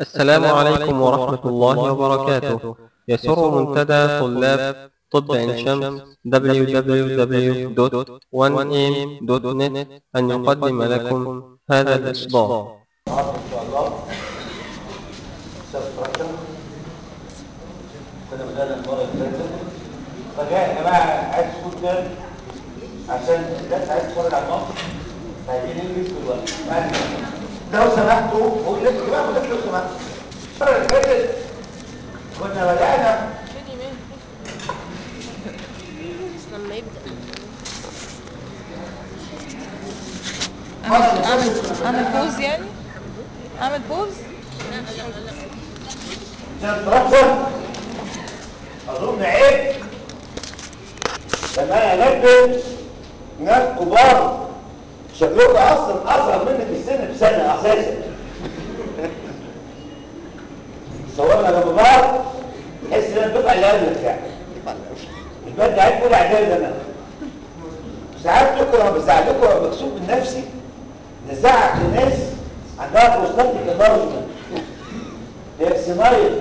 السلام عليكم ورحمة الله وبركاته يسر منتدى طلاب طب عين شمس www.1am.net أن يقدم لكم هذا الإصدار النهارده ان شاء الله استاذ فراشة كنا بدأنا المرة اللي فاتت فجاء يا جماعة عايز تكون تاني عشان الناس عايز تتفرج على الماتش عايزين ننجز في الوقت يعني لو سمحتوا هو لسه يا جماعة لو سمحتوا المرة اللي فاتت كنا بدأنا لما يبدأ المرة اللي اعمل فاتت اعمل بوز يعني اعمل بوز عشان فراشة أظن عيب لما أنا أنبه ناس كبار شكلهم أصلا أصغر مني في السن بسنة أساسا صورنا جنب بعض تحس إن الدفعة اللي قبلك يعني البلد عيب كل إعداد أنا ساعات تكره بزعلكم وأبقى مكسوف من نفسي نزعق لناس عندها بروستاتيك انارجمنت هي سينايل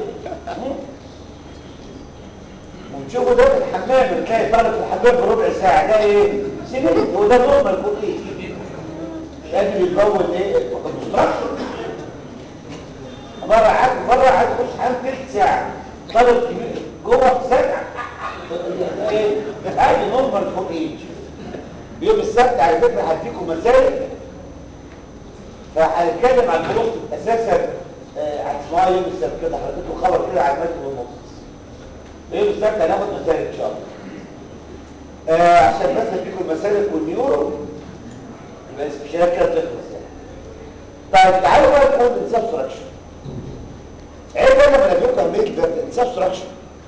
وتشوفوا ده في الحمام بتلاقي طالب في الحمام بربع ساعة ده ايه؟ سينيل هو ده نورمال كل ايه؟ مش قادر يتبول ايه؟ كونستراكشن مرة قعدت مرة قعدت اخش حمام تلت ساعة طالب كبير جوه ساعة ده ايه؟ ده عادي نورمال فور ايج يوم السبت على فكرة هديكم مسائل فهنتكلم عن البروست اساسا آه، هتسمعوها يوم السبت كده حضرتكم خبر كده على المجد والنص يوم السبت هناخد مسائل ان شاء الله آه عشان بس اديكم المسالك والنيورو يبقى الاستشارات كده تخلص يعني طيب تعالوا بقى نقول انساب فراكشن عيب انا لما اديكم عمليه ده انساب فراكشن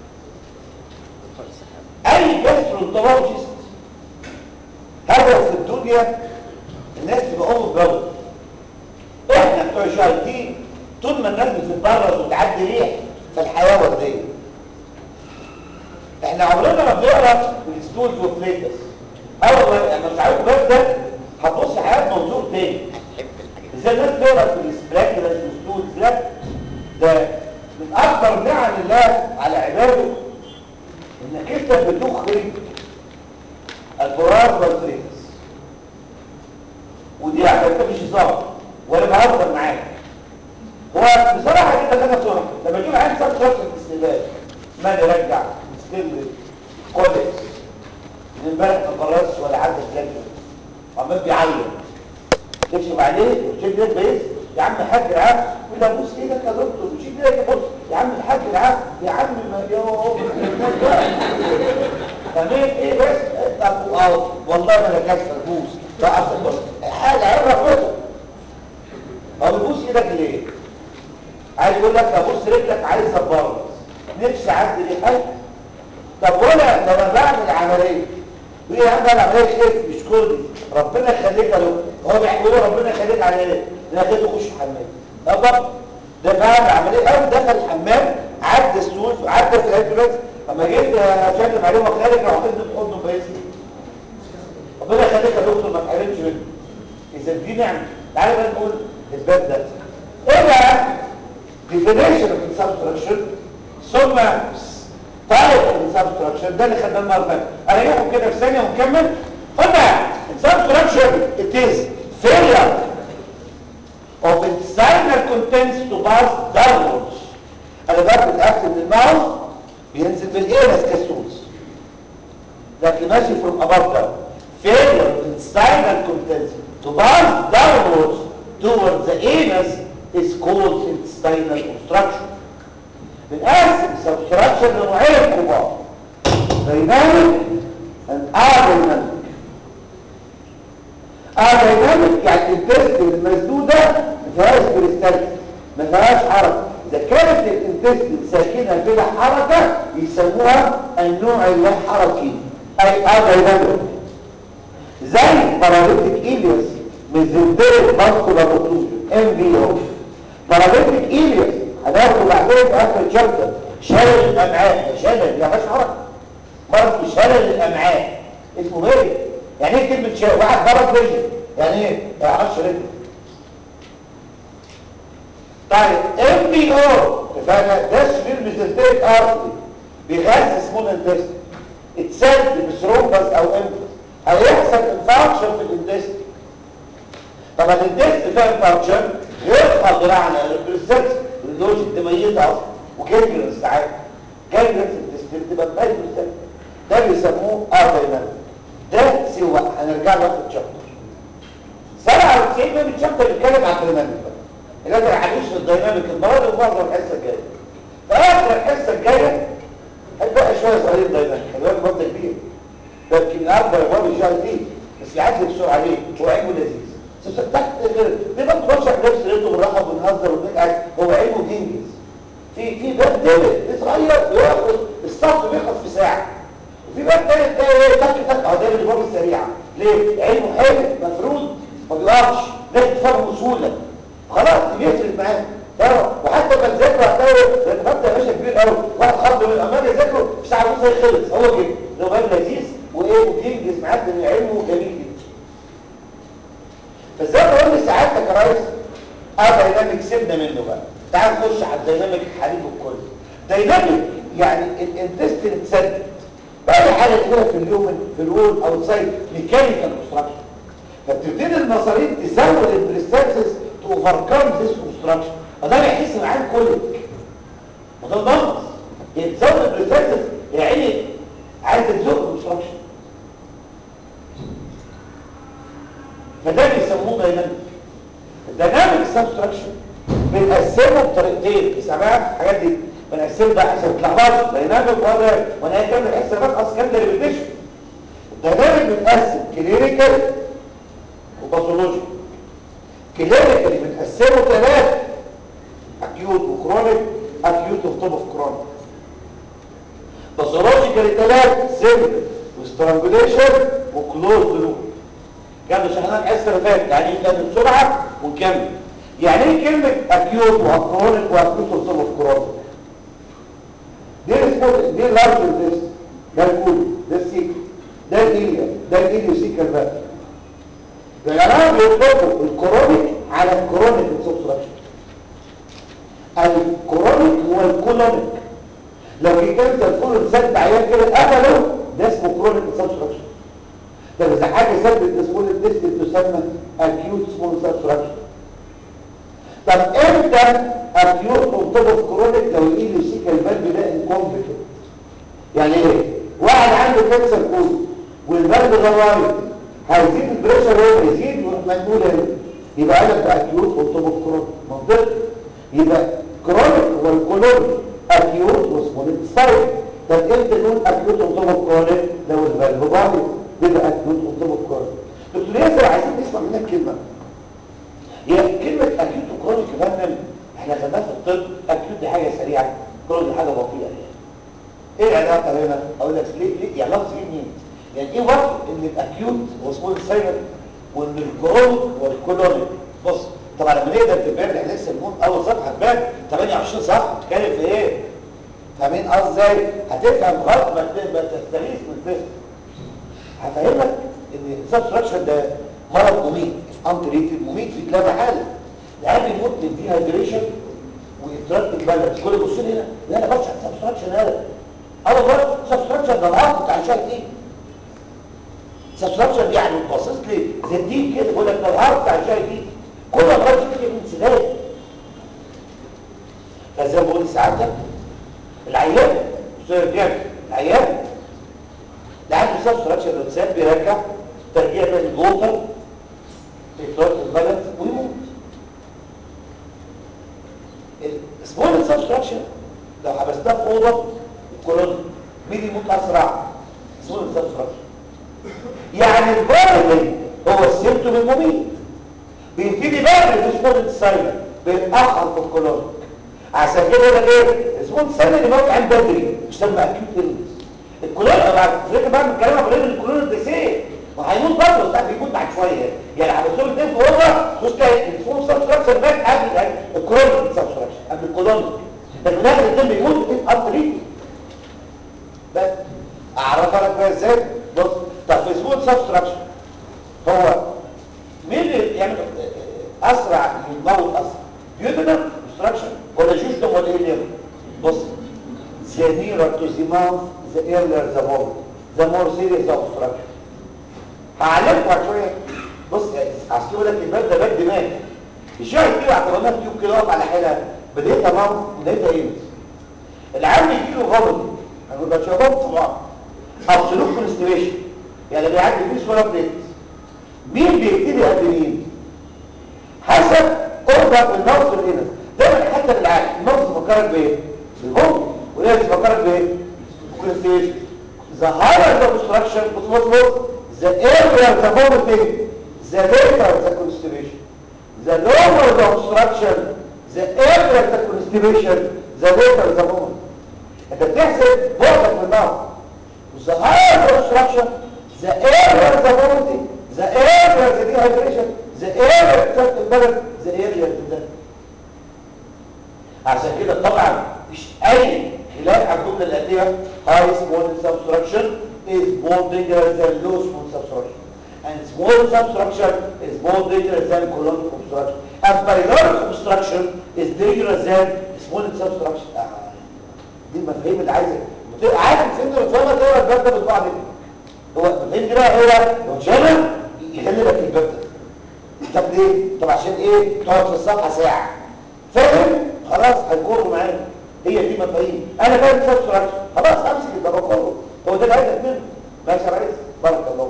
اي جاسترونتولوجيست هدف في الدنيا الناس تبقى ام بلد احنا بتوع جي تي طول ما الناس بتتبرز وتعدي ريح فالحياه ورديه احنا عمرنا ما بنقرا الستولز وفليتس اول ما يعني مش عارف بس ده هتبص حياه منظور تاني ازاي الناس تقرا في السبراكلس والستولز لا ده من اكبر نعم الله على عباده انك انت بتخرج الفراغ والفليتس ودي على فكره مش هزار ولا بهزر معاك هو بصراحه كده كده بسرعه لما تجيب عين سب شخص الاستقبال ما يرجع مستقبل كويس من امبارح ما قررش ولا عدى الجدول عمال بيعين تكشف عليه وتشيل ده بيس يا عم الحاج العام يقول له بص ايدك يا دكتور وشيل ايدك بص يا عم الحاج العام يا عم ما يوه تمام ايه بس طب اه والله ما انا كسر بوس طب بص حاجه عبره فوق ما بتبوس ايدك ليه عايز يقول لك ابص رجلك عايز ابرد نفسي اعدي ليه حاجه طب وانا لما بعمل عمليه يقول يا عم انا عمليه خير مش كردي ربنا يخليك يا دكتور هو بيقول ربنا يخليك على ايه انا كده اخش الحمام طب ده بعمل عمليه اول دخل الحمام عدى السوس عدى في الامبولانس اما جيت اسلم عليه وخارج راح حضنه في حضنه بيسي ربنا يخليك يا دكتور ما تحرمش منه اذا دي نعمه تعالى بقى نقول الباب ده ايه بقى definition of subtraction ثم type of subtraction ده اللي خدناه النهارده انا جايبهم كده في ثانيه ونكمل قلنا subtraction it is failure of intestinal contents to pass downwards انا بقى بتقفل من الماوس بينزل بالايرس كالسوس لكن ماشي from above down failure of intestinal contents to pass downwards towards the anus is called intestinal obstruction. بنقسم substruction لنوعين كبار dynamic and aerodynamic. aerodynamic يعني الانتستين المسدودة ما فيهاش بريستالس ما فيهاش حركة إذا كانت الانتستين ساكنة بلا حركة يسموها النوع اللا حركي أي aerodynamic. زي باراليتيك إيليوس ميزنتريك فاسكولار اوكلوجن ام بي او باراليتيك إيليوس هناخده بعدين في اخر الشابتر شلل الامعاء ده شلل يا باشا حركه مرض شلل الامعاء اسمه ايه يعني ايه كلمه شلل واحد ضرب رجل يعني ايه ما يعرفش رجله طيب ام بي او اتفقنا ده شرير ميزنتريك ارتري بيغذي سمول انتست اتسد بثرومبس او امبس هيحصل انفاركشن في الاندست طب الاندست فيها انفاركشن غير قادر على البريسبس اللوج ميته اصلا وجنجرس ساعات جنجرس الانتست بتبقى ميت بالسبب ده بيسموه اربينال ده سواء هنرجع له في الشابتر 97 من الشابتر بيتكلم عن الديناميك اللي انا هعيش في الديناميك المرض ومعظم الحصه الجايه في اخر الحصه الجايه هتبقى شويه صغيرين ديناميك الوقت برضه كبير ده يمكن اكبر ابواب الجي دي بس يعدي بسرعه عليه هو علمه لذيذ بس تحت غير بيبقى بتوسع نفس ريته بالراحه وبنهزر وبنضحك هو علمه بينجز في في باب تالت صغير بياخد الصف بيخلص في ساعه وفي باب تالت ده ايه تك تك اه ده الابواب السريعه ليه؟ علمه حلو مفروض ما بيقفش ناس تفهمه بسهوله خلاص بيفرق معاه تمام وحتى لما تذاكر هتلاقي لان مبدا يا باشا كبير قوي واحد خد من الامان يذاكره في ساعه ونص هيخلص هو كده لو باب لذيذ وايه وبينجز معاك ان علمه جميل جدا فازاي بقول لي ساعات يا ريس اه دايناميك سيبنا منه بقى تعال نخش على الدايناميك الحليب الكل دايناميك يعني الانتستين اتسدد بقى حاجه كده في اليوم في الوول او سايد ميكانيكال كونستراكشن فبتبتدي المصاريف تزود البريستاتسس تو اوفركم ذيس كونستراكشن فده بيحس معاه كل وده نقص يتزود البريستاتسس يا عيني عايز تزود كونستراكشن فده بيسموه دايناميك الدايناميك سبستراكشن بنقسمه بطريقتين سمعت الحاجات دي بنقسمه بقى عشان تلخبطش دايناميك ولا وانا هكمل حسابات اصلا كام ديريفيشن الدايناميك بنقسم كلينيكال وباثولوجي كلينيكال بنقسمه ثلاثه اكيوت وكرونيك اكيوت وطب اوف كرونيك باثولوجيكال ثلاثه سيمبل وسترانجوليشن وكلوز لوب كان شرحنا الحصه اللي فاتت يعني كان بسرعه ونكمل يعني ايه كلمه اكيوت وكرونيك واكيوت وطب اوف كرونيك دي اسمه دي لارج انتست ده الكول ده السيكل ده الإيليا ده الإيليوسيكال بقى العلماء بيطلقوا الكرونيك على الكرونيك سبستراكشن الكرونيك هو الكولونيك لو جيت انت الكولون سد عيان كده قبله ده اسمه كرونيك سبستراكشن طب اذا حاجه سدت سمول الديسك تسمى اكيوت سمول سبستراكشن طب امتى اكيوت مرتبط كرونيك لو الايليوسيكال فالف ده انكومبتنت يعني ايه واحد عنده كانسر كود والفالف ده وايد هيزيد البريشر هو يزيد مجهول هنا يبقى قلب ده اكيوت مرتبط كرونيك منطقي يبقى كرونيك هو الكولون اكيوت وسمول ستايل طب امتى نقول اكيوت مرتبط كرونيك لو الفالف وايد يبقى اكيوت مرتبط كرونيك دكتور ياسر عايزين نسمع منك كلمه هي كلمة أكيوت وكرونيك يا فندم احنا خدناها في الطب أكيوت دي حاجة سريعة كرونيك دي حاجة بطيئة يعني ايه العلاقة هنا؟ أقول لك ليه ليه يعني لفظ ايه منين؟ يعني ايه وقت ان الأكيوت هو سمول سايلنت وان الكرونيك والكولونيك بص طبعا لما نقدر تبان احنا لسه بنقول أول صفحة تبان 28 صفحة بتتكلم في ايه؟ فاهمين قصدي ازاي؟ هتفهم غلط ما تستغيث من الفهم هفهمك ان السبستراكشن ده مرض مميت انتريتد مميت في كلاب حاله العيال بيموت من ديهايدريشن ويترتب بالانس كل بص لي هنا لا انا بص على السبستراكشن هذا اه والله السبستراكشن ده العقد بتاع الشاي دي السبستراكشن يعني باصص لي زي الدين كده بيقول لك ده العقد بتاع الشاي دي كل ما تيجي تيجي من سلال فزي ما بقول ساعتها العيان الرجال العيان ده عنده سبستراكشن الانسان بيرجع ترجيع من الجوفر إطلاق البلد ويموت السمول سبستراكشن لو حبستها في اوضه الكولون مين يموت اسرع سمول سبستراكشن يعني البارد هو السيمتوم المميت بيبتدي بقى بالسمول سايلنت بيتاخر في الكولون عشان كده يقول لك ايه السمول سايلنت يموت عن بدري يسمى اكيوت النس الكولون بعد فكره بقى بنتكلم عن الكولون الدسيه وهيموت برضه بس بيموت بعد شويه يعني على طول الاثنين في اوضه تخش تلاقي الفول سبستراكشن مات قبل الكولون سبستراكشن قبل الكولون لكن في الاخر الاثنين بيموتوا في ابطريق بس اعرفها لك بقى ازاي بص طب في سمول سبستراكشن هو مين اللي يعمل اسرع يموت اسرع يوتنر ولا ايه بص the nearer to the mouth the earlier the vomit the more serious the obstruction هعلمكم على شويه بص اصل يقول لك الباب ده باب دماغ الشاي كده اعتبرناها تيوب كده واقف على حيلها بدايتها ماوث بدايتها ايه العام يجي له فوميت هنقول ده شباب طبعا ابسولوت كونستيبيشن يعني اللي بيعدي فيه ولا بليت مين بيبتدي قبل مين حسب اوردر الماوث والانس دايما حتى بالعقل الماوث بيفكرك بايه بالفوميت والانس بيفكرك بايه كونستيبيشن the higher the obstruction بص بص بص the earlier the vomiting the later the constipation the lower the obstruction the earlier the constipation the later the vomit انت بتحسب بعدك من النار the higher the obstruction the earlier the vomiting the earlier the dehydration the earlier the البلد the earlier the death عشان كده طبعا مش اي خلاف على الجمله الاتيه high small substruction is more dangerous than low small substruction and small substruction is more dangerous than colonic obstruction and pyloric obstruction is dangerous than small substruction آه. دي المفاهيم اللي عايزه عارف فهمت لو اتفرج تقرا الباب ده بيطلع منك هو المفاهيم دي بقى هو لو اتشرب يخلي لك الباب ده طب ليه؟ طب عشان ايه؟ تقعد في الصفحه ساعه فاهم؟ خلاص هيكونوا معانا هي دي مفاهيم انا فاهم سبستراكشن خلاص امسك الباب كله هو ده اللي عايزك منه ماشي يا ريس بارك الله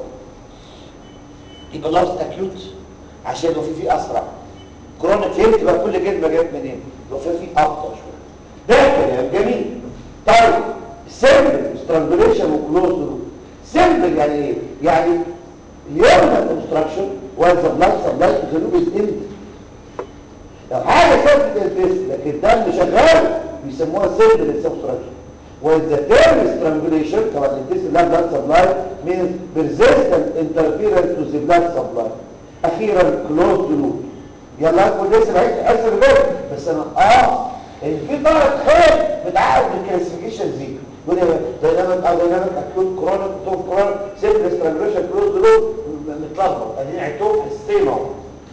فيك يبقى لفظ اكيوت عشان لو في فيه اسرع كرونيك فهمت بقى كل كلمه جت منين لو في فيه ابطا شويه ده كلام جميل طيب سيمبل سترانجوليشن وكلوز سيمبل يعني ايه يعني اليوم اوبستراكشن وذ بلاد سبلاي تو از امتي لو حاجه ثابته الفيس لكن الدم شغال بيسموها سيمبل اوبستراكشن وذ term strangulation طبعا الانتس لا بلاد سبلاي means persistent interference to the blood supply اخيرا closed loop يلا كل لسه بعيد اسف بالك بس انا اه ان في طرف خير بتعقد بالكلاسيفيكيشن دي يقول لي دايناميك او دايناميك اكيوت كرونيك توف كرونيك سيمبل سترانجوليشن كلوز لوب متلخبط ادي عيتوه في السيم اهو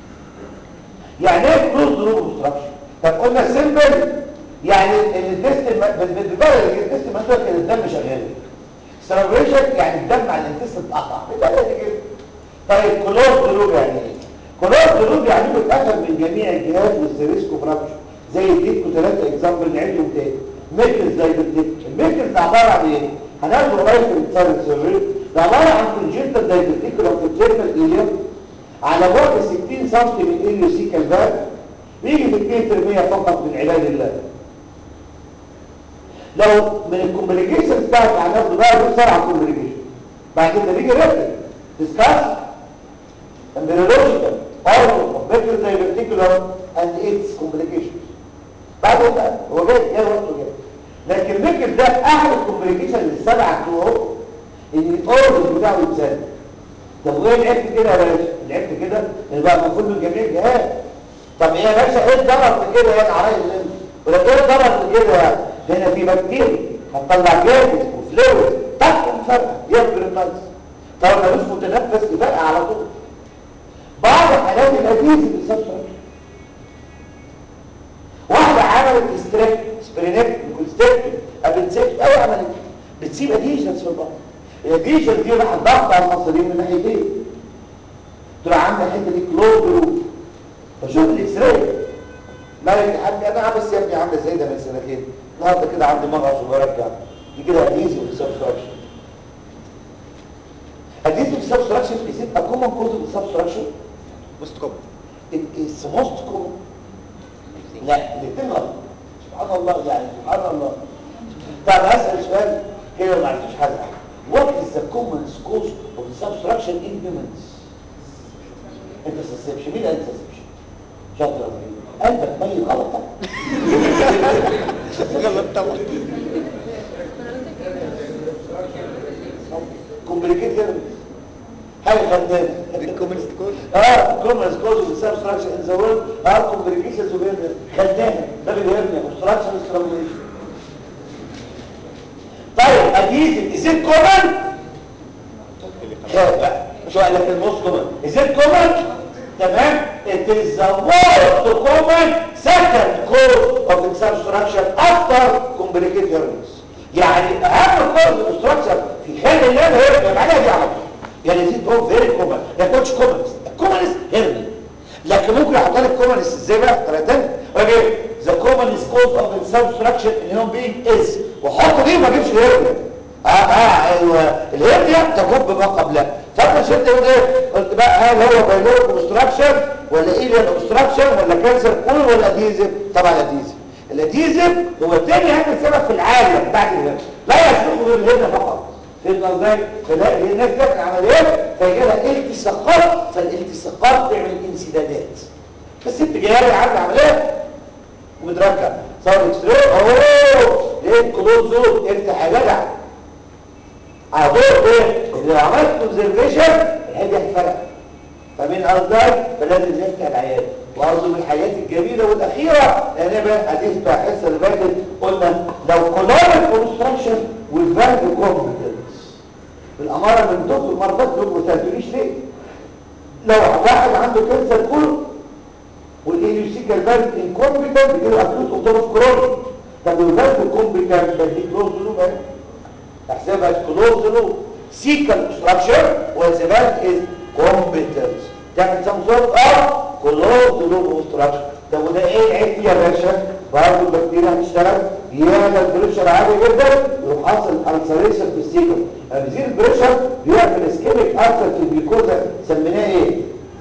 يعني ايه كلوز لوب اوبستراكشن طب قلنا سيمبل يعني الديست بالبلد الديست مسؤول كان الدم شغال سترانجوليشن يعني الدم على الانتست اتقطع بالبلد كده طيب كلوز لوب يعني ايه كلوز لوب يعني بيتقفل من جميع الجهات والسيريسكو فراكشن زي اديتكم ثلاثه اكزامبل نعيدهم تاني ميكلز زي بالديك الميكلز ده عباره عن ايه هناخده قريب في الانسان سيرفي ده عباره عن كونجنتال دايبرتيكولار فيتيرنال ايليا على بعد 60 سم من اليوسيكال فالف بيجي في 2% فقط من علاج الله لو من الكومبليكيشنز بتاعت هناخده بقى دول سبعه كومبليكيشن بعد كده بيجي ريتم ديسكاس امبريولوجيكال اورجن اوف ميكلز دايبرتيكولار اند ايتس كومبليكيشنز بعدين بقى هو جاي جاي وقته جاي لكن ميكل ده احد الكومبليكيشن السبعه بتوعه ان الاورجن بتاعه يتسد طب وايه لعبت كده يا باشا لعبت كده اللي بقى المفروض من جميع الجهات طب ايه يا باشا ايه الضرر في كده يا عرايس ولا ايه الضرر في كده هنا في بكتيريا هتطلع جامد وفلويد طق فرقه يبقى الناس طب ملوش متنفس يبقى على طول بعض حالات الاديز بالسبب واحدة عملت استريك سبرينيك كونستريكت ابنسيكت اي عملت بتسيب اديشنز في البطن الاديشنز دي راح ضغط على المصريين من ناحيتين تبقى عندها الحته دي كلوز جروب فشوف الاكس راي مالك يا حاج انا عامل يا ابني عامله زي ده من سنتين النهارده كده عندي مغص وبرجع دي كده اديزي والسبستراكشن اديزي والسبستراكشن is it a common cause of subtraction most common it is most common لا الاثنين غلط سبحان الله يعني سبحان الله طب اسال سؤال كده ما عرفتوش حاجه what is the common cause of subtraction in humans interception مين interception شاطر يا ابراهيم قلبك ميت غلط غلط طبعا complicated حاجه خدامه الكومنست كود اه كومنس كوز اوف سبستراكشن ان ذا وورلد ار كومبليكيشنز اوف هيرنيا خدامه ده بالهيرنيا اوبستراكشن سترانجوليشن طيب اديزم از ات كومن خاف بقى شو قال لك الموست كومن از ات كومن تمام it is the most common second cause of سبستراكشن افتر كومبليكيت هيرنس يعني اهم كوز اوبستراكشن في خلال الليل هيرني معناها دي على طول يعني يزيد هو فيري كومن ما يكونش كومنس الكومنس هيرني لكن ممكن احط لك كومنس ازاي بقى بطريقه ثانيه اجي ذا كومنس كوز اوف سبستراكشن ان هيومن بينج از واحط دي ما اجيبش الهيرني اه اه ايوه الهيرنيا تجب ما قبلها فاكر شفت يقول ايه قلت بقى هل هو بايلوريك اوبستراكشن ولا ايليان اوبستراكشن ولا كانسر كول ولا اديزم طبعا اديزم الاديزم هو تاني اهم سبب في العالم بعد الهرم لا يسلكه غير الهرم فقط فهمت ازاي فلاقي الناس تعمل عمليات فيجي لها التصاقات فالالتصاقات تعمل انسدادات بس انت جايه لي عامل عمليه وبترجع صار اكس راي اهو لقيت كلوز زون افتح يا جدع عبور ايه ان لو عملت اوبزرفيشن الحاجه هتفرق فمن قصدك فلازم نفتح العيان وارجو من الحاجات الجميله والاخيره لان بقى حديث بتاع الحصه اللي فاتت قلنا لو كولاريك اوبستراكشن والفالف كومبتنس بالاماره من دكتور مرضات دول ما سالتونيش ليه لو واحد عنده كانسر كله والايليوسيكال فالف انكومبتنت بيجيله اكيوت اوبتروف كرونيك طب والفالف كومبتنت بديك كلوز لوب اهي احسبها كلوز لوب سيكال اوبستراكشن والزبال از كومبتنس تعمل سمسورة اه كلوز لوب اوبستراكشن طب وده ايه العيب فيه يا باشا برضه البكتيريا هتشتغل يعمل بريشر عالي جدا يروح حاصل السريشن في السيكل لما بيزيد البريشر بيعمل اسكيميك السر في الجلوكوزا سميناه ايه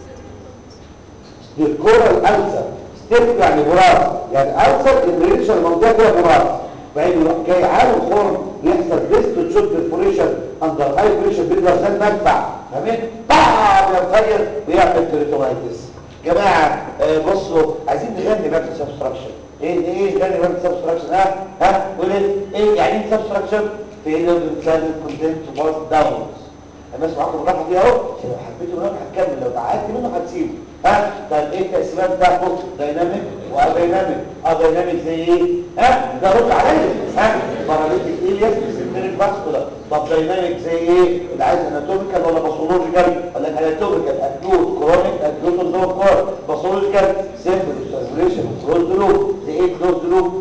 الكورال السر ستيب يعني براز يعني السر البريشر المنطقه فيها براز بعدين يروح جاي عالي الخرم يحصل ديست تشوت برفوريشن اندر هاي بريشر بيقدر زي المدفع فاهمين؟ طبعا بينفجر ويعمل تريتومايتس جماعه آه بصوا عايزين نغني بقى في السبستراكشن ايه ايه نغني بقى في السبستراكشن ها ها قول ايه ايه يعني ايه سبستراكشن فيلر بلان كونتنت باس داونز انا اسمع معاكم الراحه دي اهو عشان لو حبيتوا منهم هتكمل لو تعبت منه هتسيبه ها طب ايه التقسيمات بتاع بص دايناميك ودايناميك اه دايناميك زي ايه ها ده رد عليا ها باراليتيك ايلياس سيستميك فاسكولار طب دايناميك زي ايه اللي عايز اناتوميكال ولا باثولوجيكال ولا اناتوميكال اكيوت كرونيك اكيوت نو كور باثولوجيكال سيمبل سيركيوليشن كلوز لوب زي ايه كلوز لوب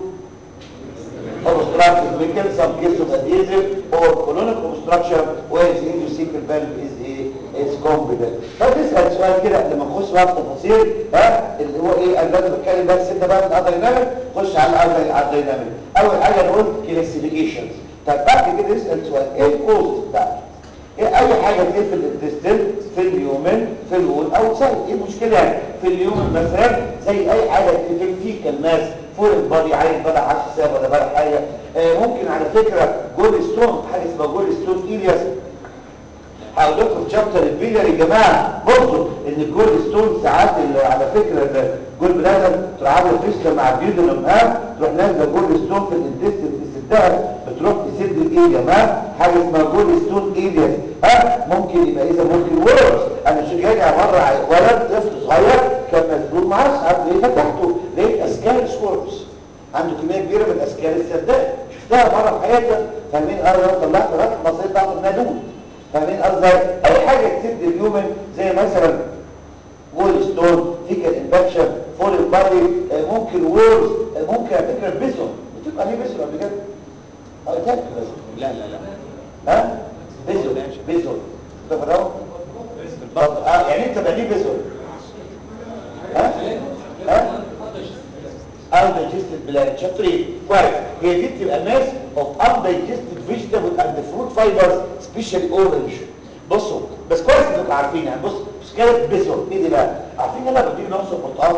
obstructive weaken some case of adhesive or colonic obstruction where the intracecal valve is a is competent فتسأل سؤال كده قبل ما نخش بقى في تفاصيل ها اللي هو ايه انا دلوقتي بتكلم بس انت بقى في الدايناميك خش على الدايناميك اول حاجه نقول كلاسيفيكيشنز طب بعد كده نسال سؤال ايه الكوز بتاعته ايه اي حاجه تقفل الانتستين في اليومين في الول او سهل ايه المشكله يعني في اليوم مثلا زي اي حاجه تقفل فيه كالماس فور البادي عين بدا 10 ساعه ولا بدا حاجه آه ممكن على فكره جول ستون حاجه اسمها جول ستون ايلياس هقول لكم في شابتر البيلر يا جماعه بصوا ان الجول ستون ساعات على فكره الجول بلادر تروح عامله فيستر مع البيودنم ها تروح نازله جول ستون في الانتستين في الصدر بتروح تسد الايه يا جماعه حاجه اسمها جول ستون ايلياس ها ممكن يبقى اذا ممكن ورس انا شو جاي مره ولد طفل صغير كان مسدود معاه ساعات ليه فتحته لقيت اسكال سكوربس عنده كميه كبيره من الاسكال السداد شفتها مره في حياتي فاهمين اه لو طلعت رقم بسيط بتاعت النادود فاهمين قصدي اي حاجه تسد اليومن زي مثلا وول ستون فيكال انفكشن فول البادي ممكن وورز ممكن على فكره البيزون بتبقى ليه بيزون قبل كده اه تاكل لا لا لا ها بيزون بيزون تفرقوا طب اه يعني انت بقى ليه بيزون ها ها undigested بلاد شاطرين كويس هي دي بتبقى ماس of undigested vegetable and fruit fibers especially orange بصوا بس كويس انكم عارفين يعني بص مشكله بيزون ايه دي بقى عارفين لما بتيجي نعصر برتقال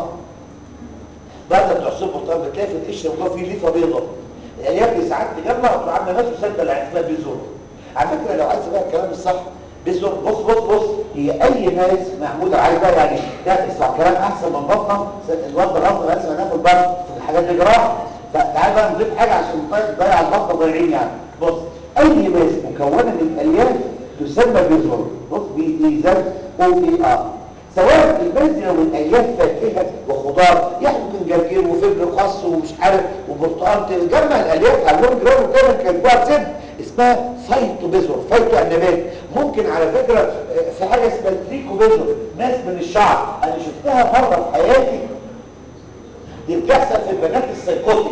بعد ما تعصر برتقال بتلاقي في القشره جوه فيه ليفه بيضاء الالياف دي ساعات تجمع وتروح عامله ناس مسدة اللي اسمها بيزون على فكره لو عايز بقى الكلام الصح بيزون بص بص بص هي اي ناس معموله عايز بقى يعني ده اسمع كلام احسن من بطنه الواد الرفض لازم ناخد بالك في الحاجات دي جراحه فتعال بقى نضيف حاجه عشان نضيع البطنه ضايعين يعني بص اي ماس مكونه من الالياف تسمى بيزون بص بي اي زد او اي ار سواء البنزين او الالياف فاكهه وخضار يعني ممكن جرجير وفجر وخس ومش عارف وبرتقال تجمع الالياف على اللون جرام وكده كان جواها سد اسمها فايتوبيزور فايتو النبات ممكن على فكره في حاجه اسمها تريكوبيزور ناس من الشعر انا شفتها مره في حياتي دي بتحصل في البنات السيكوتيك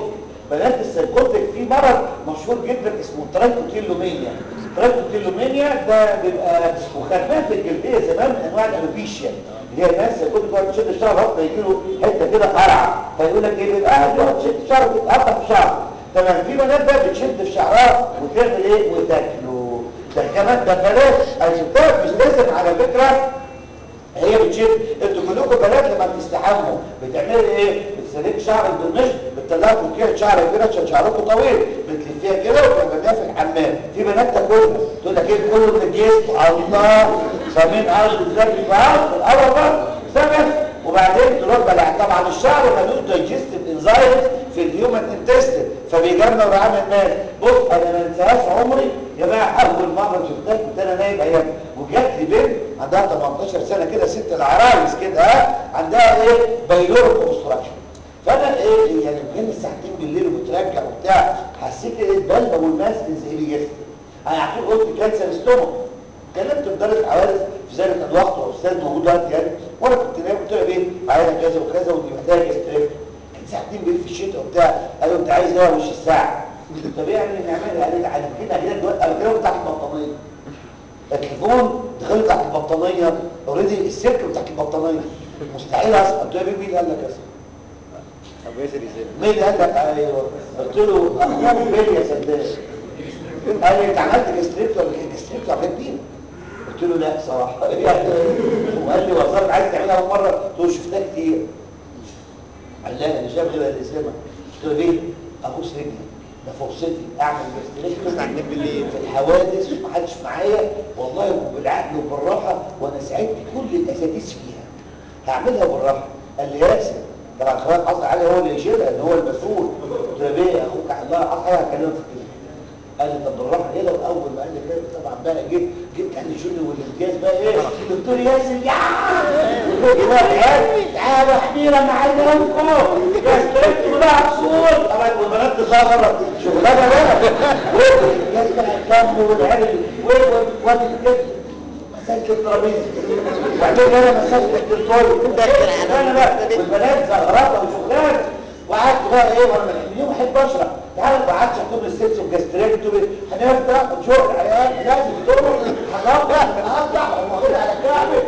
بنات السايكوتيك في مرض مشهور جدا اسمه ترايكوتيلومينيا ترايكوتيلومينيا ده بيبقى وخدناه في الجلديه زمان من انواع الالوبيشيا اللي هي الناس السايكوتيك تقعد تشد الشعر بطل يجي له حته كده قرعه فيقول لك ايه بيبقى قاعد يقعد يشد الشعر وتتقطع في شعره تمام في بنات بقى بتشد في شعرها وتعمل ايه وتاكله ده كمان ده بلاش انا مش لازم على فكره هي بتشد انتوا كلكم بنات لما بتستحموا بتعملوا ايه بتسلك شعر الدمش بتطلعوا كوكيه شعر كده عشان شعركم طويل بتلفيها كده وتعمليها في الحمام في بنات تاكلها تقول لك ايه كله من الجسم الله فاهمين قصدي ازاي في الاول بقى سمس وبعدين تروح بلع طبعا الشعر ملوش دايجستيف انزايمز في الهيومن انتستين فبيجمع وعامل مال بص انا ما انساهاش عمري يا جماعه اول مره شفتها كنت انا نايم ايام وجات لي بنت عندها 18 سنه كده ست العرايس كده ها عندها ايه بايلوريك اوبستراكشن فانا ايه يعني كان الساعه 2 بالليل وبترجع وبتاع حسيت ايه البلبه والماس زي جسمي انا على طول قلت كانسر ستومك كلمت مدرس حوادث في ذلك الوقت واستاذ موجود دلوقتي يعني وانا كنت نايم قلت له ايه عايزه كذا وكذا ودي محتاجه ستريب كان الساعه 2 بالليل في الشتاء وبتاع قال له انت عايز ايه مش الساعه طب يعني نعملها قال لي على كده كده دلوقتي انا كده تحت البطانيه التليفون دخلت تحت البطانيه اوريدي السلك بتاعت البطانيه مستحيل اصلا قلت له يا بيبي مين قال لك اصلا ابو ياسر ازاي مين قال لك ايوه قلت له اخوك بيلي يا سداد قال لي انت عملت جستريبت ولا ايه جستريبت ولا كبير قلت له لا صراحه وقال لي وصلت عايز تعملها اول مره قلت له شفتها كتير قال لا انا شايف غير اللي سمع قلت له ليه ابوس رجلي ده فرصتي اعمل جستريبت عندك بالليل في الحوادث محدش معايا والله وبالعقل وبالراحه وانا سعدت كل الاساتذه فيها هعملها بالراحه قال لي ياسر طبعا خلاص حصل علي هو اللي يشيلها ان هو المسؤول قلت له ليه اخوك الله حصل حاجه هكلمك في التليفون قال لي طب بالراحه كده واول ما قال لي كده طبعا بقى جيت جيت قال لي شنو والامتياز بقى ايه دكتور ياسر يا وجيت بقى العيال تعالوا يا حبيبه معانا لكم يا استاذ ولا عصور طبعا والبنات تظهر شغلانه بقى والامتياز بقى الكم والعيال وادي كده مسكت الترابيزه وبعدين انا مسكت الدكتور انا بقى والبنات زغرطه وشغلانه وقعدت بقى ايه وانا من اليوم احب اشرح تعالوا ما قعدتش اكتب لي السيكس وجاستريكتومي هنفتح نشوف العيال لازم تقوم هنقطع هنقطع وناخدها على كعبه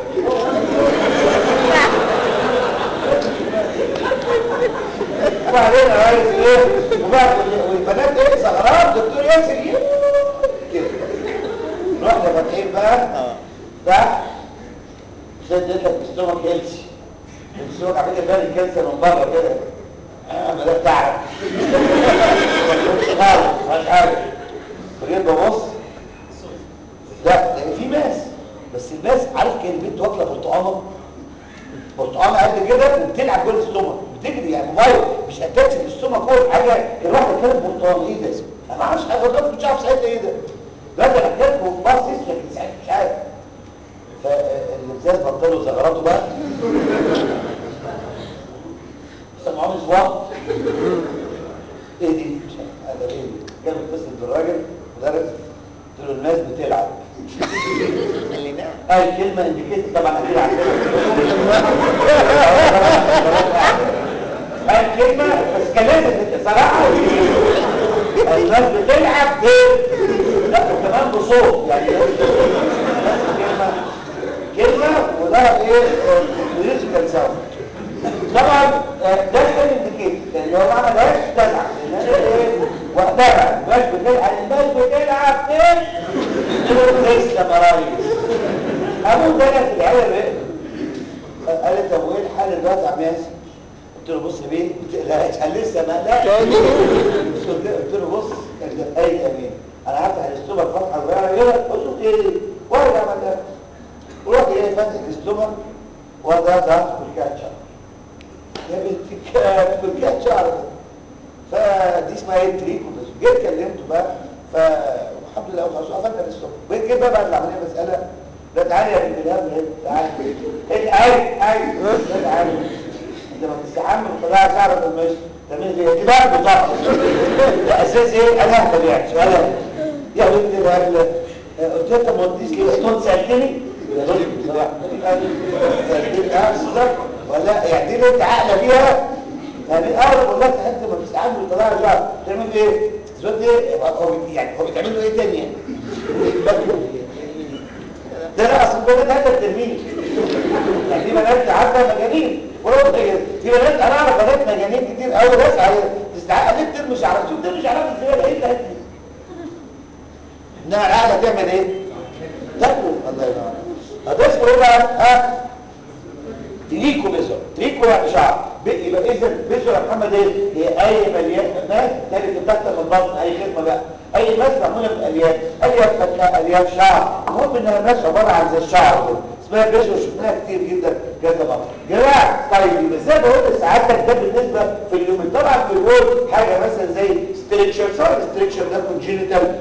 وبعدين يا ريس ايه وبعد والبنات ايه زغرات دكتور ياسر ايه كده رحنا فاتحين بقى تحت شدت لك السtomach هيلسي السtomach على فكره بان الكانسر من بره كده انا بدات اعرف مش عارف بجيب ببص لا ده في ماس بس الماس عارف كان البنت واكله برتقانه برتقانه قد كده وبتلعب جوه الاستومك بتجري يعني موبايل مش اتاتش الاستومك هو حاجه كان واحده كانت برتقانه ايه ده انا ما اعرفش حاجه برضه مش عارف ساعتها ايه ده لا ده انا كاتبه وباصص لكن ساعتها مش عارف فالامتياز بطلوا زغراته بقى سمعوني صواب ايه دي هذا ايه كان بيتصل بالراجل مدرس قلت له الناس بتلعب قال لي نعم قال كلمه انديكيت طبعا اكيد عارفينها قال كلمه بس كان لازم صراحه الناس بتلعب ايه لا وكمان بصوت يعني كلمه كلمه وده ايه ميوزيكال ساوند طبعا آه، ده كان انديكيت لان هو ما عملهاش تزعل لان انا ايه وقتها الناس بتلعب الناس بتلعب ايه لسه مرايس ابو ده في العيال ايه قال لي طب وايه الحل دلوقتي يا عم ياسر قلت له بص يا بيه ما تقلقش قال لسه ما لا قلت قلت له بص انت اي امين انا هفتح الاستومك فتحه صغيره كده قلت له ايه وارجع بعدها ورحت ايه فاتح الاستومك وده ظهرت بالكاتشر يا بنت الكات بالكات شعر فدي اسمها ايه تريكو بس جيت كلمته بقى فالحمد لله خلاص قفلنا الصبح بقيت كده بقى العمليه مساله لا تعالى يا بنت الهبل هنا تعالى ايه اي اي لا تعالى انت ما تستحمل وطلع شعرك المشي تعمل ايه دي بقى بتاعك ده اساس ايه انا اهبل يعني سؤال يا بنت الهبل قلت لها طب ما تديش ليه قلت سالتني يا بنت سالتني اه صدق ولا يعني دي اللي انت عاقله فيها يعني اول والله تحب ما ساعات بيطلع شعر بتعمل ايه الزواج ده هو بي- يعني هو بيتعمل له ايه تاني يعني ده لا اصل البنات هذا التلميذ يعني في بنات عارفه مجانين ولو في بنات انا اعرف بنات مجانين كتير قوي ناس على تستحق ليه ترمي شعرها شوف ترمي شعرها ازاي ايه اللي هتجي انها قاعده تعمل ايه تاكل الله ينور هذا اسمه ايه بقى ها تريكو بيزر تريكو يعني شعر ب- يبقى اذا بيزر يا محمد ايه هي اي مليان ماس تالت بتاعتها من البطن اي خدمه بقى اي ماس معموله من الياف الياف فتله الياف شعر المهم انها ماس عباره عن زي الشعر كده اسمها بيزر شفناها كتير جدا كذا مره جماعه طيب يبقى زي ما قلت سعادتك ده بالنسبه في اليوم طبعا في الوول حاجه مثلا زي ستريكشر سواء الستريكشر ده كونجينيتال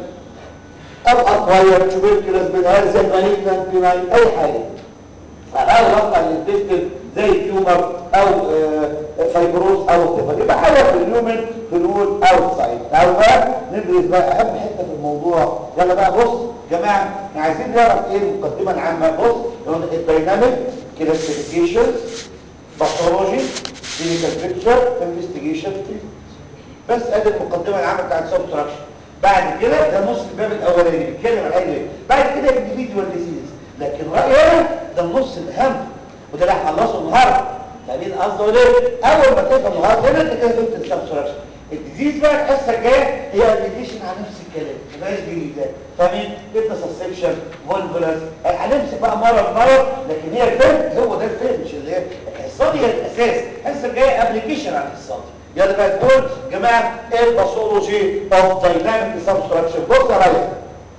او اكواير تشوبيركلس بالهرزه مالينت بناين اي حاجه فهذا وقع الانتستين زي تيومر او آه، فايبروز او كده يبقى حاجه في اليومن في الول اوتسايد او بقى ندرس بقى اهم حته في الموضوع يلا بقى بص يا جماعه احنا عايزين نعرف ايه المقدمه العامه بص الدايناميك كلاسيفيكيشن باثولوجي كلينيكال بيكتشر انفستيجيشن بس ادي المقدمه العامه بتاعت سبستراكشن بعد كده ده نص الباب الاولاني بيتكلم عن ايه بعد كده individual disease لكن رايي انا ده النص الاهم وده اللي هنخلصه النهارده فاهمين قصده ليه اول ما تفهم النهارده هنا انت كده فهمت السبستراكشن الديزيز بقى الحصه الجايه هي ابلكيشن على نفس الكلام ما بقاش جديده فاهمين كده سسبشن فولفولس هنمسك بقى مره بمره لكن هي الفهم هو ده الفهم مش اللي هي الحصه دي هي الاساس الحصه الجايه ابلكيشن على الحصه دي يلا بقى تقول يا جماعه ايه الباثولوجي اوف دايناميك سبستراكشن بص يا ريس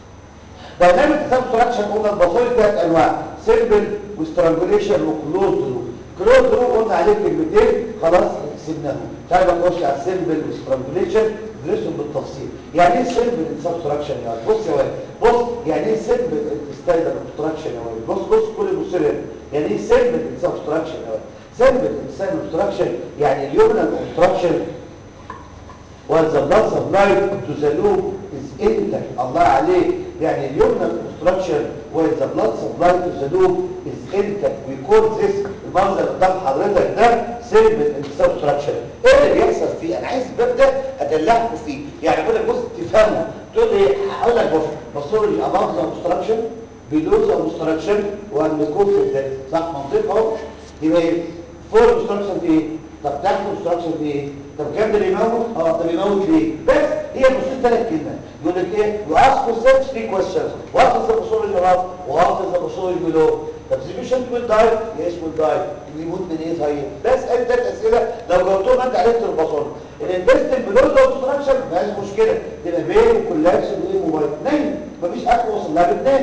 دايناميك سبستراكشن قلنا الباثولوجي ثلاث انواع سيمبل وسترانجوليشن وكلوز لوب كلوز لوب قلنا عليه كلمتين خلاص سيبناهم تعالى نخش على السيمبل وسترانجوليشن ندرسهم بالتفصيل يعني ايه سيمبل سبستراكشن يا ولد بص يا ولد بص يعني ايه سيمبل ستايلر اوبستراكشن يا ولد بص بص كل بص لي هنا. يعني ايه سيمبل سبستراكشن يا ولد سيمبل انسان اوبستراكشن يعني اليومنال اوبستراكشن while the blood supply to the loop is intact الله عليك يعني اليومنال obstruction while the blood supply to the loop is intact we call this المنظر اللي قدام حضرتك ده simple obstruction ايه اللي بيحصل فيه انا عايز الباب ده ادلعكم فيه يعني اقول لك بص تفهمه تقول لي هقول لك بص باثولوجي above the obstruction below the obstruction وان يكون في الداتا صح منطق اهو يبقى ايه فوق obstruction في ايه طب تحت obstruction في ايه طب كام ده بيموت اه ده بيموت ليه بس هي بصير ثلاث كلمات يقول لك ايه you ask yourself three questions what is the pathology above what is the pathology below the patient will die yes will die اللي يموت من ايه طيب بس ادي ثلاث اسئله لو جاوبتهم انت عرفت الباثولوجي الانتستين بلو ذا obstruction ما فيهاش مشكله تبقى بين كولابس وايه موبايل نايم مفيش اكل وصل لها بتنام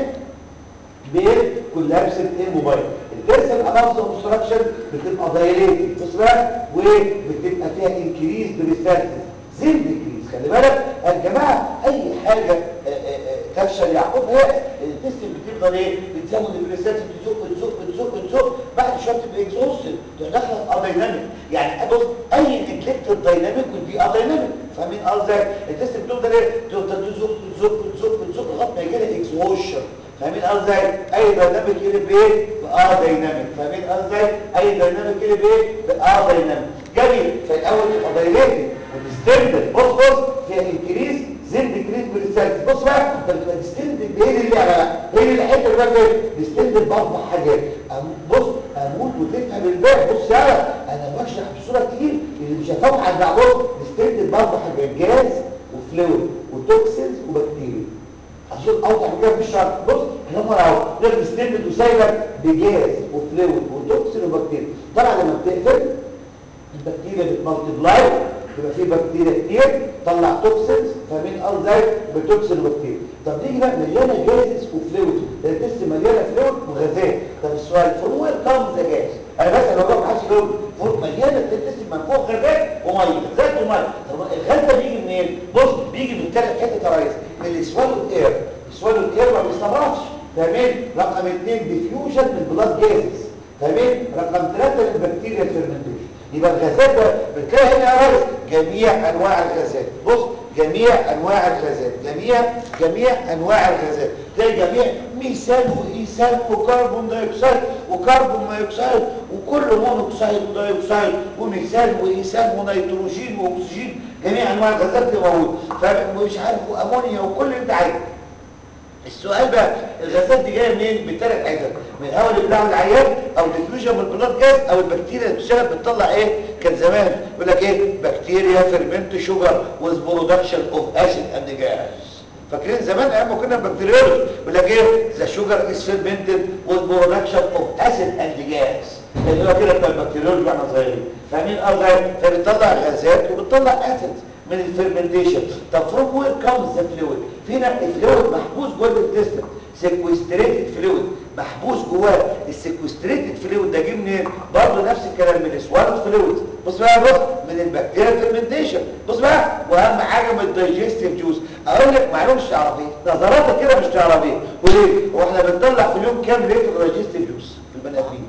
بين كولابس ايه موبايل البيرسل اباف اوبستراكشن بتبقى دايليتد بص بقى وبتبقى فيها انكريز بريستاتيس زين ديكريز خلي بالك يا جماعه اي حاجه آه، آه، آه، تفشل يعقوب هي التستم بتفضل ايه بتزود البريستاتيس بتزق بتزق بتزق بتزق بعد شويه تبقى اكزوستد تروح داخله في دايناميك يعني بص اي نجلكت دايناميك والبي ار دايناميك فاهمين قصدي التستم بتفضل ايه تفضل تزق بتزق بتزق بتزق لغايه ما يجي لها اكزوشن فاهمين قصدي اي دايناميك يقلب بايه بار دايناميك فاهمين قصدي اي دايناميك يقلب بايه بار دايناميك جميل فالاول تبقى دايليتد وتستندد بص بص فيها انكريز زين ديكريز بالسالس بص بقى انت بتبقى ديستندد بايه اللي على هي اللي الحته اللي بقى فين ديستندد باربع حاجات أم- بص اموت وتفهم الباب بص يا انا بشرح بصوره كتير اللي مش هفهم على بعضهم ديستندد باربع حاجات جاز وفلويد وتوكسينز وبكتيريا عشان اوضح من كده في الشرح بص احنا مره اهو نقدر نستنبط وسايبك بجاز وفلويد وتوكسين وبكتيريا طبعا لما بتقفل البكتيريا بتمالتيبلاي بيبقى فيه بكتيريا كتير تطلع توكسينز فاهمين قصدي ازاي بتوكسين وبكتيريا طب نيجي بقى مليانه جازز وفلويد ده التست مليانه فلويد وغازات طب السؤال فروم وير كامز ذا جاز انا بس لو جاوب محدش يجاوب فوق مليانه التست منفوخ غازات وميه غازات وميه طب الغاز ده بيجي منين بص بيجي من ثلاث حتت يا ريس من السوالو اير السوالو اير ما بيستمرش فاهمين رقم اثنين ديفيوجن من بلاد جازز فاهمين رقم ثلاثه البكتيريا فيرمنتيشن يبقى الغازات ده بتلاقي هنا يا ريس جميع انواع الغازات بص جميع انواع الغازات جميع جميع انواع الغازات تلاقي جميع ميثان وايثان وكربون دايوكسيد وكربون مايوكسيد وكل مونوكسيد ودايوكسيد وميثان وايثان ونيتروجين واكسجين جميع انواع الغازات دي موجود فمش عارف امونيا وكل اللي انت عايزه السؤال بقى الغازات دي جايه منين من ثلاث حتت من الهواء اللي بتاعه العيان او ديفيوجن من البلاد جاز او البكتيريا اللي بتشتغل بتطلع ايه كان زمان يقول لك ايه بكتيريا فيرمنت شوجر وذ برودكشن اوف اسيد اند جاز فاكرين زمان ايام ما كنا بكتيريولوجي يقول لك ايه ذا شوجر از فيرمنتد وذ برودكشن اوف اسيد اند جاز اللي هو كده بتاع البكتيريولوجي واحنا صغيرين فاهمين اه فبتطلع غازات وبتطلع اسيد من الفيرمنتيشن طب فروم وير كامز ذا فلويد فينا الفلويد محبوس جوه الانتستين سيكوستريتد فلويد محبوس جواه السيكوستريتد فلويد ده جه منين برضه نفس الكلام من السوالو فلويد بص بقى بص من البكتيريا فيرمنتيشن بص بقى واهم حاجه من الدايجستيف جوز اقول لك معلومه مش تعرفيها نظراتك كده مش تعرفيها وليه هو احنا بنطلع في اليوم كام لتر دايجستيف جوز في البني ادمين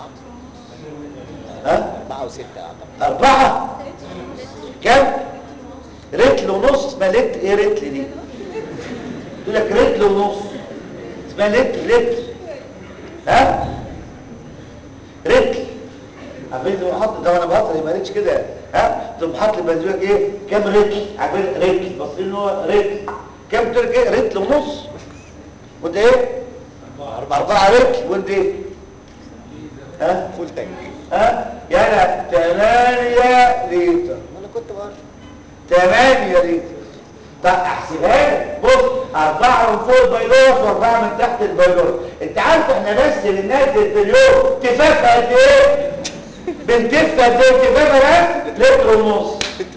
ها أربعة وستة أعتقد أربعة كم؟ رتل ونص اسمها لتر ايه رتل دي؟ يقول لك رتل ونص اسمها لتر لتر ها؟ رتل عارفين تقوم حاطط ده وانا بهزر ما قالتش كده ها؟ تقوم حاطط البنزويك ايه؟ كام رتل؟ عارفين رتل باصين ان هو رتل كام تقول لك ايه؟ رتل ونص وانت ايه؟ أربعة رتل وانت ايه؟ ها؟ فول تانك ها؟ يعني 8 لتر ما أنا كنت برضه 8 لتر طب احسبها لك بص أربعة من فوق البيلوس وأربعة من تحت البيلوس أنت عارف احنا بس للناس في اليوم تفافها قد إيه؟ بنتف قد إيه تفافها بس؟ لتر ونص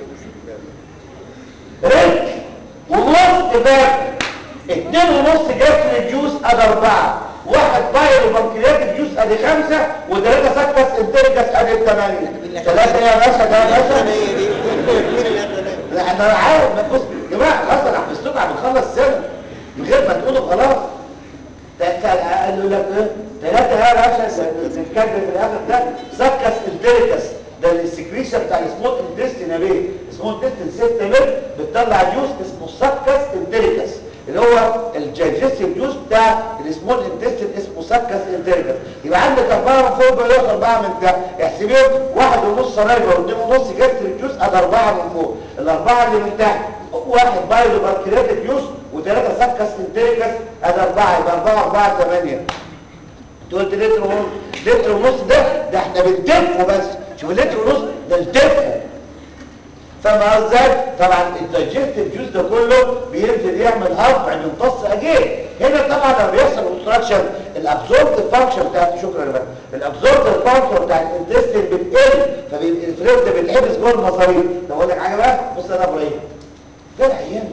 رتر ونص تفافها اتنين ونص جسر الجوز ادي أربعة واحد بايل وبنكريات الجوز ادي خمسة وثلاثة سكس انترجس ادي ثمانية ثلاثة يا باشا ده يا باشا هي دي مين اللي أخذ لا انا عارف ما تبص يا جماعه خلاص انا حفظتكم عم نخلص السنه من غير ما تقولوا خلاص قالوا لك ايه ثلاثه يا باشا نتكلم في الاخر ده سكس انتريكس ده السكريشن بتاع السمول انتستين يا بيه السمول انتستين 6 متر بتطلع جوز اسمه سكس انتريكس اللي هو الجايجستيف جوز بتاع السمول انتستين اسمه سكس انتريكس يبقى عندك اربعه من فوق بيقول اربعه من تحت احسبيهم واحد ونص راجع واثنين ونص جسر الجوز ادي اربعه من فوق الاربعه اللي من تحت واحد بايلو باركرياتيك جوز وثلاثه سكس انتريكس ادي اربعه يبقى اربعه اربعه ثمانيه انت قلت لتر ونص لتر ونص ده ده احنا بنتفه بس شوف اللتر ونص ده نتفه فما ازاي طبعا الدايجستيف جوز ده كله بينزل يعمل هضم يمتص اجين هنا طبعا لما بيحصل اوبستراكشن الابزوربتيف فانكشن بتاعت شكرا يا فندم الابزوربتيف فانكشن بتاعت الانتستين بتقل فالفلويد ده بيتحبس جوه المصاريف ده اقول لك حاجه بقى بص انا ابراهيم ده العيان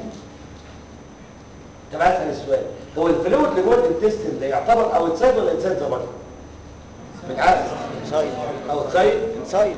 طب اسال السؤال هو الفلويد اللي جوه الانتستين ده يعتبر اوتسايد ولا انسايد ذا بادي؟ مش عارف سايد اوتسايد سايد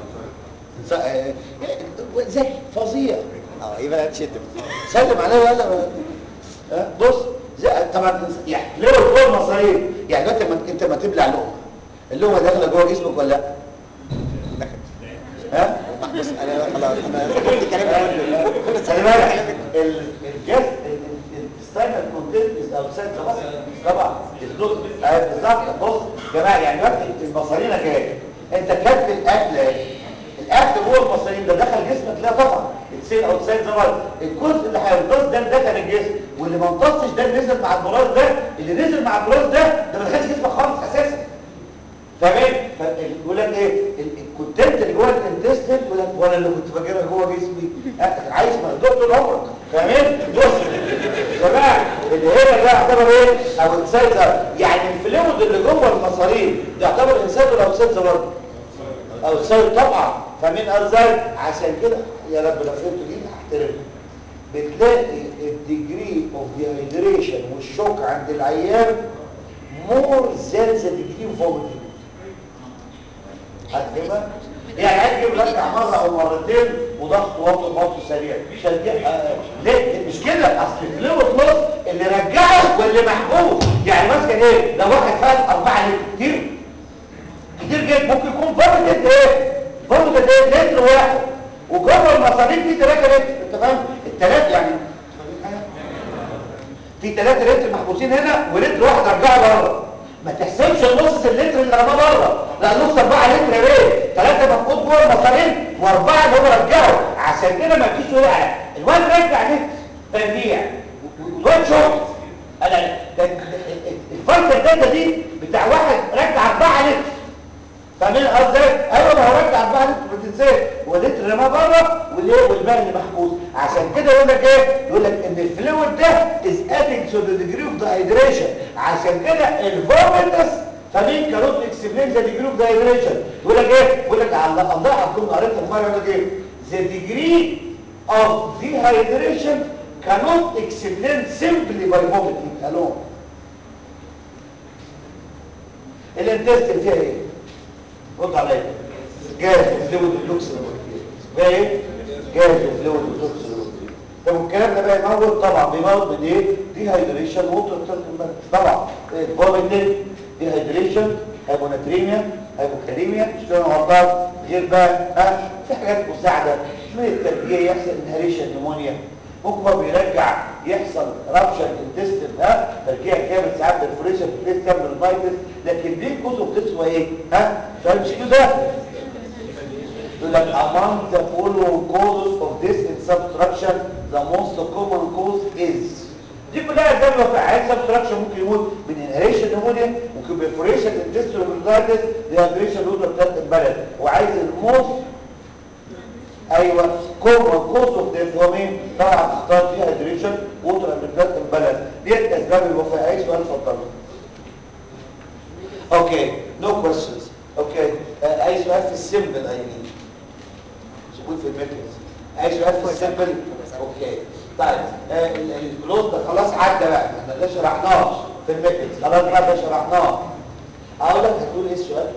زي فظيع اه يبقى هتشتم سلم عليه ولا ها بص زي طبعا يعني ليه جوه المصاريف يعني دلوقتي لما انت ما تبلع لقمه اللقمه داخله جوه جسمك ولا لا دخل ها بص انا خلاص انا قلت كلام كله خلي بالك الجسم الستاينال كونتنت از اوتسايد طبعا الدكتور بالظبط بص يا جماعه يعني دلوقتي المصارين جايه انت كلت الاكل اهي الاكل جوه المصارين ده دخل جسمك لا طبعا السيل اوتسايد زمان الجزء اللي هيمتص ده اللي دخل الجسم واللي ما امتصش ده اللي نزل مع البراز ده اللي نزل مع البراز ده ده ما دخلش جسمك خالص اساسا فاهمين يقول لك ايه الكونتنت اللي جوه الانتستين يقول لك وانا اللي كنت فاكرها جوه جسمي أه، عايز مهدوء طول عمرك فاهمين بص يا جماعه اللي هنا ده يعتبر ايه او انسايزر يعني الفلويد اللي جوه المصاريف ده يعتبر انسايزر او انسايزر برضه او انسايزر طبعا فاهمين ازاي عشان كده يا رب لو فهمتوا دي هحترمكم بتلاقي الديجري اوف ديهايدريشن والشوك عند العيان مور ذان ذا ديجري اوف فوميتنج هتفهمها؟ يعني هتجيب ركع مرة أو مرتين وضغط وطن ضغط سريع عشان آه ليه؟ مش كده أصل الفلويد لوس اللي رجعه واللي محبوس يعني مثلا إيه؟ لو واحد خد 4 لتر كتير كتير جدا ممكن يكون فرد قد إيه؟ فرد قد إيه؟ لتر واحد وجوه المصاريف دي 3 لتر أنت فاهم؟ الثلاث يعني في 3 لتر محبوسين هنا ولتر واحد رجعه بره ما تحسبش النص اللتر اللي رماه بره لا نص 4 لتر يا بيه ثلاثه مفقود جوه المسارين واربعه اللي هو رجعه عشان كده ما فيش وقع الواد رجع نت ترجيع والواد شوط انا ده- ده- الفرق الداتا دي بتاع واحد رجع اربعه نت فاهمين قصدي ايوه ما هو رجع اربعه لتر ما تنساش ولتر رماه بره والايه والباقي اللي محبوس عشان كده يقول لك ايه يقول لك ان الفلويد ده از ادنج تو ذا ديجري اوف دايدريشن عشان كده الفوميتس فمين كانوت اكسبلين ذا ديجري اوف دايدريشن يقول لك ايه يقول لك الله الله عبد قريتها مره يقول لك ايه ذا ديجري اوف dehydration cannot explain simply by vomiting alone الانتستين فيها ايه رد عليا جاز وفلويد وتوكسين فيها ايه جاز وفلويد وتوكسين طب الكلام ده بقى يموت طبعا بيموت من ايه دي هيدريشن ووتر طبعا فوميتنج دي هيدريشن هايبوناتريميا هايبوكاليميا مش كده غلطان غير بقى ها في حاجات مساعده شويه تربيه يحصل انهاليشن نمونيا ممكن هو بيرجع يحصل رابشن انتستين ها ترجيع كامل ساعات بالفريشن بليس كامل المايتس لكن دي كتب بتسوى ايه ها فمش كده يقول لك among the following causes of this subtraction the most common cause is دي كلها اسباب وفاعات subtraction ممكن يموت من inhalation pneumonia ممكن perforation intestinal bronchitis dehydration root بتاعت البلد وعايز الموست ايوه كومن كوز اوف ديث هو مين طبعا اختار فيها هيدريشن ووتر بتاعت البلد ديت اسباب الوفاه اي سؤال اتفضل اوكي نو كويستشنز اوكي اي سؤال في السيمبل اي مين سؤال في الميكانيزم اي سؤال في السيمبل اوكي طيب آه، ال- الكلوز ده خلاص عدى بقى احنا ده شرحناه في الميكانيزم خلاص بقى ده شرحناه اقول لك هتقول ايه السؤال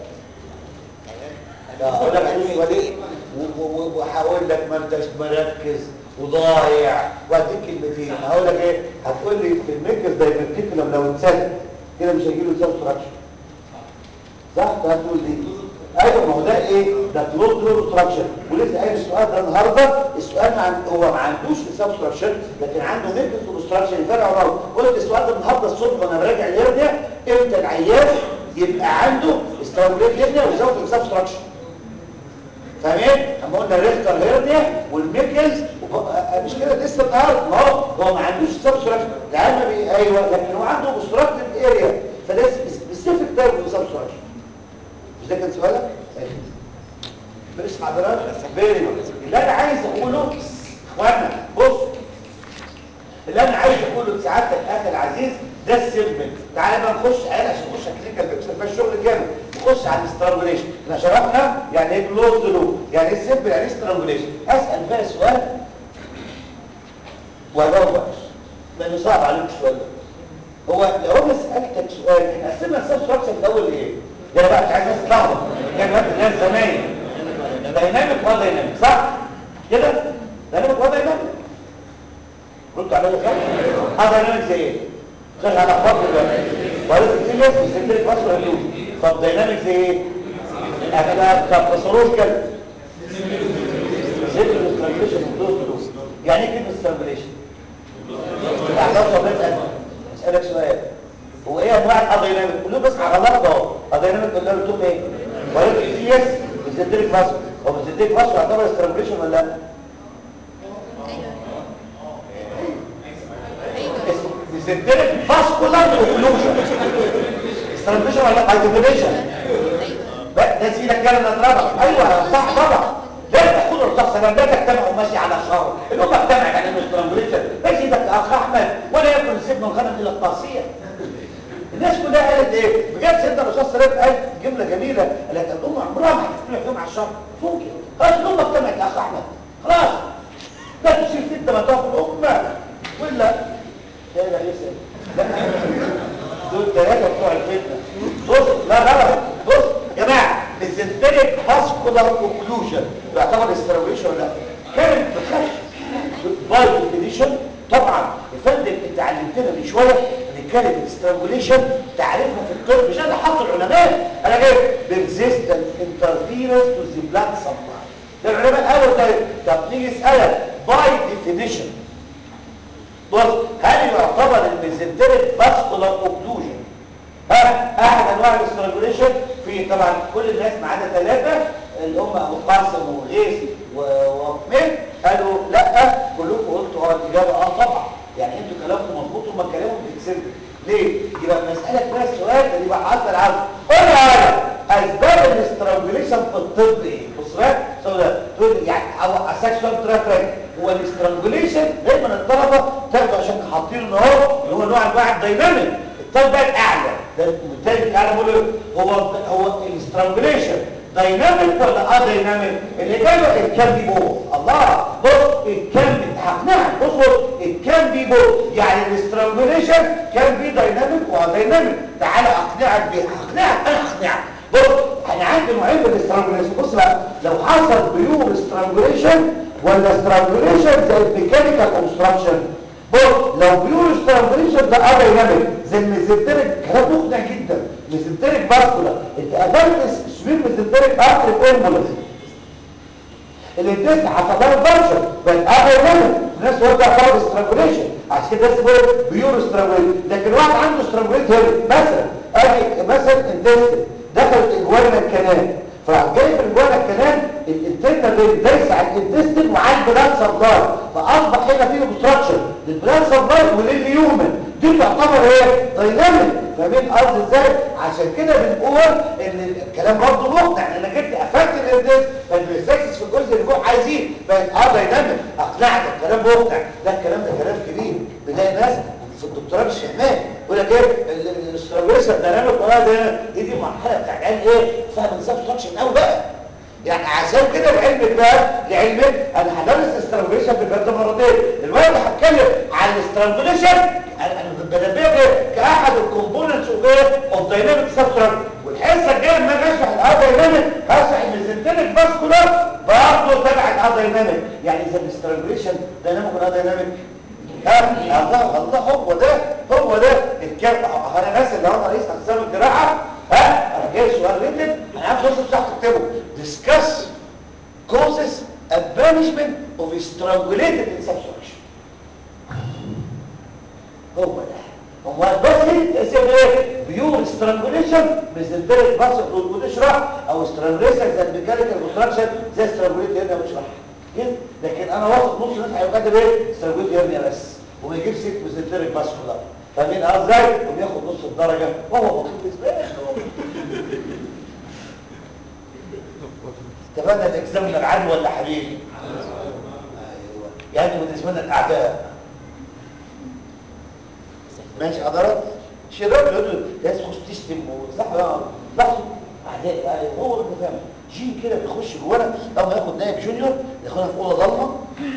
اقول لك هتقول السؤال ايه و- و- و- وهقول لك ما انتش مركز وضايع واديك كلمتين هقول لك ايه هتقول لي في الميكس دايفرتيكولم لو اتسد كده مش هيجي له سبستراكشن صح ده هتقول دي ايوه ما هو ده ايه ده كلوز اوبستراكشن ولسه قايل السؤال ده النهارده السؤال ما عن- هو ما عندوش سبستراكشن لكن عنده ميكس اوبستراكشن يفرق عمره قلت السؤال ده النهارده الصبح وانا براجع الهرنيا امتى العيان يبقى عنده استرابوليت هرنيا ويزود السبستراكشن فاهمين؟ اما قلنا ريختر هيرنيا والميكلز وب- آه، مش كده لسه النهارده ما هو هو ما عندوش سبستراكشن العيان ما بي ايوه لكن هو عنده اوبستراكتيف اريا فده سبيسيفيك تايب اوف سبستراكشن مش ده كان سؤالك؟ بس حضرتك فيري اللي انا عايز اقوله اخوانا بص اللي انا عايز اقوله لسعادتك اخي العزيز ده السيمبل تعالى بقى نخش عيال عشان نخش كلينيكال بيبسل فيها الشغل كامل نخش على الاسترانجوليشن احنا شرحنا يعني ايه كلوز لوب يعني ايه السيمبل يعني ايه استرانجوليشن اسال بقى سؤال وادور لانه صعب عليك السؤال ده هو لو انا سالتك سؤال احنا قسمنا السبستراكشن الاول ايه؟ ده انا بقى مش عايز ناس تلخبط كان وقت الناس زمان دايناميك ودايناميك صح؟ كده؟ دايناميك ودايناميك ردوا عليا صح؟ اه دايناميك زي ايه؟ خش على خط دلوقتي وقالت كتير ناس بيسجلك مصر هدوء طب دايناميك زي ايه؟ احنا طب تصوروش كده ذكر الاسترانجليشن والدوز يعني ايه كلمه استرانجليشن؟ اسالك سؤال هو ايه انواع الاديناميك قول له بس على لحظه اهو اديناميك قلت له تقول ايه ولكن في يس بيزيدلك فاسو هو بيزيدلك فاسو يعتبر استرانجليشن ولا لا بيزيدلك فاسكولار اوكلوجن استرانجليشن ولا هايدريشن بقى ناس ايدك كده نضربها ايوه صح طبعا لا تاخد الرصاص سلام لا تجتمع وماشي على شهر الامه اجتمعت على انه استرانجليشن ماشي ايدك يا اخ احمد ولا ياكل السبن والغنم الا الطاسيه الناس كلها قالت ايه بجد سيدنا الرسول صلى الله عليه وسلم قال جمله جميله قال لك الامه عمرها ما هتجتمع فيهم على الشر ممكن خلاص الامه اجتمعت يا اخ احمد خلاص لا تشيل فتنه ما تاخد الامه ولا لا لا يسال لا دول ثلاثه بتوع الفتنه بص لا غلط بص يا جماعه السنتريك فاسكولار اوكلوجن يعتبر استروليشن ولا لا كانت بتخش باي ديفينيشن طبعا يا فندم انت علمتنا من شويه ان كانت الاسترانجوليشن تعريفها في الطب مش انا حاطط العلماء انا جايب ريزيستنت انترفيرنس تو ذا بلاد سبلاي ده العلماء قالوا طيب طب نيجي اسالك باي ديفينيشن بص هل يعتبر الميزنتريك فاسكولار اوكلوجن ها احد انواع الاسترانجوليشن في طبعا كل الناس ما عدا ثلاثه اللي هم ابو قاسم وغيث و- ومين قالوا لا كلكم قلتوا اه الاجابه اه طبعا يعني انتوا كلامكم مظبوط وما كلامهم بيكسبوا ليه؟ يبقى المساله كده السؤال اللي يبقى حصل عنه قول لي على اسباب الاسترانجوليشن في الطب ايه؟ بص بقى سؤال تقول لي يعني او اسالك سؤال ترافيك هو الاسترانجوليشن دايما الطلبه تاخده عشان حاطينه اهو اللي هو نوع انواع الدايناميك الطب بقى الاعلى ده بالتالي انا بقول له هو هو الاسترانجوليشن دايناميك ولا اه دايناميك الاجابه الكان بي بوث الله بص الكان بي هقنعك بص بص الكان بي بوث يعني الاسترانجوليشن كان بي دايناميك ودايناميك تعالى اقنعك بيه هقنعك انا هقنعك بص انا عندي نوعين من الاسترانجوليشن بص بقى لو حصل بيور استرانجوليشن ولا استرانجوليشن زي الميكانيكال اوبستراكشن بص لو بيور استرانجوليشن ده اه دايناميك زي الميزنتريك كلام مقنع جدا ميزنتريك باسكولار انت قابلت سبيل ميزنتريك ارتري امبولس اللي بتسمع حصلها البرشر بقت اه دايناميك الناس وضع فرض استرانجوليشن عشان كده بس بيقول بيور استرانجوليشن لكن واحد عنده استرانجوليشن هنا مثلا ادي مثلا انتستين دخلت اجوانا الكنال فراح جاي في اجوانا الكنال الانترنال ريد دايس على الانتستين وعلى البلاد سبلاي فاصبح هنا فيه اوبستراكشن للبلاد سبلاي وللهيومن دي تعتبر ايه دايناميك فاهمين قصدي ازاي عشان كده بنقول ان الكلام برضه مقنع انا جبت قفلت الانتست فالريسكس في الجزء اللي فوق عايزين بقت اه دايناميك اقنعت الكلام مقنع ده الكلام ده كلام كبير بنلاقي ناس في الدكتوراه مش فاهمان يقول لك ايه الاسترابيشن دايناميك ولا ده ايه دي المرحله بتاع العلم ايه فاهم السبستراكشن قوي بقى يعني عشان كده لعلمك بقى لعلمك انا هدرس استرانجوليشن في البلد مرتين الوقت هتكلم عن الاسترانجوليشن انا انا بنبهك كاحد الكومبوننتس اوف ايه اوف دايناميك سبستراكشر والحصه الجايه لما اجي اشرح الار دايناميك هشرح الميزنتريك فاسكولار برضه تبع الار دايناميك يعني اذا الاسترانجوليشن دايناميك ولا دايناميك ها الله الله هو ده هو ده الكلام انا ناس اللي هو رئيس اقسام الجراحه ها انا جاي سؤال ريتد انا عارف نص ساعه تكتبه discuss causes and punishment of strangulated insubstruction هو ده هو بس اسم ايه بيور سترانجوليشن ميزنتريك بس وتشرح او سترانجوليشن زي الميكانيكال كونستراكشن زي سترانجوليت هنا بشرح كده لكن انا واثق نص الناس هيبقى كاتب ايه سترانجوليت هنا بس وما يجيبش ميزنتريك بس كلها فاهمين ازاي وبياخد نص الدرجه وهو بسيط بالنسبه اتفقنا الاكزام من العدو ولا حبيبي ايوه يعني بالنسبه لنا الاعداء ماشي حضرتك شباب يقولوا لازم تخش تشتم صح ولا لاحظوا اعداء أيوة، هو اللي فاهم جين كده بيخش جوانا اول ما ياخد نائب جونيور ياخدها في اوضه ضلمه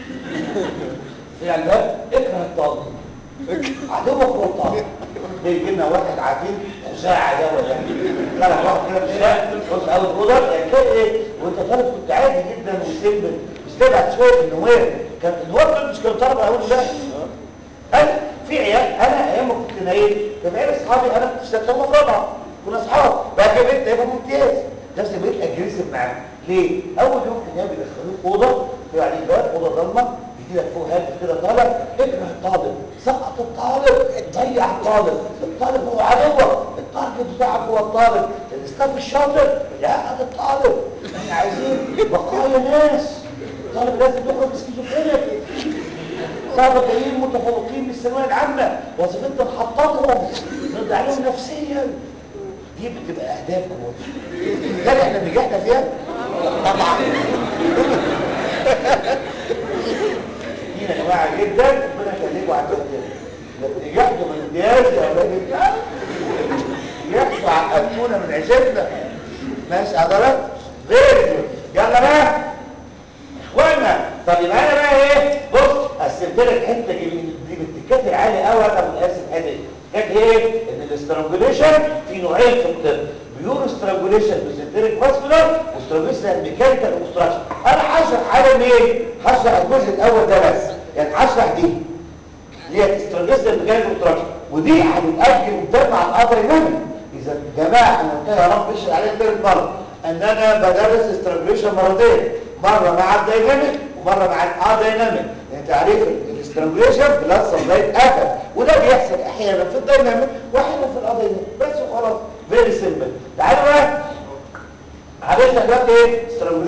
يعني ده اكره الطالب عدوك هو الطالب بيجي لنا واحد عارفين خزاعه ده ولا طلع واحد كده خزاعه بص اول اوضه يعني تلاقي ايه وانت طالب كنت عادي جدا وسيمبل مش تبعت شويه النواب كان النواب دول مش كانوا طلبه اول ده انا في عيال انا ايام ما كنت نايم كان عيال اصحابي انا كنت في سنه رابعه كنا اصحاب بقى كده بقيت نايم ممتاز نفسي بقيت اجريسيف معاهم ليه؟ اول يوم في النهايه بيدخلوك اوضه في عليه باب اوضه ضلمه يجي لك فوق هاتف كده طالع اكره الطالب سقط الطالب ضيع الطالب الطالب هو عدوك التارجت بتاعك هو الطالب الاستاف الشاطر يعقد الطالب احنا عايزين بقايا ناس الطالب لازم يخرج سكيزوفرينيك طلبة جايين متفوقين بالثانويه العامه وظيفتنا نحطمهم نرد عليهم نفسيا دي بتبقى اهداف جوه هل احنا نجحنا فيها؟ طبعا دي يا جماعه جدا ربنا يخليكم على كده نجحتوا من امتياز يا اولاد الكلب نجحتوا عقدتونا من عيشتنا ماشي حضرتك غير يلا بقى اخوانا طب يبقى انا بقى ايه بص قسمت لك حته دي دي بالتكات عالي قوي انا مقسم الحته دي كانت ايه ان الاسترانجوليشن في نوعين في الطب بيور استرانجوليشن بسنتريك فاسكولار واسترانجوليشن ميكانيكال اوبستراكشن انا هشرح حاجه مين هشرح الجزء الاول ده بس يعني هشرح دي اللي هي استرانجوليشن ميكانيكال اوبستراكشن ودي هتتاجل قدام مع القدر النمي اذا يا جماعه انا قلت يا رب اشهد عليك ثالث مره ان انا بدرس استرانجوليشن مرتين مره مع الدايناميك ومره مع الار دايناميك يعني تعريف الاسترانجوليشن بلس سبلايت قفل وده بيحصل احيانا في الدايناميك واحيانا في الار دايناميك بس وخلاص فيري سيمبل تعالوا بقى عرفنا دلوقتي ايه استرانجوليشن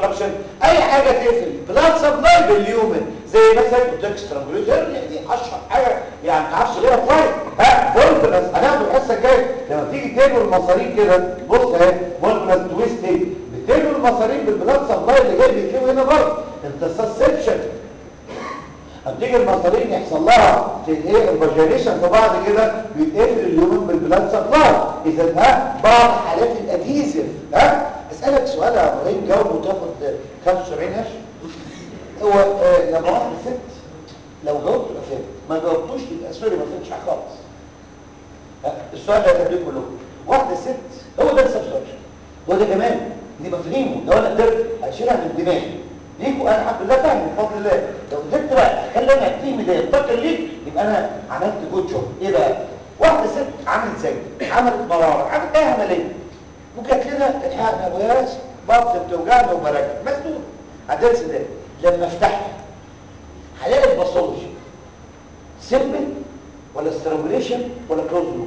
سبستراكشن اي حاجه تقفل بلاد سبلاي باليومن زي مثلا قلت لك سترانجوليزر دي اشهر حاجه يعني ما تعرفش غيرها طيب ها فولفنس هناخد الحصه الجايه لما تيجي تنوي المصارين كده بص اهي فولفنس تويستنج بتنوي المصارين بالبلاد سبلاي اللي جاي بيتلوي هنا برضه انترسبشن هتيجي المصارين يحصل لها في الايه الفاجينيشن في بعض كده بيتقفل اليومين بالبلاد سبلاي اذا ها بعض حالات الادهيزيف ها اسالك سؤال يا ابراهيم جاوب وتاخد 75 قرش هو آه لما واحد ست لو جاوبت يبقى فاهم ما جاوبتوش يبقى سوري ما فهمتش حاجه خالص ها، السؤال ده هتديه كلكم واحده ست هو ده السبستراكشن هو ده كمان نبقى فاهمه لو انا قدرت هشيلها من دماغي ليكوا انا الحمد لله فاهم بفضل الله لو قدرت بقى اخلي انا التيم ده ينتقل ليك يبقى انا عملت جود جوب ايه بقى واحده ست عملت زي عملت مراره عملت ايه عمليه وجات لنا الحقنا يا ابو ياس بطن بتوجعني وبرجع مسدود هتنسى ده لما افتحها هلاقي الباثولوجي سيمبل ولا سترانجوليشن ولا كلوز لوب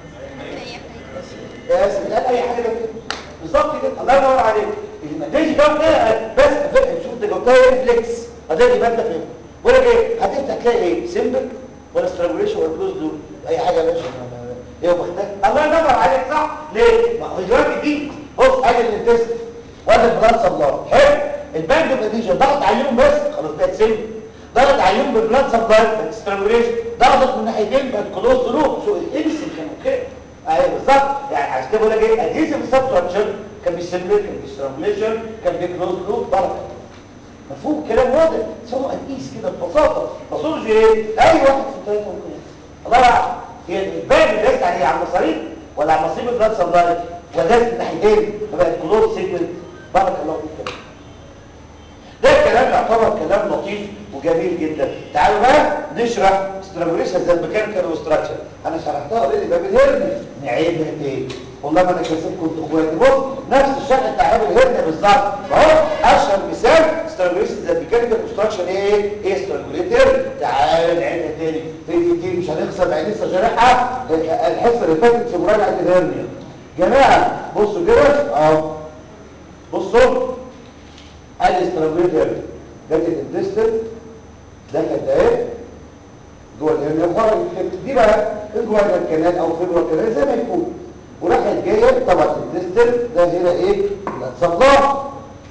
يا سيدي قال اي حاجه كده بالظبط كده الله ينور عليك ما تيجي جاوب كده بس فهم شوف انت جاوبتها ايه ريفلكس هتلاقي يبقى انت فهمت بقول لك ايه هتفتح تلاقي ايه سيمبل ولا سترانجوليشن ولا كلوز لوب اي حاجه يا باشا ايه وبختك الله ينور عليك صح ليه ما هو دلوقتي دي بص ادي الانتست وادي البلاد سبلاي حلو الباند اديشن ضغط عليهم بس خلاص بقت سيمبل ضغط عليهم بالبلاد سبلاي بقت سترانجوليشن ضغط من ناحيتين بقت كلوز لوب شو الامسك كانوا كده ايوه بالظبط يعني عشان كده بقول لك ايه ادهيسيف سبستراكشر كان بيسميه كان بيسترانجليشن كان بيكلوز لوب بركه مفهوم كلام واضح سووا قيس كده ببساطه تصورش ايه اي واحد في الثلاثه ممكن الله اعلم هي الباب اللي داست عليه على المصاريف ولا على مصاريف البلاد سبلاي ولا داست الناحيتين فبقت كلوز سيجمنت بارك الله فيك كده ده الكلام يعتبر كلام لطيف وجميل جدا تعالوا بقى نشرح سترانجوليشن زي الميكانيكال وستراكشر انا شرحتها اوريدي باب الهرني نعيدها تاني والله ما انا كسبكم انتوا اخواتي بص نفس الشرح بتاع باب الهرني بالظبط اهو اشهر مثال سترانجوليشن زي الميكانيكال وستراكشر ايه ايه سترانجوليتر تعالوا نعيدها تاني في في كتير مش هنخسر يعني لسه شارحها الحصه اللي فاتت في مراجعه الهرني جماعه بصوا كده اهو بصوا ادي استرابيليتي جت الانتستين دخلت اهي جوه الهرنيا وخرجت دي بقى جوه الكنال او في جوه الكنال زي ما يكون وراحت جايه طبعا الانتستين ده هنا ايه صلاح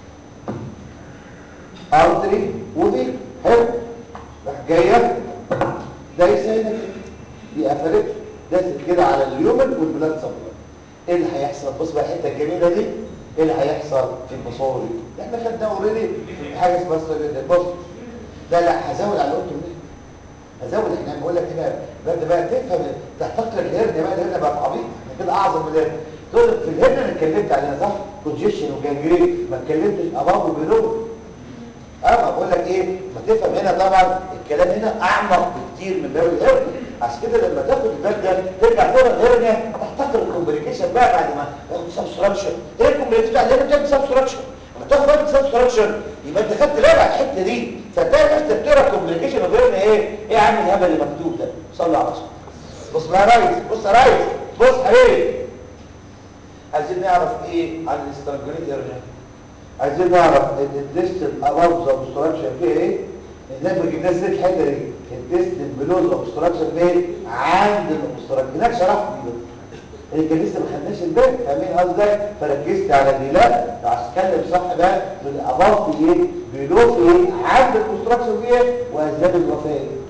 ارتري ودي حلو راح جايه دايسه هنا كده دي قفلت داست كده على اليومن والبلاد سبلاي ايه اللي هيحصل بص بقى الحته الجميله دي ايه اللي هيحصل في المصوري احنا خدنا اوريدي حاجه اسمها ستريد بص لا لا هزود على اللي قلته منه هزود احنا بقول لك هنا بقى بقى تفهم تحتقر الهرنه بقى الهرنه بقى عبيط كده اعظم من الهرنه تقول في الهرنه انا اتكلمت عليها صح كونجيشن وجانجرين ما اتكلمتش اباب وبيلو اه بقول لك ايه ما تفهم هنا طبعا الكلام هنا اعمق بكتير من باب الهرنه عشان كده لما تاخد الباب ده ترجع تقرا الهرنه تحتقر الكومبليكيشن بقى بعد ما تاخد سبستراكشن ايه الكومبليكيشن بتاع الهرنه بتعمل سبستراكشن لما تاخد بالك سبستراكشن يبقى انت خدت بالك على الحته دي فتلاقي نفسك بتقرا كومبليكيشن وغيرنا ايه ايه يا عم الهبل اللي مكتوب ده صلوا على رسول بص بقى يا ريس بص يا ريس بص حبيبي عايزين نعرف ايه عن الاسترانجوليت هرنه عايزين نعرف الديستل اباف سبستراكشن فيها ايه هناك ما جبناش زي الحته دي الديستل بلوز اوبستراكشن فين عند الاوبستراكشن هناك شرحت دي اللي كان لسه ما خدناش الباقي فاهمين قصدي فركزت على دي لا لو عايز تتكلم صح بقى بالاباف ايه بلوز ايه عند الاوبستراكشن فين واسباب الوفاه ايه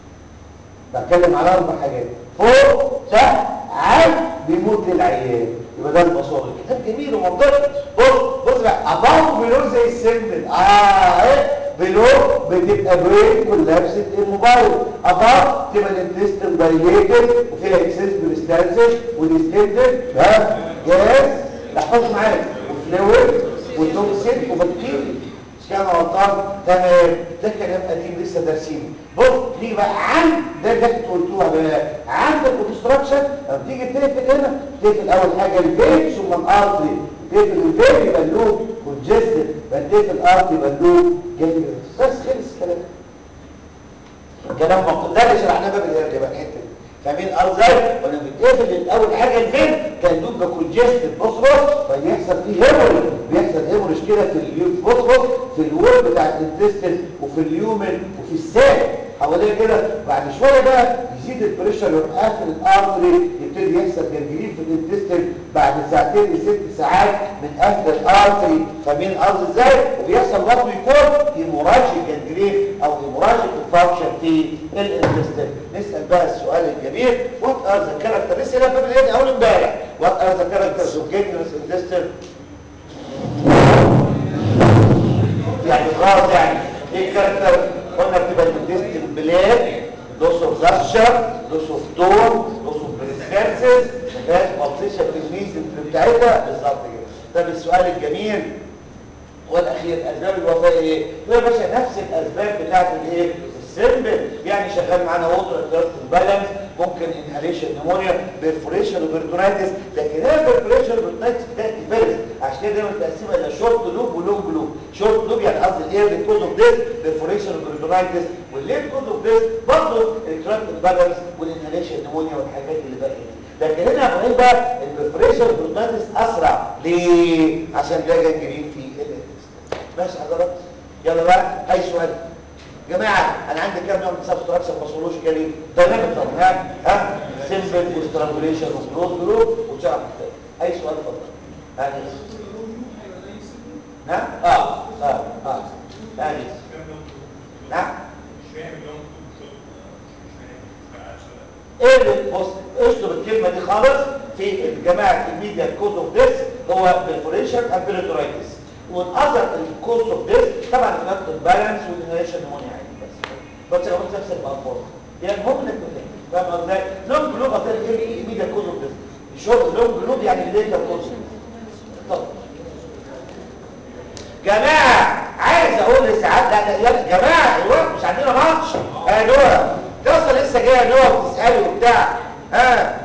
بتكلم على اربع حاجات فوق تحت عند بيموت للعيان يبقى ده البصاري كتاب جميل ومنطقي بص بص بقى اباف بلو زي السيمبل اه ايه بلو بتبقى برين كولابسد الموبايل اباف تبقى الانتستين دايليتد وفيها اكسس بريستانسز وديستندد ها جاز احفظ معايا وفلويد وتوكسين وبكتيريا مش كده غلطان تمام ده كلام قديم لسه دارسينه بص نيجي بقى عند ده اللي انتوا قلتوها بقى عند الاوبستراكشن لما تيجي تقفل هنا تقفل اول حاجه الفين ثم الارتري تقفل الفين يبقى اللوب كونجستد بعد تقفل الارتري يبقى اللوب جاي بس خلص الكلام كلام منطقي ده اللي شرحناه باب الهرجه بقى الحته دي فاهمين ازاي وانا بتقفل اول حاجه الفين كان يبقى كونجستد بص بص فبيحصل فيه هيموريج بيحصل هيموريج كده في اليو بص بص في الوول بتاع الانتستين وفي اليومن وفي الساق حواليه كده بعد شويه بقى يزيد البريشر يروح قافل الارتري يبتدي يحصل جنجرين في الانتستين بعد ساعتين لست ساعات من قفل الارتري فاهمين الارض ازاي وبيحصل برضه يكون هيموراجيك جنجرين او هيموراجيك انفكشن في الانتستين نسال بقى السؤال الجميل وات ار ذا كاركتر لسه انا فاكر ايه اول امبارح وات ار ذا كاركترز اوف جنجرس انتستين يعني خلاص يعني ايه الكاركتر قلنا بتبقى الانتستين بلاد لوس اوف زاشر لوس اوف تون لوس اوف بريسكارسز مفيهاش اوبسيشن في الميزن بتاعتها بالظبط كده طب السؤال الجميل والاخير اسباب الوفاه ايه يا باشا نفس الاسباب بتاعت الايه السمبل يعني شغال معانا ووتر انترست بالانس ممكن انهاليشن نمونيا بيرفوريشن وبرتونايتس لكن هي البرفوريشن وبرتونايتس بتاتي فيرست عشان كده دايما تقسمها الى شورت لوب ولونج لوب شورت لوب يعني قصدي الايرلي كوز اوف ديث بيرفوريشن وبرتونايتس والليت كوز اوف ديث برضه الانترست بالانس والانهاليشن نمونيا والحاجات اللي باقيه دي لكن هنا يا ابراهيم بقى البرفوريشن والبرتونايتس اسرع ليه عشان ده جنجرين في الانتست ماشي حضرتك يلا بقى اي سؤال جماعه انا عندي كام نوع من سبستراكشن باثولوجيكالي دايناميك طبعا ها ها سيمبل وسترانجوليشن وكلوز جروب وشرح اي سؤال اتفضل ها ها اه اه اه ها نعم ايه اللي بص اشطب الكلمه دي خالص في الجماعه الميديا كوز اوف ديس هو برفوريشن اند بيريتورايتس والاذر الكوز اوف ديس طبعا الفاكتور بالانس والانهيشن نمونيا عادي بس بس لو انت نفس الالفاظ يعني المهم انك تفهم فاهم ازاي لونج جلوب اصلا ايه الميديا كوز اوف ديس شورت لونج جلوب يعني الليتر كوز طب جماعه عايز اقول لسعاد لا يا جماعه الوقت مش عندنا ماتش يا نوع تصل لسه جايه نوع بتسالي وبتاع ها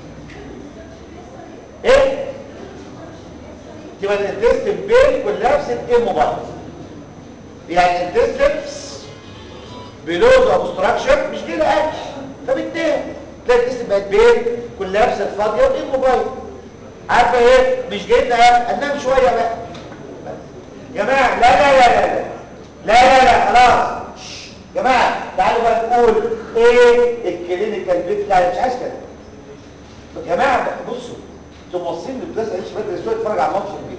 ايه تبقى الانتستين بين كولابسد ايه موبايل يعني الانتستين بلوز اوبستراكشن مش كده اكل فبالتالي تلاقي الانتستين بقت بين كولابسد فاضيه وايه موبايل عارفه ايه مش جاي لها انام شويه بقى جماعه لا لا لا لا لا لا لا خلاص جماعه تعالوا بقى نقول ايه الكلينيكال بيت لا مش عايز كده يا جماعه بصوا انتوا موصين للدراسه ايش بدري شويه اتفرج على ماتش البيت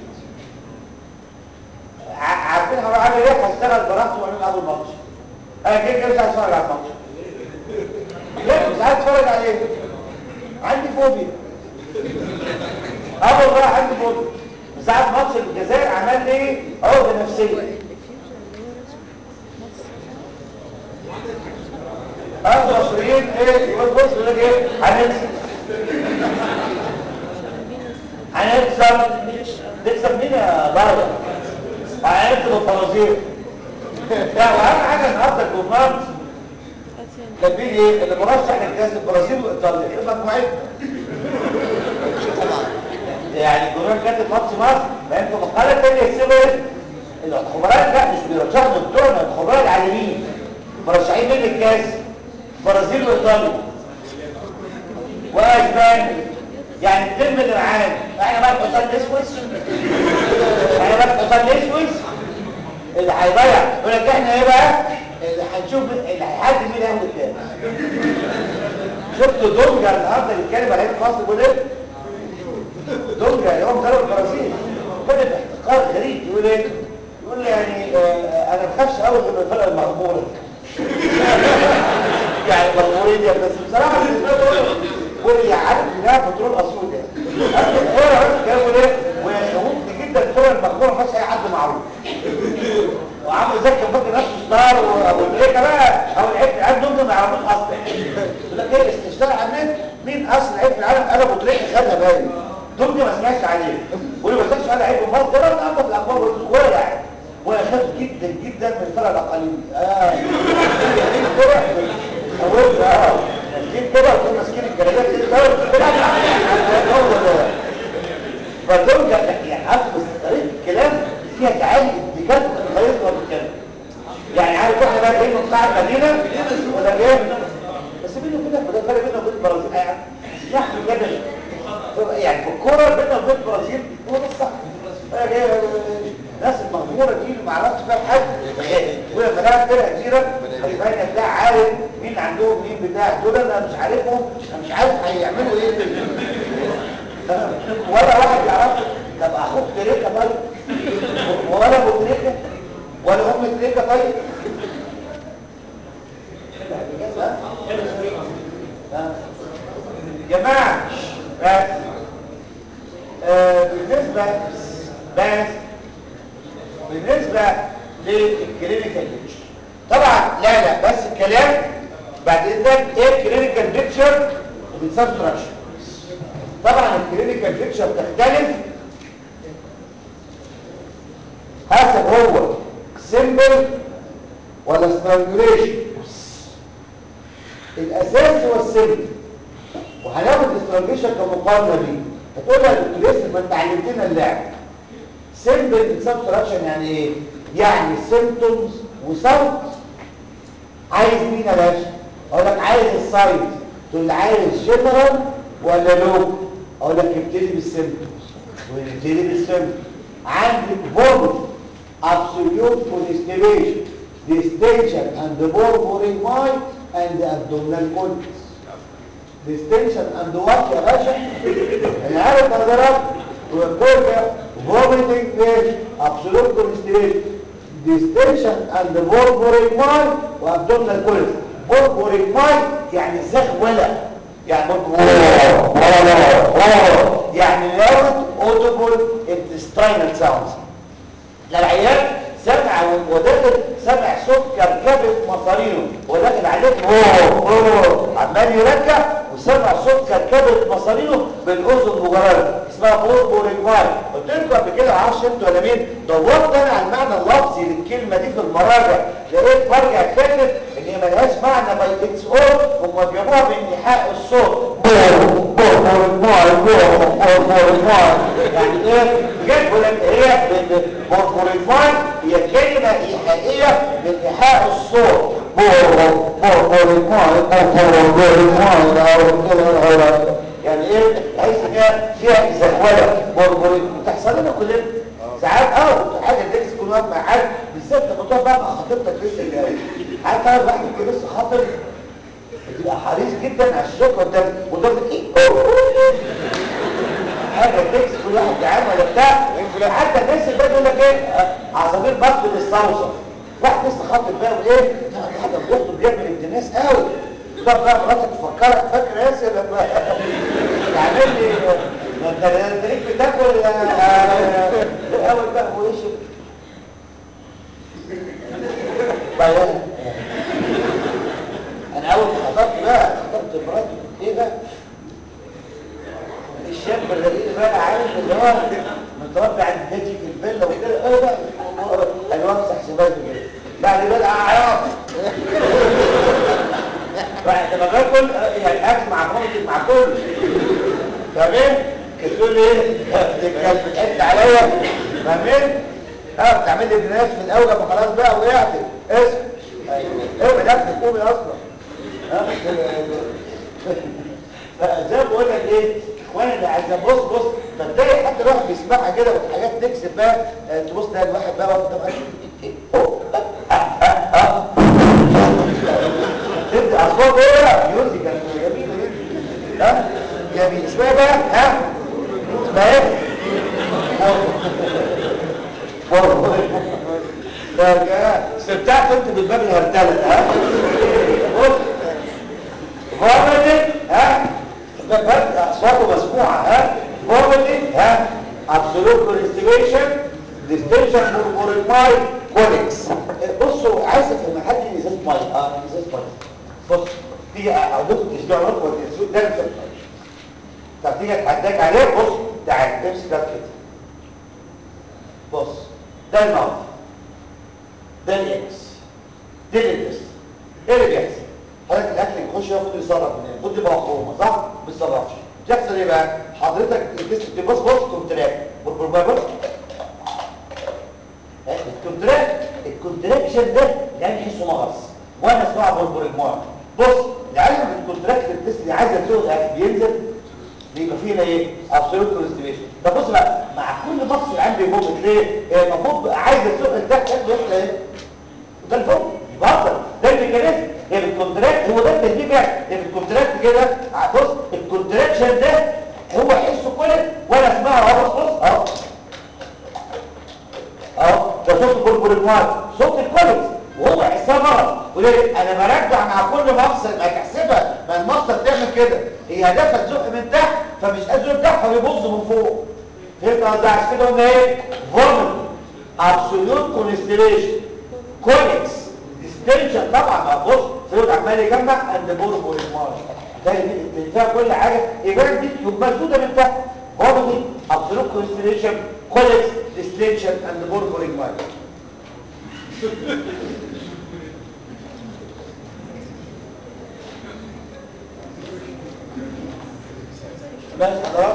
عارفين هو عامل ايه هشتغل براحتي واعمل اول ماتش انا كده كده مش عايز اتفرج على الماتش لا مش عايز اتفرج عليه عندي فوبيا اه والله عندي فوبيا ساعه ماتش الجزائر عمل لي عقده نفسيه انتوا مصريين ايه يقول بص يقول لك ايه هنكسب هنكسب نكسب مين يا ضايع هنكسب البرازيل لا واهم حاجه النهارده الجمهور كاتبين ايه اللي مرشح لكاس البرازيل وايطاليا في مجموعتنا يعني الجمهور كاتب ماتش مصر فانتوا مقاله ثانيه يكسبوا ايه الخبراء لا مش بيرشحوا بتوعنا الخبراء العالمين مرشحين مين الكاس برازيل وايطاليا واسبانيا يعني الترم اللي معانا احنا بقى الحصان الاسود احنا بقى الحصان الاسود اللي هيضيع يقول لك احنا ايه بقى اللي هنشوف اللي هيحدد مين هياخد الكاس شفتوا دونجا النهارده بيتكلم على مصر بيقول ايه دونجا اللي هو مدرب البرازيل كان باحتقار غريب يقول ايه يقول يعني آه انا ما بخافش قوي من الفرقه المغموره يعني مغمورين يا بس بصراحه واللي يعرف انها بترول اسود يعني ايه رايك كانوا ايه ويخوفني جدا الفرقه المغموره ما فيهاش اي حد معروف وعمرو زكي فاكر نفسه ستار وايه بقى او لعيبه العالم دول ما يعرفوش اصلا يقول لك ايه اشتغل على النت مين اصل لعيبه العالم قلب وطلع خدها بالي دول ما سمعش عليه واللي ما سمعش على لعيبه مصر ده من افضل الاخبار ولا يعني وانا خايف جدا جدا من الفرق الاقاليم اه الفرق خوفت اه ماسكين كده وكانوا ماسكين الجلابات كده هو ده فدول يعني عارف بس طريقه الكلام فيها تعالي اتكاد غير ما بتتكلم يعني عارف احنا بقى ايه من قاع المدينه ولا ايه بس بينه وبينك وده فرق بينه وبين البرازيل يعني نحن كده يعني الفرق بيننا وبين البرازيل هو ده الصح هي- هي- الناس المغموره دي اللي ما عرفتش فيها حد ولما لها فرقه كبيره اسبانيا بتاع عارف مين عندهم مين بتاع دول انا مش عارفهم انا مش عارف هيعملوا ايه ولا واحد يعرف طب اخوك تريكه طيب ولا ابو تريكه ولا ام تريكه طيب ها؟ جماعه بس آه، بالنسبه بس بالنسبه للكلينيكال بيكتشر طبعا لا لا بس الكلام بعد اذنك ايه الكلينيكال بيكتشر وبالسبستراكشن طبعا الكلينيكال بيكتشر تختلف حسب هو سيمبل ولا سترانجوليشن الاساس هو السيمبل وهناخد الاستراتيجيه كمقارنه بيه هتقول لها دكتور ما انت علمتنا اللعب سيمبل سبتراكشن يعني ايه يعني سيمبتومز وصوت عايز مين يا باشا اقول لك عايز السايد تقول لي عايز جنرال ولا لو اقول لك ابتدي بالسيمبتومز ونبتدي بالسيمبتومز عندك بورد absolute constipation distension and the boring mind and the abdominal colics distension and what يا باشا العارف نظرات وكوركا vomiting pain absolute constipation distension and the boring mind وabdominal colics boring mind يعني زغولة يعني يعني loud audible intestinal sounds للعيال سمع وداخل سمع صوت كركبة مصارينه وداخل عليك اوه اوه عمال يرجع وسمع صوت كركبة مصارينه بالاذن مجرده اسمها بوربور الماي قلت لكم قبل كده معرفش انتوا ولا مين دورت انا على المعنى اللفظي للكلمه دي في المراجع لقيت مرجع كاتب ان هي ملهاش معنى باي اتس اول هم جابوها بانتحاء الصوت بوربور الماي بوربور الماي يعني ايه بجد بقول لك هي بوربور الماي هي كلمه ايحائيه لانتحاء الصوت بوربور الماي بوربور الماي يعني ايه تحس ان هي فيها زهوله بوربوري بتحصل لنا كلنا ساعات اه حاجه تكس كل واحد مع حد بالذات لما تقعد بقى مع خطيبتك لسه الاول حتى انا واحد يكون لسه خاطب بتبقى حريص جدا على الشوك قدام قدام ايه حاجه تكس كل واحد جعان ولا بتاع حتى الناس اللي بقى يقول لك ايه عصافير بطل بالصوصه واحد لسه خاطب بقى وايه حاجه بيخطب بيعمل ابن ناس قوي تقعد بقى مراتك تفكرك فاكر ياسر لما تعمل لي ما انت انت ليك بتاكل الاول بقى هو ايش بعدين انا اول ما خطبت بقى خطبت مراتي ايه بقى الشاب الغريب بقى عارف اللي هو متربي عند جدي في الفيلا وكده ايه بقى انا بمسح شبابي كده بعد بقى اعراض بعد ما باكل يعني اكل مع مامتي مع كل فاهمين تقول لي ايه كانت بتحس عليا فاهمين اه بتعمل لي بنات في الاول ما خلاص بقى وقعت اسم ايه بدات تقومي اصلا فزي ما بقول لك ايه اخواني اللي عايز بص بص فتلاقي حتى الواحد بيسمعها كده وحاجات تكسب بقى تبص تلاقي الواحد بقى واقف تبدا اصوات ايه ميوزيكال جميله جدا ها جميل اسمها بقى ها اسمها ايه استمتعت انت بالباب الهرتله ها بص فوميتنج ها اصواته مسموعه ها فوميتنج ها ابسولوت كونستيبيشن ديستنشن مورماي كوليكس بصوا عايز افهم حد ازازه ميه اه ازازه ميه بص تيجي اعودكم تشجعوا نقطه والتنسوق ده نفس طب تيجي اتحداك عليه بص تعال امسك ده كده بص ده النار ده الاكس ده الانتس ايه اللي بيحصل حضرتك الاكل يخش ياخد يصرف من هنا خد بقى مفهومه صح ما بيصرفش بيحصل ايه بقى حضرتك الجسم تبص بص تقوم تراك بص بص الكونتراكت الكونتراكشن ده يعني يحسه مغص وانا اسمعه بربر الموت بص العلم الكونتراكت التست اللي عايزه تسوق اكل بينزل بيبقى فينا ايه ابسولوت كونستيبيشن طب بص بقى مع كل مفصل عندي فومت ليه هي المفروض بقى عايز السوق ده شكله يطلع ايه ده الفوق بطل ده الميكانيزم هي بالكونتراكت هو ده التدريب يعني هي بالكونتراكت كده بص الكونتراكشن ده هو يحسه كله وانا اسمعه اهو بص بص اهو اهو ده صوت البربريمات صوت الكوليكس وهو يحسها غلط وليه انا برجع مع كل مفصل ما تحسبها ما المفصل تعمل كده هي هدفها تزق من تحت فمش قادر من تحت فبيبص من فوق فهمت قصدي عشان كده قلنا ايه فوميت ابسوليوت كونستيليشن كوليكس ديستنشن طبعا ما بص فلوت عمال يجمع اند بوربريمات ده اللي فيها كل حاجه يبقى دي مسدوده من تحت فوميت ابسوليوت كونستيليشن كوليكس ديستنشن اند بوربريمات بس خلاص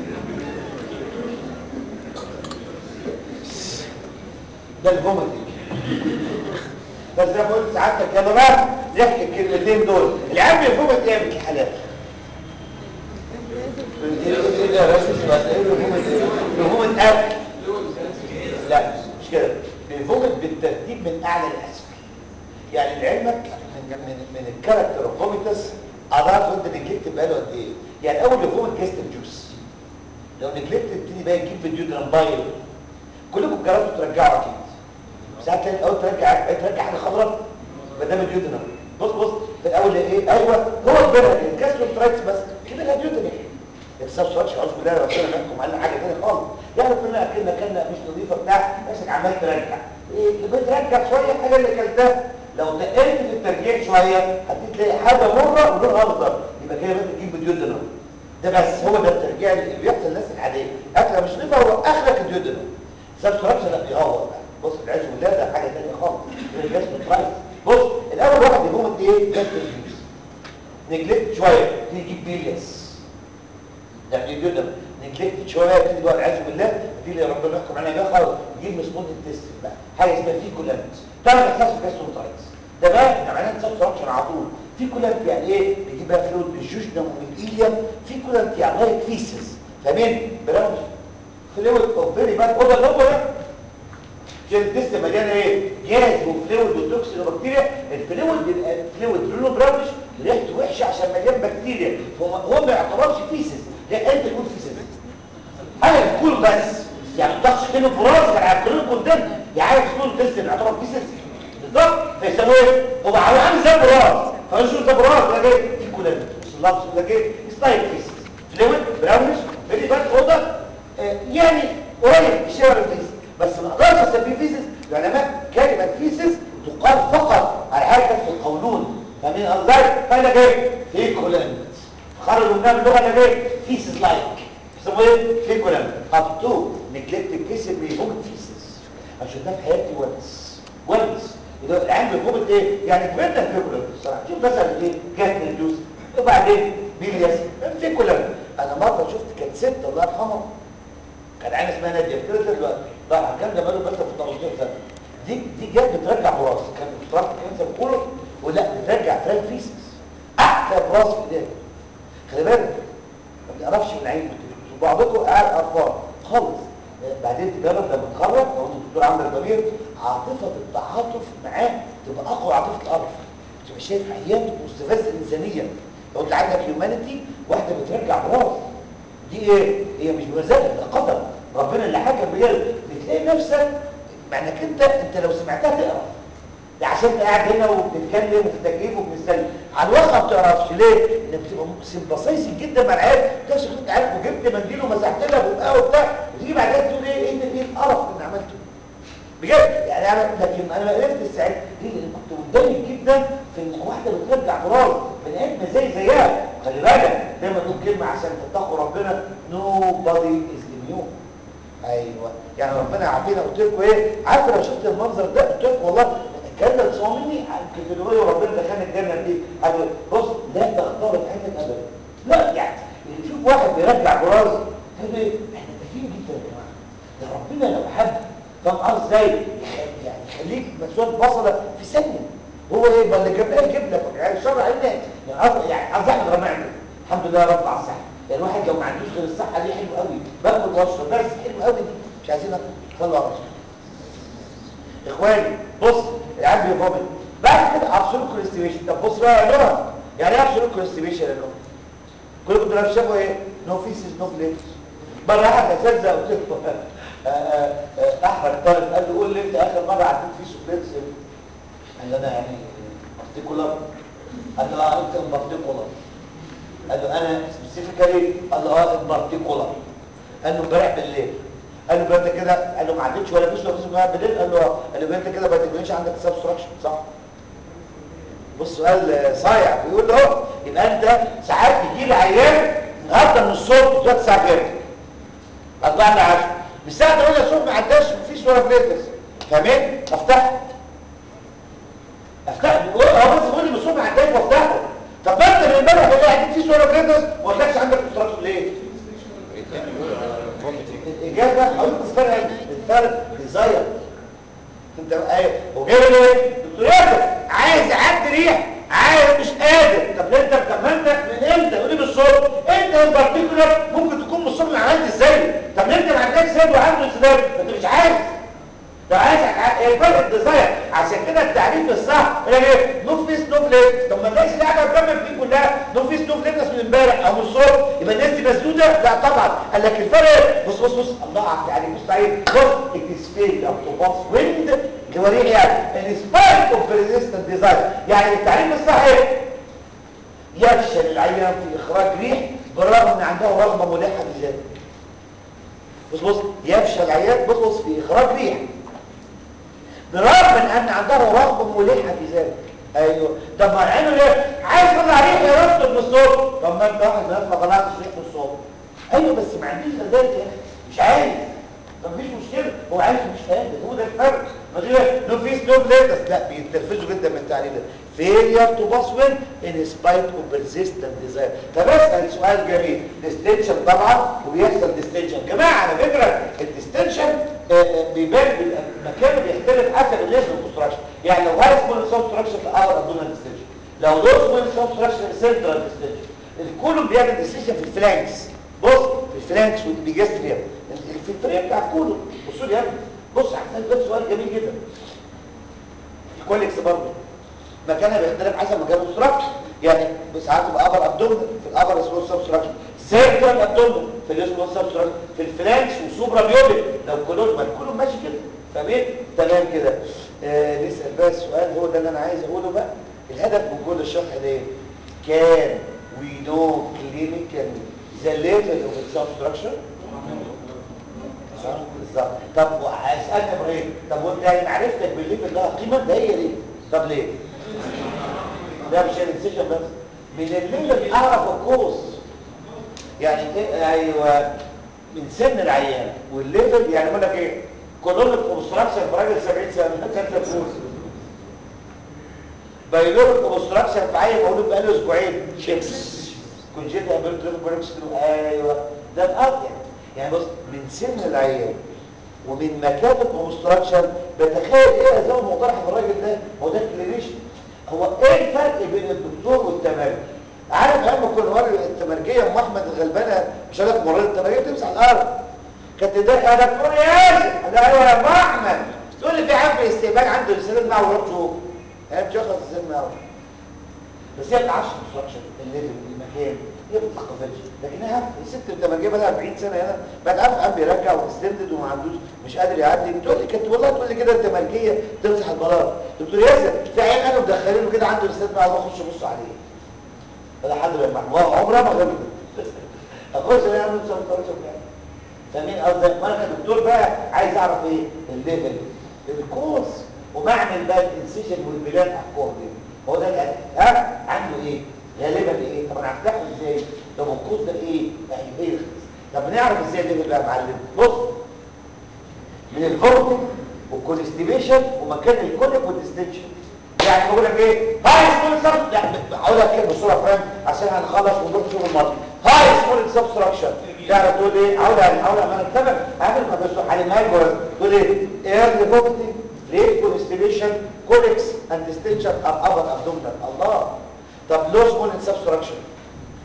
ده الفوميتنج بس زي ما قلت سعادتك يا بقى نحكي الكلمتين دول العيال بيفومت ايه في الحالات ايه ده يا ريس بس ايه بيفومت ايه بيفومت اكل لا مش كده بيفومت بالترتيب من اعلى لاسفل يعني لعلمك من من من الكاركتر اوف فوميتس اعرف انت نجلكت بقاله قد ايه يعني اول يفومت جاست الجوس لو نجلكت تبتدي بقى تجيب فيديو بايل كلكم جربتوا ترجعوا اكيد ساعات تلاقي الاول ترجع ترجع حاجه خضراء ما دام اليودنا بص بص في الاول ايه ايوه هو البرد الجاستروترايتس بس كده لا اليودنا السب سواتش اعوذ بالله ربنا منكم قال حاجه ثانيه خالص يعني كلنا اكلنا كلنا مش نظيفه بتاع نفسك عمال ترجع ايه بترجع شويه حاجه اللي اكلتها لو تقلت في الترجيع شويه هتلاقي حاجه مره ولونها اخضر يبقى كده بقى تجيب اليودنا ده بس هو ده الترجيع اللي بيحصل للناس العاديه اكله مش نظيفه هو اخرك اليودنا سب سواتش لا بيغوط بقى بص العيش بالله ده حاجه ثانيه خالص غير الجسم برايس بص الاول واحد يقوم ايه جسم الجوز نجلكت شويه تيجي بيليس يعني جدا نجلكت شويه تيجي بقى العياذ بالله دي اللي ربنا يحكم عليها بيها خالص يجيب مسموم التست بقى حاجه اسمها فيكولانت طبعا احساس الجاستروترايتس ده بقى احنا معناه نسال سرعه على طول فيكولانت يعني ايه بيجيب بقى فلويد من الجوجنم ومن الايليم فيكولانت يعني لايك فيسز فاهمين براوش فلويد اوف فيري باد اوضه اللي هو ده عشان التست مليانه ايه جاز وفلويد وتوكسين وبكتيريا الفلويد بيبقى فلويد لونه براونش ريحته وحشه عشان مليان بكتيريا هو هو ما يعتبرش فيسز لا انت تقول فيسز انا بقول بس يعني ضغط كده براس كان عارف كلكم ده يعني تقول تست يعتبر فيسز بالظبط فيسموه ايه هو عامل زي براس فمش ده براس ده جاي في كولان مش اللفظ ده جاي ستايل فيسز فلويد براونش فيري باد اوضه آه يعني قريب شبه الفيسز بس ما اقدرش اسميه فيسز العلماء كلمه فيسز تقال فقط على حاجه في القولون فاهمين قصدي فانا جاي فيكولانت خرجوا منها باللغه اللي جاي فيسز لايك يسموه ايه فيكولانت حطوه نجلكت الكسر بيفوت فيسز عشان ده في حياتي ونس ونس ده العين بيفوت ايه يعني كبرنا الفيكولانت الصراحه شوف مثلا ايه جات الجوز وبعدين بيلياس فيكولانت انا مره شفت كانت ست الله يرحمها كان عين اسمها ناديه كده دلوقتي طبعا كان ده ماله بس في 13 سنه دي دي جت بترجع براس كان بترجع كانسر كله ولا بترجع تراك فيسس احلى براس في ايديها خلي بالك ما بتعرفش من عين وبعضكم قاعد اطفال خالص بعدين تجرب لما تخرج لو انت الدكتور عندك ضمير عاطفه التعاطف معاه تبقى اقوى عاطفه القرف تبقى شايف عيان مستفزه انسانيا لو انت عندك هيومانيتي واحده بترجع براس دي ايه هي مش بمزاجك ده قدر ربنا اللي حكم بجد بتلاقي نفسك مع انك انت انت لو سمعتها تقرا ده عشان انت قاعد هنا وبتتكلم وفي التكييف وبتستنى على الواقع ما بتعرفش ليه؟ انك بتبقى سمباسيسي جدا مع العيال تكتشف انت عارف وجبت منديل ومسحت لها بقى وبتاع وتيجي بعدها تقول ايه انت ايه القرف اللي عملته بجد يعني انا لكن انا ما قدرت الساعات ليه لان كنت متضايق جدا في ان واحده بترجع براس بني ادم زي زيها خلي بالك دايما تقول كلمه عشان تتقوا ربنا نو بادي از اميون ايوه يعني ربنا يعافينا قلت لكم ايه عارف لو شفت المنظر ده قلت لكم والله الكلام ده تصور مني كنت تقول وربنا دخلني الجنه دي قالوا بص لا تختار عينك ابدا لا يعني اللي يشوف واحد بيرجع براس قالوا ايه احنا تافهين جدا يا جماعه ده ربنا لو حب فاهم قصدي ازاي يعني يخليك مسؤول بصله في ثانيه هو ايه ما اللي جاب لك يجيب لك يعني الشرع عندنا يعني قصدي يعني قصدي احمد ربنا عنده الحمد لله رب على الصحه يعني الواحد لو ما عندوش غير الصحه دي حلو قوي باكل واشرب بس حلو قوي دي مش عايزين صلوا على الرسول اخواني بص العيال بيفومت بعد كده ابسولوت كونستيبيشن طب بص بقى يا نهى يعني ايه ابسولوت كونستيبيشن يا نهى كلكم دول شافوا ايه نو فيسز نو بليت مره واحد اساتذه قلت له آه، آه، آه، احمد طالب قال له قول لي انت اخر مره عديت فيه سوبليتس قال له انا يعني بارتيكولار قال له اه انت بارتيكولار قال له انا سبيسيفيكالي قال له اه بارتيكولار قال له امبارح بالليل قال له يبقى انت كده قال له ما عدتش ولا فيش ولا فيش امبارح بالليل قال له اه قال له يبقى انت كده ما تبقاش عندك سبستراكشن صح بص سؤال صايع بيقول له اهو يبقى انت ساعات بيجي لي عيان النهارده من الصبح دلوقتي الساعه كام؟ 4 ل 10 من الساعه 8 الصبح ما عداش مفيش ولا بليتس فاهمين؟ افتحه افتحه بيقول اه بس بيقول لي من الصبح ما عداش وافتحه طب ما انت من امبارح اللي عديت فيه ولا بليتس وما طلعش عندك كونستراكشن ليه؟ الاجابه هقول لك الفرق الفرق ديزاير انت ايوه وجاي ليه دكتور ياسر عايز يعدي ريح عايز مش قادر طب ليه انت طب ما انت من امتى يقول لي من الصبح انت البارتيكولر ممكن تكون من الصبح ما عملتش ازاي طب ليه انت ما عندكش زاد وعنده انسداد انت مش عايز طب عايز الفرق الديزاير عشان كده التعريف الصح هي ايه نو فيس نو بليت طب ما الناس اللي قاعده بتكمل فيه كلها نو فيس نو بليت من امبارح او من الصبح يبقى الناس دي مسدوده لا طبعا قال لك الفرق ايه بص بص بص الله على التعريف بص تعريف بص اتسفيل او تباص ويند اللي هو ايه يعني ان سبايك اوف ريزيستنت ديزاير يعني التعريف الصح ايه يفشل العيان في اخراج ريح بالرغم ان عنده رغبه ملحه بذلك بص بص يفشل العيان بص بص في اخراج ريح برغم من ان عنده رغبه ملحه في ذلك ايوه طب ما العين ايه عايز يطلع ريح يا دكتور من الصوت طب ما انت واحد ناس ما طلعتش ريح من الصوت ايوه بس ما عنديش غازات يا اخي مش عايز مفيش مشكله هو عايز مش قادر هو ده الفرق ما تقول نو فيس نو بليتس لا بيتنرفزوا جدا من التعليل ده فيلير تو باس وين ان سبايت اوف بيرسيستنت ديزاير طب اسال سؤال جميل ديستنشن طبعا وبيحصل ديستنشن يا جماعه على فكره الديستنشن بيبان مكانه بيختلف حسب الليفل كونستراكشن يعني لو هاي سمول سبستراكشن الاول ادونا ديستنشن لو لو سمول سبستراكشن سنترال ديستنشن الكولوم بيعمل ديستنشن في الفلانكس بص في الفلانكس والبيجاستريا في الفريق بتاع الكولوم بصوا لي يا ابني بص هتلاقي سؤال جميل جدا الكوليكس برضه مكانها بيختلف حسب مكان الستراكشر يعني ساعات تبقى ابر ابدومن في الابر سمول سبستراكشر سيركل ابدومن في السمول سبستراكشر في الفلانكس وسوبرا بيوبيك لو كلهم ما كلهم ماشي كده فاهمين تمام كده آه نسال بقى السؤال هو ده اللي انا عايز اقوله بقى الهدف من كل الشرح ده ايه كان وي نو كلينيكال ذا ليفل اوف سبستراكشر بالظبط طب هسالك يا ابراهيم طب وانت يعني معرفتك بالليفل ده قيمه ده هي ليه طب ليه ده مش الانسيشن بس من الليفل اعرف الكوز يعني ايه ايوه من سن العيان والليفل يعني بقول لك ايه كولونيك اوبستراكشن في راجل 70 سنه كانت تفوز بايلوريك اوبستراكشن في عيل مولود بقاله اسبوعين شيبس كونجيتا بيرتروفيكس ايوه ده الارض يعني يعني بص من سن العيان ومن مكان الكونستراكشن بتخيل ايه زي ما مقترح الراجل ده هو ده كلينيشن هو ايه الفرق بين الدكتور والتمرجي عارف ايام ما كنا ورا التمرجيه ام احمد الغلبانه مش عارف مريض التمرجيه تمسح الارض كانت ده يا دكتور ياسر ده ايوه يا ام احمد تقول لي في عارف استقبال عنده رساله معه ويروح تشوف هي بتشخص ازاي معه بس هي بتعرفش الكونستراكشن الليفل المكان هي ما بتتقبلش لكنها الست التمرجيه بقى لها 40 سنه هنا بقت عارف قام بيرجع ومستندد وما عندوش مش قادر يعدي بتقول لي كانت والله تقول لي كده التمرجيه تمسح البلاط دكتور ياسر في عيال قالوا مدخلينه كده عنده رساله بقى اخش ابص عليه ولا حد ما يعمل عمرها ما غير كده اخش الاقي عنده سبترشن فاهمين قصدي ما انا كدكتور بقى عايز اعرف ايه الليفل الكورس وبعمل بقى الانسيشن والبلاد اكوردنج هو ده الأدب. ها عنده ايه غالبا ايه طب انا هفتحه ازاي طب القوس ده ايه يعني ايه طب نعرف ازاي الليفل بقى يا معلم بص من الفورتنج والكونستيبيشن ومكان الكونيك والديستنشن يعني بقول لك ايه هاي سكول سب يعني هقول لك ايه بصوره فاهم عشان هنخلص ونروح نشوف المرض هاي سكول سبستراكشن تعرف تقول ايه عاوز عاوز انا اتبع عامل ما بس حلمها جوه تقول ايه ايرلي فورتنج ليه كونستيبيشن كوليكس اند ديستنشن اب ابر ابدومينال الله طب لو سمول سبستراكشن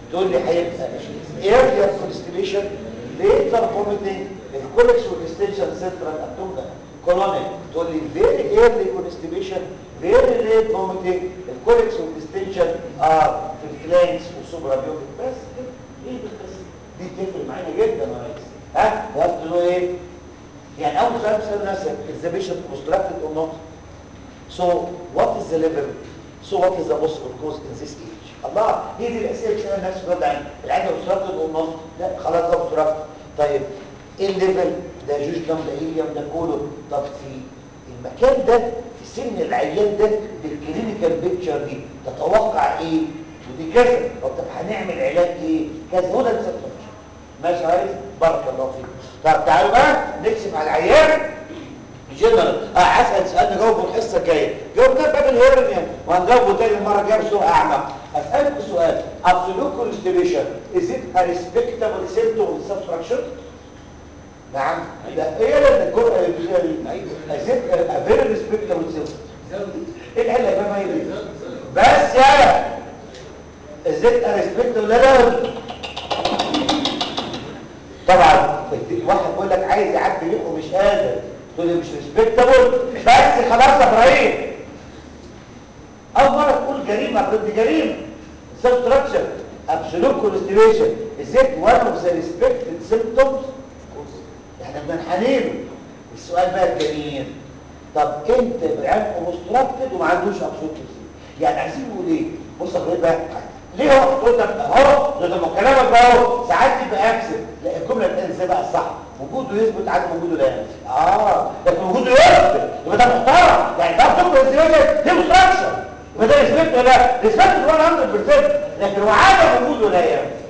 تقول لي هيبقى ايرلير كونستيبيشن ليتر فوميتنج الكولكس والديستنشن سنترال ابدومينال كولونيك تقول لي فيري ايرلي كونستيبيشن فيري ليت فوميتنج الكولكس والديستنشن ار في الفلانكس والسوبرا بيوبيك بس كده ايه القصه دي تفرق معانا جدا يا ريس ها وقت له ايه يعني اول سؤال تسال نفسك is the patient obstructed or not so what is the level so what is the possible cause in this age الله هي دي الاسئله اللي سالها نفسي برضه عن العاده obstructed or not لا خلاص ده obstructed طيب ايه الليفل ده جوج كام ده هيليوم ده كله طب في المكان ده في سن العيان ده بالكلينيكال بيكتشر دي تتوقع ايه ودي كذا طب طب هنعمل علاج ايه كذا هو ده السبب ماشي يا ريس بارك الله فيك طب تعالوا بقى نكشف على العيان جنرال اه هسال سؤال نجاوبه الحصه الجايه جاوبنا باب الهيرنيا وهنجاوبه تاني المره الجايه بصوره اعمق اسالكم سؤال absolute constipation is it a respectable symptom of substruction نعم ده ايه لان الجرأة is it a very respectable symptom ايه العله يا جماعه دي بس يا is it a respectable لا لا طبعا واحد بيقول لك عايز يعدي ليه ومش قادر تقول لي مش ريسبكتابل بس خلاص يا ابراهيم اول مره تقول جريمه ضد جريمه سبستراكشن ابسولوت كونستيبيشن ازاي وان اوف ذا ريسبكتد سيمبتومز احنا بنحنينه السؤال بقى الجميل طب انت بعين اوبستراكتد وما عندوش ابسولوت يعني عايزين نقول ايه بص يا ابراهيم بقى ليه هو تقول لك اهو ده لما كلامك بقى اهو ساعات تبقى اكسب لا الجمله بتقال ازاي بقى الصح وجوده يثبت عدم وجوده لا ينفي اه لكن وجوده يثبت يبقى ده محترم يعني ده بتقول الزواج دي مستراكشر يبقى ده ريسبكت ولا لا ريسبكت 100% لكن هو عدم وجوده لا ينفي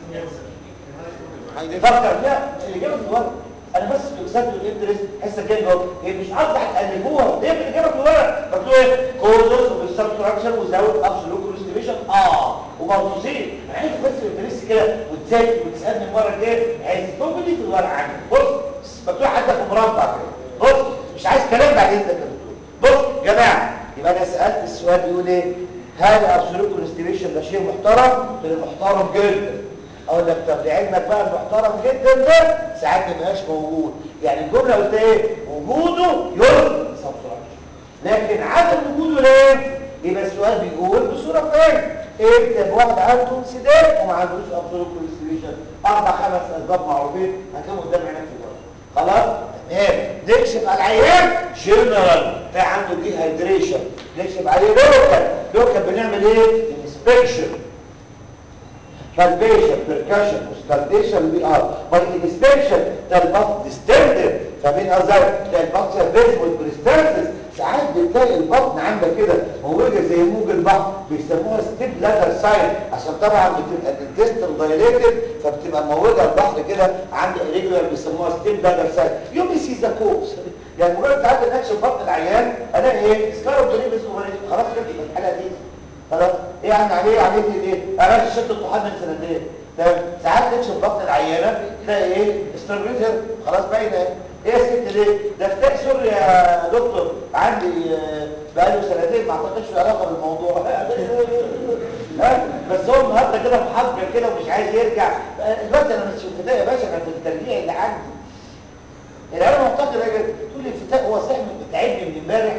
فكر فيها الاجابه في الورق انا بس بكسبت الانترست حصه كده جوه هي مش قصدي هتقلبوها هي في الاجابه في الورق مكتوب ايه كوزز وبالسبستراكشن وزود ابسولوت كونستيبيشن اه وموصوصين انا عايز بس الانترست كده وتذاكر وتسالني المره الجايه عايز تكتب لي في الورق عندي بص مكتوب حتى في مربع كده بص مش عايز كلام بعدين ده كده بص يا جماعه يبقى انا سالت السؤال بيقول ايه هل ابسولوت كونستيبيشن ده شيء محترم؟ ده محترم جدا اقول لك طب لعلمك بقى المحترم جدا ده ساعات ما يبقاش موجود يعني الجمله قلت ايه وجوده يرفض سبستراكشن لكن عدم وجوده ليه يبقى السؤال بيقول بصوره فين اكتب واحد عنده انسداد وما عندوش ابسولوت كونستيبيشن اربع خمس اسباب معروفين هتلاقيهم قدام عينك في الورق خلاص تمام نكشف على العيان جنرال في عنده دي هيدريشن نكشف عليه لوكال لوكال بنعمل ايه انسبكشن palpation, percussion, auscultation بي ار but inspection ده البطن distended فمين ازاي ده البطن visible بريستانسز ساعات بتلاقي البطن عندك كده موجه زي موج البحر بيسموها ستيب لاتر ساين عشان طبعا بتبقى الانتستين دايليتد فبتبقى موجه البحر كده عند ريجولار بيسموها ستيب لاتر ساين يوم يسي ذا كوكس يعني مجرد تعدي نكشف بطن العيان الاقي ايه سكارب بريبس اوفريشن خلاص كده يبقى الحاله دي خلاص ايه يعني عليه عليه ايه انا شفت الطحال من سنتين تمام ساعات تكشف بطن العيانه تلاقي ايه استرابيزر خلاص باينه ايه يا ست ليه ده فتاح سوري يا دكتور عندي آه، بقاله سنتين ما اعتقدش له علاقه بالموضوع ها؟ بس هو النهارده كده محجر كده ومش عايز يرجع دلوقتي انا مش في الفتاة يا باشا كان في الترجيع اللي عندي العيال معتقد تقول لي الفتاة هو صحي تعبني من امبارح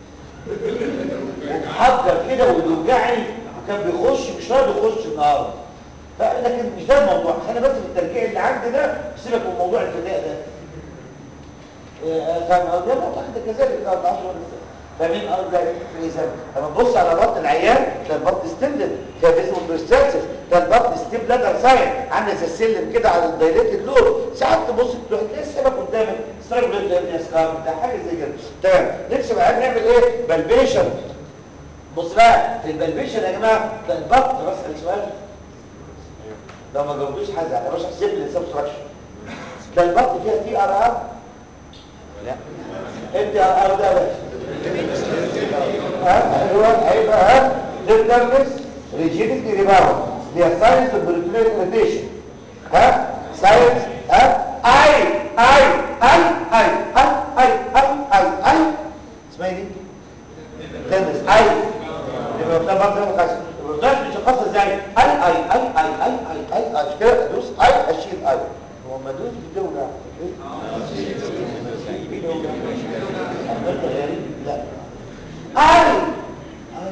ومحجر كده وبيوجعني وكان بيخش مش راضي يخش النهارده ف- لكن مش ده الموضوع انا بس في الترجيع اللي عندي ده سيبك من موضوع الفداء ده فاهم قصدي؟ انا اعتقد كذلك ده 10 لسه فمين قال ده فاذا لما تبص على بطن العيان ده البطن ستندد ده فيزمو بريستاتس ده البطن ستيب لادر ساين عامل زي السلم كده على الدايليتد لور ساعات تبص تروح تلاقي السبب قدامك سترايك بلاد ابن سكار بتاع حاجه زي كده تمام نكشف العيان نعمل ايه بلبيشن بص بقى في البلبيشن يا جماعه ده البطن بسال سؤال لو ما جاوبتوش حاجه يا باشا احسب لي السبستراكشن ده البطن فيها تي ار ار لا انت ار ده بس ها هو هيبقى ها ديترمس ريجيديتي ريباوند دي ساينس اوف بريتوليت ريتيشن ها ساينس ها اي اي اي اي اي اي اي اي اي اسمها ايه دي؟ تنس اي يبقى ده برضه ما خاص البروتاج مش اشخاص ازاي اي اي اي اي اي اي اي اي كده ادوس اي اشيل اي هو ما ادوس بتوجع عملت غريب لا اي اي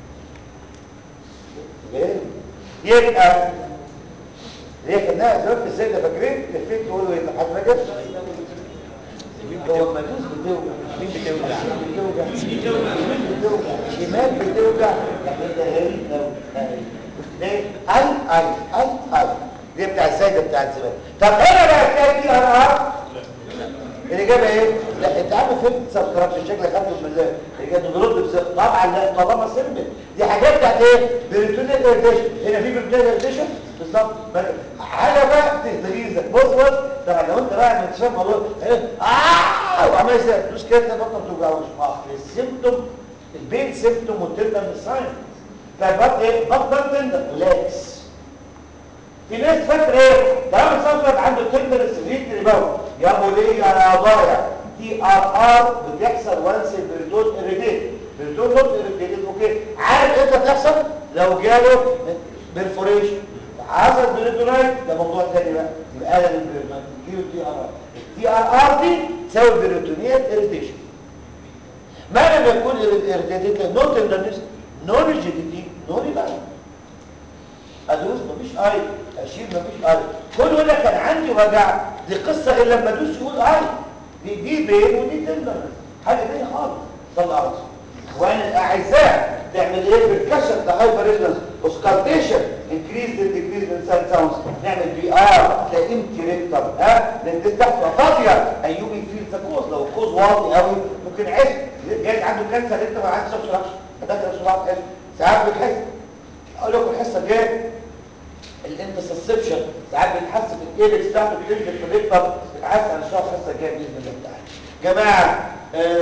جامد. يبقى هي كانها زرت السيده فاكرين لفيت تقول له ايه طب حد فاكر هو المجوس بتوجع مين بتوجع مين بتوجع مين بتوجع شمال بتوجع يعني انت غريب لو ليه اي اي اي اي دي بتاع السيده بتاع الزمان طب هنا بقى تلاقي دي انا الاجابه ايه لا انت عارف فين سبسكرايب شكلك خدته من الله الاجابه بيرد بصدق طبعا لا طالما سلمت دي حاجات بتاعت ايه بريتونيال ايريتيشن هنا في بريتونيال ايريتيشن بالظبط حاجه بقى تغيظك بص بص طبعا لو انت بقى مش فاهم الموضوع اه وعمال يسال مش كده تلاقي بطنك توجعوش اه السيمتوم البين سيمتوم والتندم الساين فالبطن ايه بطن تندم ريلاكس في ناس فاكره ايه طالما الصفر عنده تندرس ريتري باو يا ابو ليه يا ضايع تي ار ار بتحصل وانس البريتون اريتيت بريتون نوت اريتيت اوكي عارف امتى بتحصل لو جاله بيرفوريشن حصل بريتونايت ده موضوع تاني بقى يبقى قلل البريتونايت يجيله تي ار ار التي ار ار دي تساوي بريتونيات اريتيشن ما لم يكون اريتيت نو تندرنس نو ريجيديتي نو ريباوند ادوس مفيش اي اشيل مفيش اي كل يقول لك كان عندي وجع دي قصه غير لما ادوس يقول اي دي دي بين ودي تندرنس حاجه ثانيه خالص طلع راسي اخواني الاعزاء تعمل ايه بالكشف ده هايبر ريزونانس اوسكالتيشن انكريز ذا ديكريز ان سايد ساوندز نعمل بي ار تلاقي امتي ريكتر ها لان دي تحت فاضيه ايوبي فيل ذا كوز لو الكوز واطي قوي ممكن عشق جاي عنده كانسر انت ما عندكش سبشركش داخل صباع حلو ساعات بتحس اقول لكم الحصه الجايه الانترسبشن ساعات بتحس في الايبكس بتاعته بتنزل في الريكتر بتحس ان الشخص الحصه الجايه باذن الله تعالى جماعه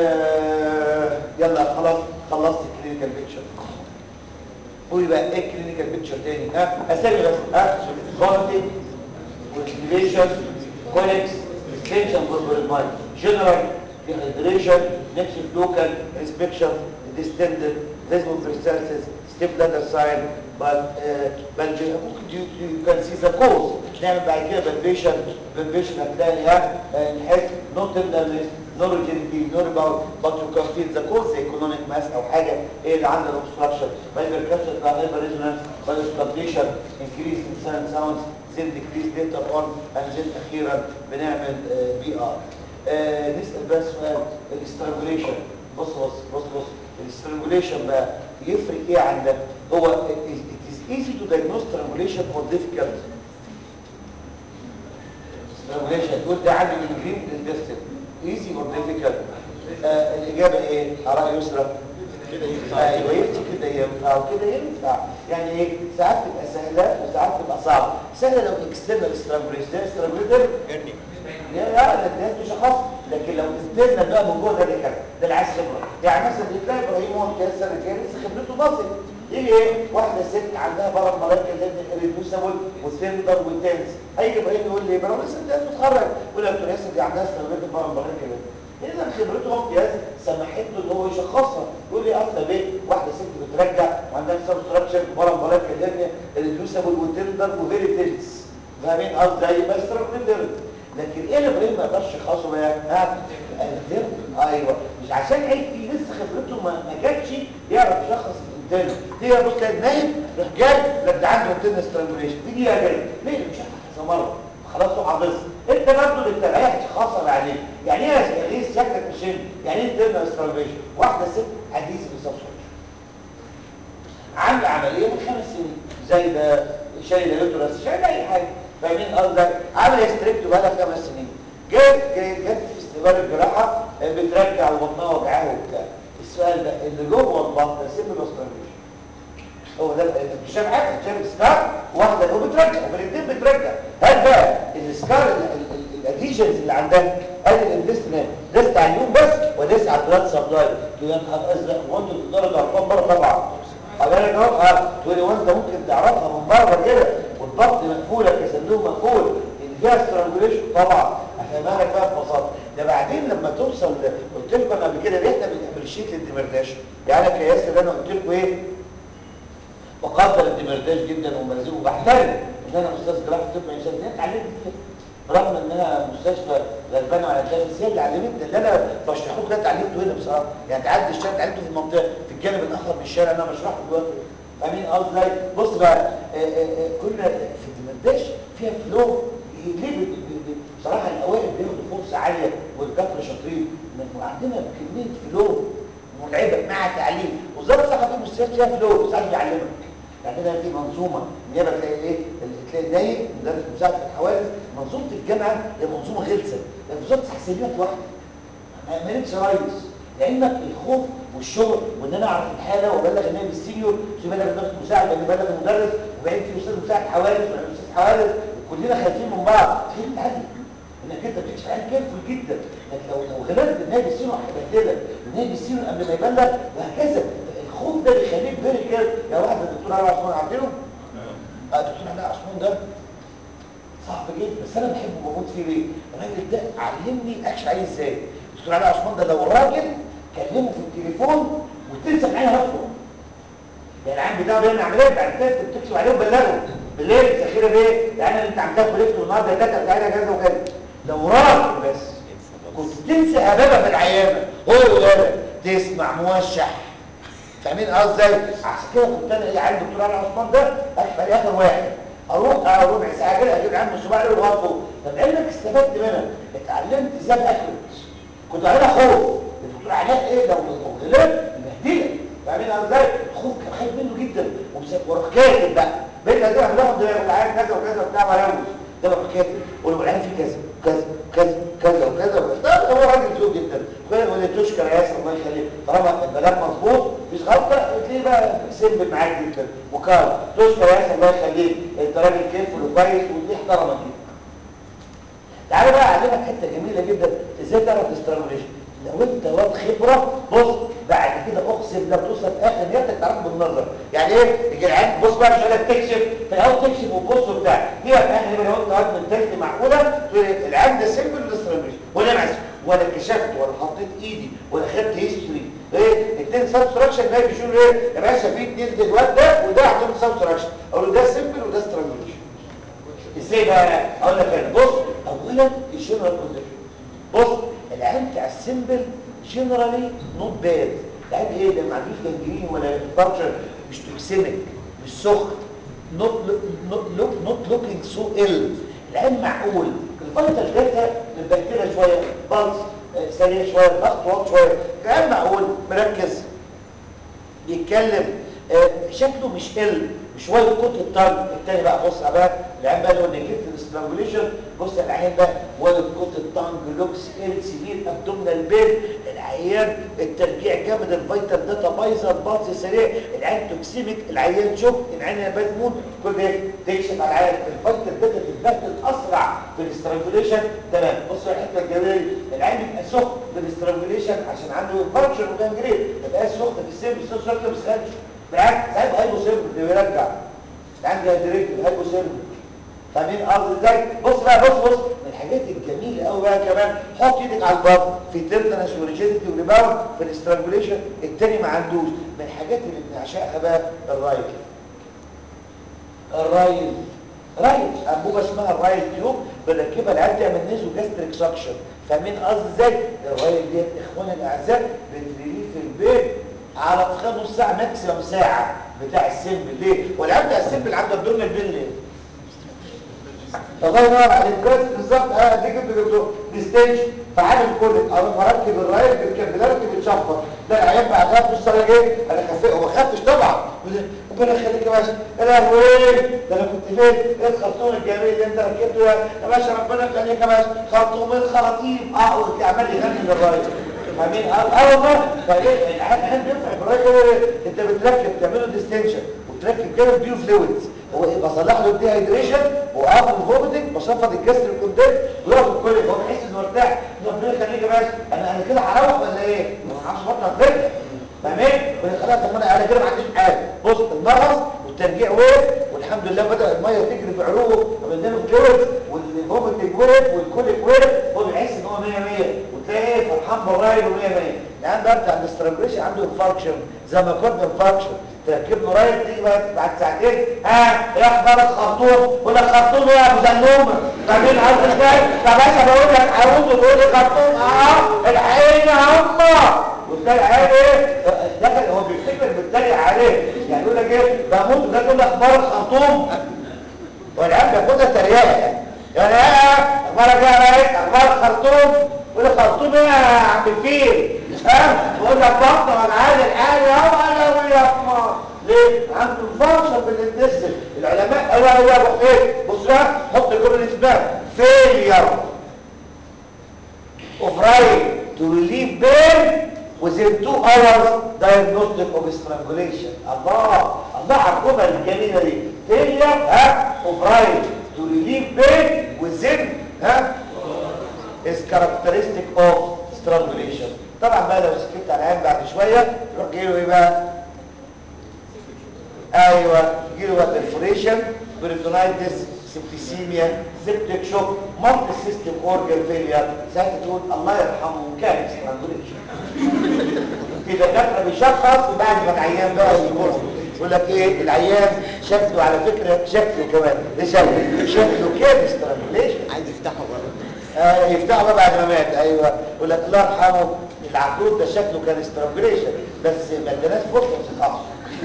آه يلا خلاص خلصت الكلينيكال بيكتشر قولي بقى ايه الكلينيكال بيكتشر تاني ها اسامي بس ها فولتي كونستيبيشن كوليكس اكستنشن بالبريدمايل جنرال dehydration next local inspection distended desmond peristalsis step ladder sign but uh, but ممكن you, you can see the cause نعمل بعد كده بالبيشن بالبيشن هتلاقي ها نحس no tenderness no rigidity no rebound but you can feel the cause the economic mass او حاجه ايه اللي عندها obstruction by percussion by hyper resonance by auscultation increase in sound sounds then decrease later on and then اخيرا بنعمل بي ار آه نسال بقى سؤال الاسترانجوليشن بص بص بص بص الاسترانجوليشن بقى يفرق ايه عن ده هو it is, it is easy to diagnose strangulation or difficult strangulation تقول ده عندي من green intestine easy or difficult آه الاجابه ايه اراء يسرى كده ينفع ايوه يفتي كده ينفع وكده ينفع يعني ايه ساعات تبقى سهله وساعات تبقى صعبه سهله لو اكسترنال سترانجوليشن ده سترانجوليشن يا لا ده ده شخص لكن لو استنى بقى من جوه ده اللي كان ده اللي عايز خبره يعني مثلا تلاقي ابراهيم هو امتياز سنه كام لسه خبرته بسيط يجي ايه واحده ست عندها برد ملايكه اللي هي الريدوسابل والسندر والتنس هيجي ابراهيم يقول لي برا لسه انت متخرج يقول لك دكتور ياسر دي عندها استرابيت برد ملايكه اذا خبرته هو امتياز سمحت له ان هو يشخصها يقول لي اصل بيه واحده ست بترجع وعندها سبستراكشر برد ملايكه اللي هي الريدوسابل والتندر وفيري تنس فاهمين قصدي بس استرابيت لكن ايه اللي ابراهيم ما يقدرش يخلصه بقى ها الانترن ايوه مش عشان عيب فيه لسه خبرته ما, ما جاتش يعرف يشخص الانترن تيجي بص تلاقي نايم راح جاي لك ده عنده انترن سترانجوليشن تيجي يا جاي ليه مش كذا مره خلاص هو حافظها انت برضه اللي بتريح تخاصم عليه يعني ايه يعني ايه شكلك مش يعني ايه انترن سترانجوليشن واحده ست حديث بالسبسكريبشن عامله عمليه من خمس سنين زي ده شايله يوترس شايله اي حاجه فاهمين قصدك عامله استريكت بقى لها خمس سنين جت جت في استقبال الجراحه بترجع وبطنها وجعها وبتاع السؤال ده اللي جوه البطن سيب الاستراتيجي هو ده مش شايف حاجه شايف سكار واحده هو بترجع وبالاثنين بترجع هل بقى السكار الاديشنز اللي عندها قال الانفستمنت دست على اليوم بس ودست على البلاد سبلاي تقول يا نهار ازرق وانتوا تقدروا تعرفوها بره طبعا حضرتك اهو اه تقول هو انت ممكن تعرفها من بره كده والضغط مقفوله كصندوق مقفول ان فيها سترانجوليشن طبعا احنا مالك فيها ببساطه ده بعدين لما توصل قلت لكم قبل كده احنا بنابريشيت الدمرداش يعني يا ياسر انا قلت لكم ايه بقدر الدمرداش جدا وبرزقه وبحترم ان انا استاذ جراحه طب عين شمس اتعلمت كده رغم انها مستشفى غلبانه على الدم بس هي اللي علمتني اللي انا بشرحه ده اتعلمته هنا بصراحه يعني تعدي الشارع اتعلمته في المنطقه في الجانب الاخر من الشارع انا بشرحه دلوقتي فاهمين قصدي ازاي؟ بص بقى آه، آه، آه، كنا في الدمرداش فيها فلو ليه ب- ب- ب- بصراحه الاوائل بياخدوا فرصه عاليه والدكاتره شاطرين إن عندنا كميه فلو متعبه مع تعليم وزاره الصحه في مستشفيات فيها فلو ساعات بيعلمك يعني كده في منظومه النيابه تلاقي ايه اللي تلاقي نايب مدرس مساعد في الحوادث منظومه الجامعه هي منظومه غلسه لان وزاره الصحه سلمت واحده ما مالكش ريس لعلمك الخوف والشغل وان انا اعرف الحاله وابلغ النائب السينيور في بلغ المدرس المساعد وبعدين بلغ المدرس وبعدين في استاذ مساعد حوادث وبعدين استاذ حوادث كلنا خايفين من بعض خايف تعدي انك انت بتكشف عين كيرفول جدا انك لو لو غلبت النائب السينيور هيبهدلك النائب السينيور قبل ما يبلغ وهكذا الخوف ده بيخليك فيري كير يا واحد الدكتور علي عثمان عارفينه؟ اه الدكتور علي عثمان ده صعب جدا بس انا بحبه وبموت فيه ليه؟ الراجل ده علمني اكشف عليه ازاي الدكتور علي عثمان ده لو راجل كلمه في التليفون وتنسى معايا هفوه يعني العام بتاعه بيعمل عمليه بعد كده بتكشف عليه وبلغه بالليل الذخيره بايه؟ يعني انت عملتها كلفته النهارده داتا بتاعتها كذا وكذا لو راجل بس كنت تنسى هبابه في العيانه هو ولا تسمع موشح فاهمين قصدي ازاي؟ عشان كده كنت انا ايه عند الدكتور علي عثمان ده اكشف عليه اخر واحد اروح اه ربع ساعه كده اجيب عنده الصباع له وغطه طب علمك استفدت منها اتعلمت ازاي اكلت كنت عليها خوف الدكتور علاء ايه لو لو غلط يبهدلك فاهمين قصدي ازاي؟ الخوف كان خايف منه جدا ومسك وراح كاتب بقى بقيت اديها بناخد العيان كذا وكذا وبتاع وهلوش ده بقى كاتب ولو العيان فيه كذا كذا كذا كذا وكذا وكذا ده هو راجل ذوق جدا ولا تشكر يا ياسر الله يخليك طالما البلاغ مظبوط مفيش غلطه تلاقيه بقى سيمبل معاك جدا وكار تشكر يا ياسر الله يخليك انت راجل كيرفول وكويس ودي احترمك جدا تعالى بقى اعلمك حته جميله جدا ازاي تعرف الاسترانجوليشن لو انت واد خبره بص بعد كده اقسم لو توصل اخر نيتك تعرف بالنظر يعني ايه يجي العيان بص بقى مش قادر تكشف في الاول تكشف وتبص وبتاع دي بقى في اخر نيتك لو انت واد من ثالث معقوله تقول إيه؟ العيان ده سيمبل الاسترانجوليشن ولا معسل ولا كشفت ولا حطيت ايدي ولا خدت هيستوري ايه اثنين سبستراكشن ده بيشيلوا ايه يا باشا في اثنين الواد ده وده عندهم سبستراكشن اقول له ده سيمبل وده استرانجوليشن ازاي بقى اقول لك انا بص اولا الجنرال كونديشن بص العين بتاع السيمبل جنرالي نوت باد العين ايه ده ما عندوش جنجرين ولا فراكشر مش توكسيميك مش سخن نوت لوك نوت لوكينج سو ال العين معقول الفيتال داتا متبهدله شويه بلس آه، سريع شويه ضغط واطي شويه العين معقول مركز بيتكلم آه، شكله مش ال مش وايد كوت الطرد التاني بقى بص بقى العين بقى لو نيجيت الاسترانجوليشن بص العين ده وايد كوت التانج لوكس ال سيفير ابدومينال بين العيان الترجيع جامد الفيتال داتا بايظه الباص سريع العين توكسيميك العيان شوك العين مجنون كل ده تكشف على العيان الفيتال داتا تتبهدل اسرع في الاسترانجوليشن تمام بص الحته الجميله العين بيبقى سخن في الاسترانجوليشن عشان عنده انفكشن وجانجرين يبقى سخن في السيم السيم سخن ما بيسخنش بالعكس ساعات هايبو اللي بيرجع عندي هيدريت هايبو سيرم فاهمين قصدي ازاي بص بقى بص بص من الحاجات الجميله قوي بقى كمان حط ايدك على البطن في تيرتنس وريجيديتي وريباوند في الاسترانجوليشن التاني ما عندوش من الحاجات اللي بنعشقها بقى الرايل الرايل رايل انبوبه اسمها الرايل تيوب بنركبها العيال تعمل نيزو جاستريك سكشن فاهمين قصدي ازاي الرايل ديت اخواني الاعزاء بتريليه في البيت على تخيل نص ساعه ماكسيمم ساعه بتاع السيمبل ليه والعيال بتاع السيمبل عنده ابدومينال بين ليه الله ينور عليك كويس بالظبط اه دي كنت جبته دي ستيج فعامل كل اروح اركب الرايل بالكابل اركب الشفره ده العيال بعدها في الصلاه ايه انا خفيت هو خفش طبعا ربنا يخليك يا باشا يا لهوي ده انا كنت فين ايه الخرطوم الجميل اللي انت ركبته ده يا باشا ربنا يخليك يا باشا خرطومين خراطيم اه عمال يغني للرايل فاهمين اه والله فايه العيال بينفع بالرايل انت بتركب تعمله ديستنشن وتركب كده بيو فلويدز هو ايه بصلح له الديهايدريشن واقف الفوميتنج بشفط الكسر الكونتنت ويقف الكل هو بيحس انه ارتاح ربنا يخليك يا باشا انا انا كده هروح ولا ايه ما اعرفش بطنك فين فاهمين خلاص طب انا انا كده ما عنديش حاجه بص المغص والترجيع وقف والحمد لله بدا الميه تجري في عروقه وبدنا فلويد والفوميتنج وقف والكوليك وقف هو بيحس ان هو 100 100 وتلاقي ايه فرحان بالرايل و100 100 يعني برجع الاسترانجوليشن عنده انفاركشن زي ما كنت انفاركشن تركب له رايت تيجي بقى بعد ساعتين ها ايه اخبار الخرطوم يقول لك خرطوم ايه يا ابو زنومه بعدين عارف ازاي طب انا بقول لك عاوز تقول لي خرطوم اه الحقيقه يا امه وتلاقي عيال ايه دخل هو بيفتكر بيتريق عليه يعني يقول لك ايه بموت ده تقول لي اخبار الخرطوم والعيال بياخدها تريقه يعني يعني ايه اخبارك ايه يا ريت اخبار الخرطوم يقول لي خرطوم ايه يا عم الفيل ها بقول لك بطه وانا عايز الحاجه يا انا يا اما ليه عنده فانكشن بالانتستين العلماء قالوا قالوا يا ابو ايه بص بقى حط كل الاسباب فيلير of right to relieve pain within two hours diagnostic of strangulation الله الله على الجمل الجميله دي failure ها of right to relieve pain within ها is characteristic of strangulation طبعا بقى لو سكت على العين بعد شويه يروح جاي له ايه بقى ايوه يجي له perforation peritonitis سبتيسيميا سيبتك شوك مالتي سيستم اورجن فيلير ساعتها تقول الله يرحمه كان سترانجوليشن في دكاتره بيشخص بعد ما العيان بقى يقول يقول لك ايه العيان شكله على فكره شكله كمان ده شكله شكله كان سترانجوليشن عايز يفتحه بره آه يفتحوا بقى بعد ما مات ايوه يقول لك الله يرحمه العقود ده شكله كان سترانجوليشن بس ما اداناش فرصه ما تخافش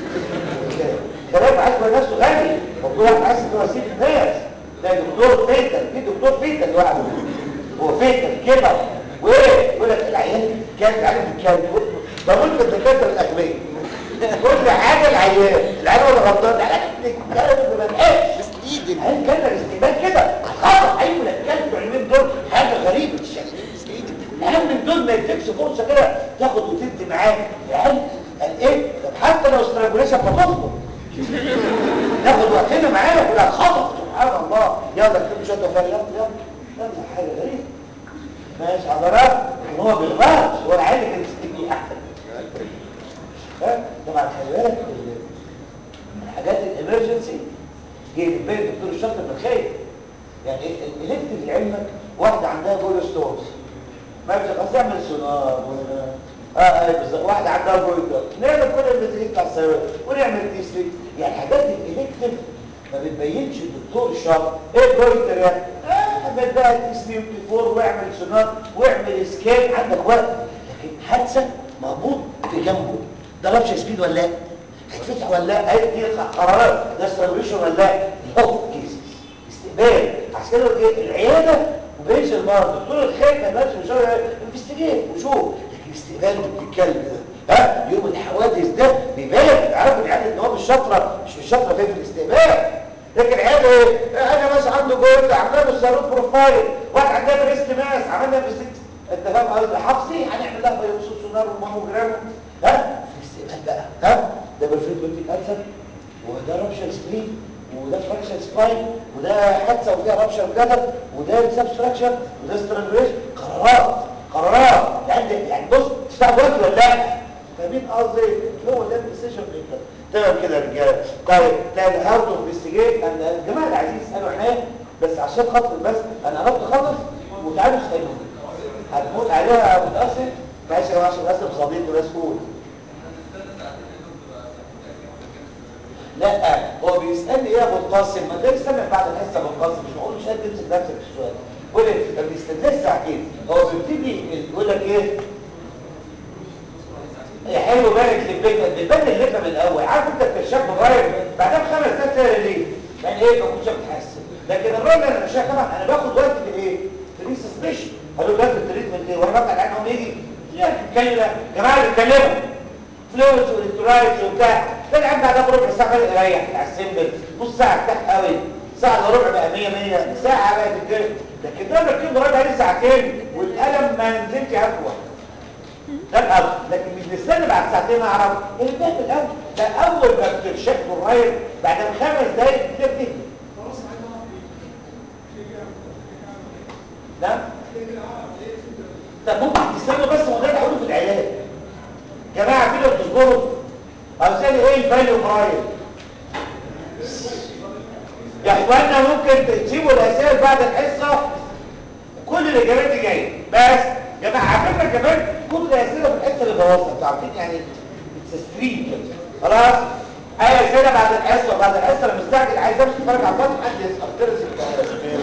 كلام عايز يبقى نفسه غني وكل واحد عايز يبقى وسيله الناس ده دكتور فيتل في دكتور فيتل لوحده هو فيتل كده وايه يقول لك العيان كان عارف كان بقول في الدكاتره الاغبياء كل حاجه العيان العيان هو اللي غلطان العيان الكلام ما بقاش بس ايد العيان كان الاستقبال كده خطا ايوه الكلام العلمين دول حاجه غريبه الشكل بس ايد العيال من دول ما يديكش فرصه كده تاخد وتدي معاه العيال قال ايه طب حتى لو استرانجوليشن فتصبر ناخد وقتنا معانا ولا خطأ سبحان الله يلا كل شويه وفر يلا يلا يلا حاجه غريبه ماشي حضرات ان هو بيغلطش هو العيال كان يستجي احسن ها طبعا خلي بالك ال- الحاجات الامرجنسي جه في بالي الدكتور الشاطر من خايف يعني الالكتيف لعلمك واحده عندها جول ستونز ما مش خلاص تعمل سونار و- اه اه بالظبط واحده عندها جويتر نعمل كل البتريك بتاع السيارات ونعمل تي 3 يعني الحاجات الالكتيف ما بتبينش الدكتور الشاطر ايه الجويتر يعني اه اعمل بقى تي 3 وتي 4 واعمل سونار واعمل سكان عندك وقت لكن حادثه مربوط في جنبه ده رابش سبيد ولا لا هتفتح ولا لا هيدي قرارات ده سيرفيشن ولا لا هو كيسز استقبال عشان كده يقول ايه العياده وبيش المرض دكتور الخير ما ماتش مش انفستيجيت وشوف لكن استقبال بالكلب ده ها يوم الحوادث ده بيبان عارف العيال ان هو مش شاطره مش مش شاطره فين في الاستقبال لكن العيال ايه انا بس عنده جوز عملنا له سيروت بروفايل واحد عندها بريست ماس عملنا بريست انت فاهم قصدي حفصي هنعمل لها بايوبسي سونار وماموجرام ها في الاستقبال بقى ها ده بالفريكونتي كانسر وده رابشر سبلين وده فراكشر سباين وده حادثه وفيها رابشر جدر وده سبستراكشر وده سترانجوليشن قرارات قرارات يعني يعني بص تستعب وقت ولا لا فاهمين قصدي هو ده الديسيجن ميكر تمام كده يا رجاله طيب تاني هاو تو انفستيجيت انا الجماعه اللي عايزين يسالوا حاجه بس عشان خاطر بس انا قربت اخلص وتعالوا اسالوني هتموت عليها متاثر ماشي يا جماعه عشان اسف صديقي مسؤول لا هو بيسالني ايه يا ابو القاسم ما ده يستنى بعد الحصه ابو القاسم مش معقول مش قادر تمسك نفسك في السؤال قول لي ما بيستناش ساعتين هو بيبتدي يقول لك ايه يا حلو بالك لبيتك بتبان اللبه من الاول عارف انت الكشاف صغير بعدها بخمس دقايق تلاقي الليل يعني ايه ما كنتش بتحسن لكن الراجل انا مش طبعا انا باخد وقت في الايه في الريسسبيشن قالوا ده التريتمنت ايه وانا بطلع عنهم يجي يا بتتكلم يا جماعه اللي بيتكلموا فلويدز والكترولايتس وبتاع تلاقي عندي بعدها بربع ساعه بدأ يريح على السمبل نص ساعه ارتاح قوي ساعه الا ربع بقى 100 100 ساعه بقى تتجرب لكن ده بكتب راجع عليه ساعتين والقلم ما نزلش اقوى ده الاول لكن مش نستنى بعد ساعتين اعرف ايه ده في الاول ده اول ما بترشح له الرايل بعد خمس دقايق بتبتدي نعم طب ممكن تستنوا بس وده اللي هقوله في العلاج جماعه كده تصبروا عاوزين ايه الفاليو برايل يا اخوانا ممكن تسيبوا الاسئله بعد الحصه كل الاجابات دي جايه بس جماعه على فكره كمان كل الاسئله في الحته اللي بوظها انتوا عارفين يعني ستريم كده خلاص اي اسئله بعد الحصه بعد الحصه انا مستعجل عايز امشي اتفرج على الفيلم حد يسال خلص الكلام.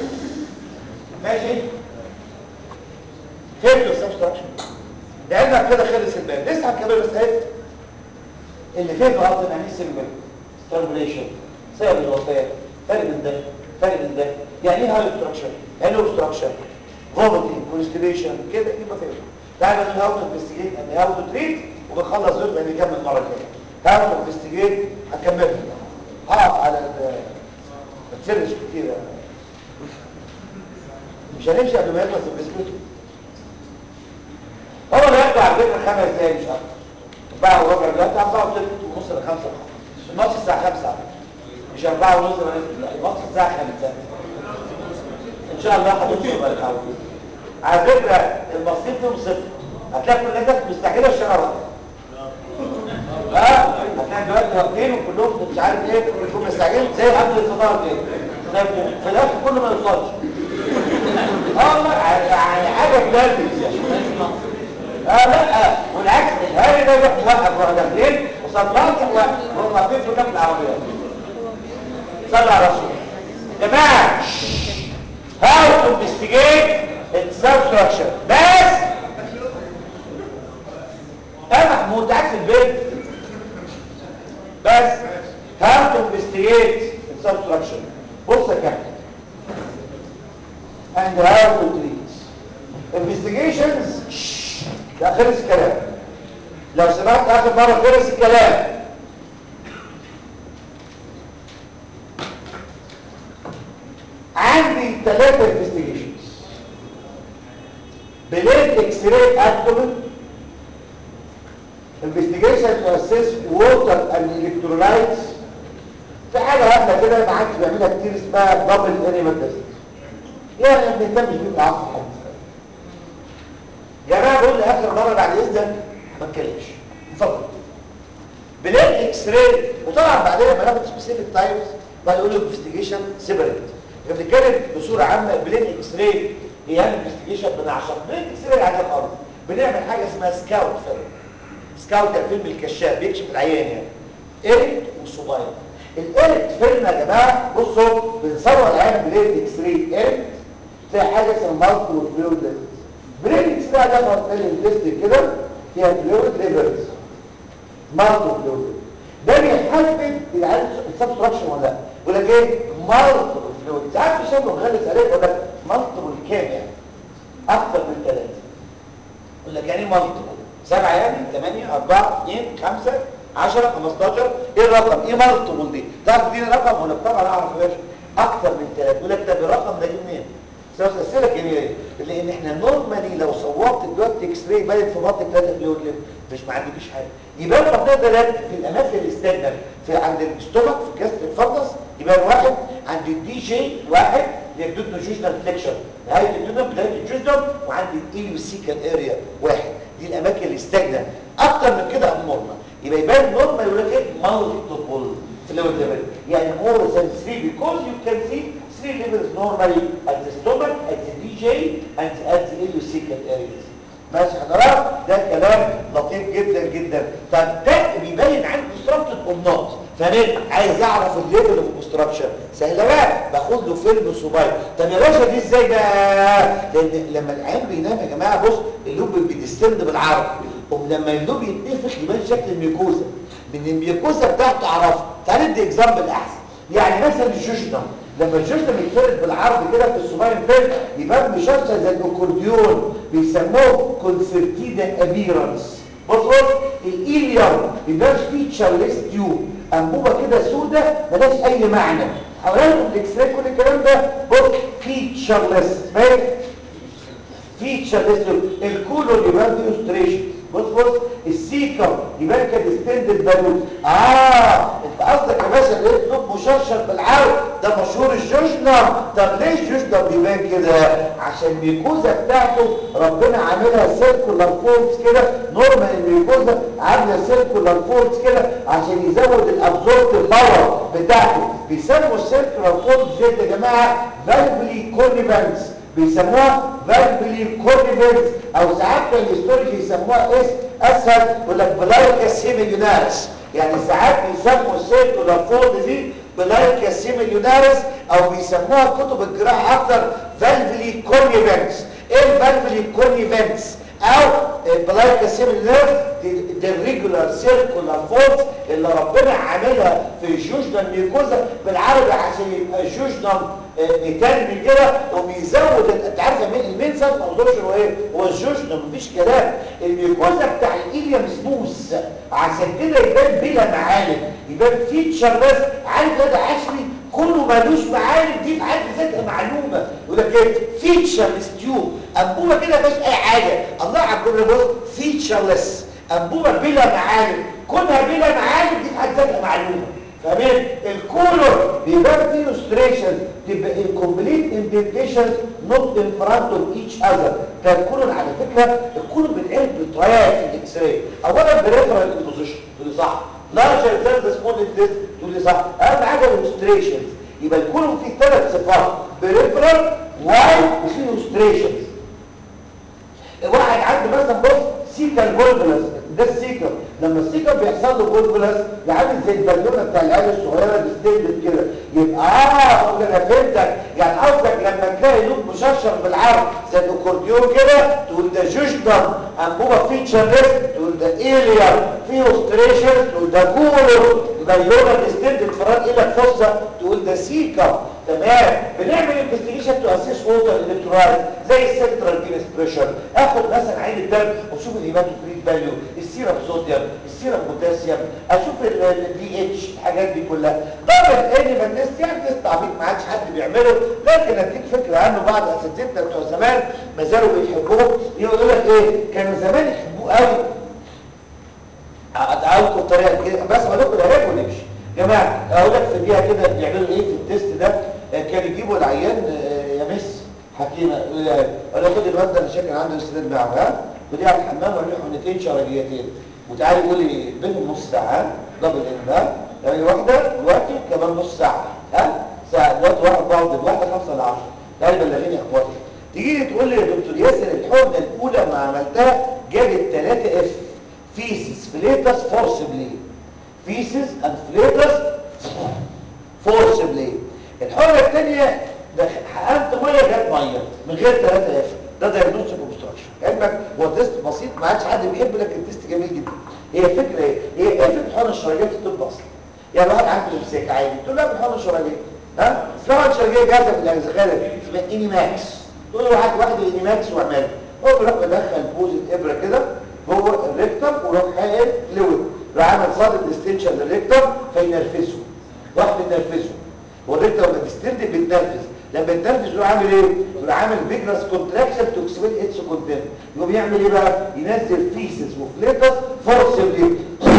ماشي فهمتوا السبستراكشن لعلمك كده خلص الباب لسه هنكمل بس ايه اللي فهمه اصلا يعني ايه سيمبل سترانجوليشن سبب الوفاه فرق بين ده فرق بين ده يعني ايه هاي ستراكشر يعني ايه ستراكشر فوميتنج كونستيبيشن كده يبقى فهمت تعالى بقى هاو تو انفستيجيت اند هاو تو تريت وبنخلص دول بقى نكمل مره ثانيه هاو تو انفستيجيت هكملها هقف على ال ما تسرش كتير مش هنمشي قبل ما يخلص البسكوت هو اللي يرجع على فكره خمس دقايق مش اكتر أربعة وربع دلوقتي أربعة وثلث ونص لخمسة الماتش الساعة خمسة مش أربعة ونص ولا لا الماتش الساعة خمسة إن شاء الله هتوصل بقى الأول على فكرة المصير فيهم صفر هتلاقي كل الناس مستعجلة الشهر ها هتلاقي دلوقتي واقفين وكلهم مش عارف ايه كلهم مستعجلين زي قبل الفطار كده زي في الاخر كله ما يوصلش اه والله يعني حاجه تلبس اه لا والعكس الهاري ده يروح يوقف وهو داخلين وصلات يوقف وهم واقفين في كام العربيات صلى على رسول جماعه هاو تو انفستيجيت السبستراكشن بس يا محمود قاعد في البيت بس هاو تو انفستيجيت السبستراكشن بص يا كابتن and how to treat investigations ده خلص الكلام لو سمعت اخر مره خلص الكلام عندي ثلاثه انفستيجيشنز بليد اكس راي ابدومن انفستيجيشن تو اسيس ووتر اند الكترولايتس في حاجه هبله كده ما عادش بيعملها كتير اسمها دبل انيمال تيست يعني ما بنهتمش بيه بالعصر يا جماعه بقول لاخر مره بعد اذنك ما تكلمش اتفضل بلاد اكس راي وطبعا بعدين لما ناخد سبيسيفيك تايبس بقى نقول له انفستيجيشن سيبريت احنا بنتكلم بصوره عامه بلاد اكس راي هي انفستيجيشن بنعشق بلاد اكس راي عاديه خالص بنعمل حاجه اسمها سكاوت فيلم سكاوت ده فيلم الكشاف بيكشف العيان يعني ايريت وصبايا الايريت فيلم يا جماعه بصوا بنصور العيان بلاد اكس راي ايريت تلاقي حاجه اسمها مالتي فلويد بريد اكس راي ده بطل التست كده فيها فلويد ليفرز مالتي فلويد ده بيحدد العيان السبستراكشن ولا لا يقول لك ايه مالتي فلويد ساعات في شغل مغلس عليه يقول لك مالتي كام يعني اكثر من ثلاثه يقول لك يعني مالتي سبعه يعني ثمانيه اربعه اثنين خمسه 10 15 ايه الرقم ايه مالتي دي تعرف دي رقم ولا طبعا اعرف يا باشا اكثر من ثلاثه يقول لك ده بالرقم ده جه منين بس اسئله جميله لان احنا نورمالي لو صورت دلوقتي اكس راي باين في بطن 3 مليون ليف مش ما عندكش حاجه يبقى منطقه ثلاث في الاماكن الاستجنال في عند الاستومك في كاست الفضس يبقى واحد عند الدي جي واحد اللي الدودو جوجنال فليكشن نهايه الدودو بدايه الجوجنال وعند الايليوسيكال اريا واحد دي الاماكن الاستجنال اكتر من كده نورمال يبقى يبان نورمال يقول لك ايه مالتيبل فلويد ليفل يعني more than 3 because you can see three levels normally at the stomach, at the DJ, and at the ileocecal areas. ماشي حضرتك ده كلام لطيف جدا جدا طب ده بيبين عندي constructed or not فاهم عايز اعرف الليفل اوف كونستراكشن سهله بقى باخد له فيلم صباعي طب يا باشا دي ازاي بقى لان لما العين بينام يا جماعه بص اللوب بيدستند بالعرض ولما اللوب يتنفخ يبان شكل الميكوزا من الميكوزا بتاعته اعرفها تعال ندي اكزامبل احسن يعني مثلا الجوجنم لما الجسم يتفرد بالعرض كده في الصباين فين يبقى مشاشة زي الاكورديون بيسموه كونسرتيدا ابيرنس بص بص الايليوم يبقاش فيتشر ليس تيوب انبوبه كده سودة ملهاش اي معنى حوالين الاكس راي كل الكلام ده بص فيتشر ليس فاهم فيتشر ليس الكولون يبقى فيه اوستريشن بص بص السيكم يبقى كده ستندد بالون اه انت قصدك يا باشا لقيت لوب مشرشر بالعرض ده مشهور الجوجنم طب ليه الجوجنم بيبان كده عشان الميكوزا بتاعته ربنا عاملها سيركولار فولز كده نورمال الميكوزا عامله سيركولار فولز كده عشان يزود الابزوربتيف باور بتاعته بيسموا السيركولار فولز دي يا جماعه فالفلي كونيفنس بيسموها فالفلي كونيفنس او ساعات في الهيستولوجي يسموها اس اسهل يقول لك بلايكا سيميليونارس يعني ساعات بيسموا السيركولار فولد دي بلايكا سيميليونارس او بيسموها كتب الجراحه اكتر فالفلي كونيفنس ايه الفالفلي كونيفنس او بلايكا سيميليونارس دي الريجولار سيركولار فولد اللي ربنا عاملها في الجوجنال ميكوزا بالعربي عشان يبقى الجوجنال يتنمي كده وبيزود انت عارف المين سب ابزوربشن هو ايه هو الجوجنال مفيش كلام الميكوزا بتاع الايليا مسموس عشان كده يبان بلا معالم يبان فيتشر بس عارف ده عشري كله مالوش معالم دي في حد ذاتها معلومه يقول لك ايه فيتشر ستيوب انبوبه كده مفيش اي حاجه الله على الجمله بص فيتشرلس انبوبه بلا معالم كونها بلا معالم دي في حد ذاتها معلومه فاهمين الكولر بيبان فيه illustrations تبقى incomplete indentations not in front of each other ده الكولر على فكره الكولر بيتعمل بطريقه في الاكس راي اولا بريفرال بوزيشن تقول لي صح لارجر ذان سمول انتست تقول لي صح اهم حاجه illustrations يبقى الكولر فيه ثلاث صفات بريفرال وايد وفيه illustrations واحد عنده مثلا بص سيكال فولفولس ده السيكال لما السيكال بيحصل له فولفولس عامل زي البالونه بتاع العيال الصغيره ديستندد كده يبقى اه اقول انا فهمتك يعني قصدك لما تلاقي لوب مشرشر بالعرض زي الاكورديون كده تقول ده جوجدان انبوبه فيتشر ليست تقول ده ايليا في اوستريشن تقول ده كولر بالونه ديستندد فران الى فصه تقول ده سيكال تمام بنعمل انفستيجيشن تو اسيس ووتر الكترولايت زي السنترال فينس بريشر اخد مثلا عين الدم واشوف الهيماتوكريت فاليو السيرم صوديوم السيرم بوتاسيوم اشوف الدي اتش الحاجات دي كلها طبعا الانيمال تيست يعني تيست عبيط ما عادش حد بيعمله لكن اديك فكره عنه بعض اساتذتنا بتوع زمان ما زالوا بيحبوه يقولوا لك ايه كانوا زمان يحبوه قوي ادعوكم بطريقه كده بس اقول لكم العلاج ونمشي يا جماعه اقول لك في دقيقه كده بيعملوا ايه في التيست ده كان يجيبوا العيان يا مس حكيمه اقول له خد الواد ده انا شاكر عنده استعداد معه ها ودي على الحمام وعليه حنتين شرجيتين وتعالي يقول لي بينهم نص ساعه ها دبل ان ها يعني واحده دلوقتي كمان نص ساعه ها ساعه دلوقتي واحد بعض واحده 5 ل 10 تعالي بلغيني يا اخواتي تيجي لي تقول لي يا دكتور ياسر الحقنه الاولى ما عملتها جابت 3 اف فيسس فليتس فورسبلي فيسس اند فليتس فورسبلي الحرة الثانية حقنت ميه جت ميه من غير 3 اف ده دايجنوستيك اوبستراكشن علمك هو تيست بسيط ما عادش حد بيحب لكن تيست جميل جدا هي الفكره ايه؟ هي ايه فكره الحقن الشرجيه في الطب اصلا؟ يعني واحد عنده امساك عادي تقول له الحقن الشرجيه ها؟ اسمها الشرجيه جاهزه في الغالب اسمها اني ماكس تقول له واحد واحد اني ماكس واعملها هو بيروح مدخل بوز الابره كده جوه الريكتم ويروح حاقن فلويد يروح عامل صادق ديستنشن للريكتم فينرفزه راح بينرفزه والريكتم لما بيستند بيتنرفز لما يتنرفز يروح عامل ايه؟ يروح عامل فيجرس كونتراكشن تو اكسبيل اتس كونتنت يقوم يعمل ايه بقى؟ ينزل فيسز وفليتس فورسبلي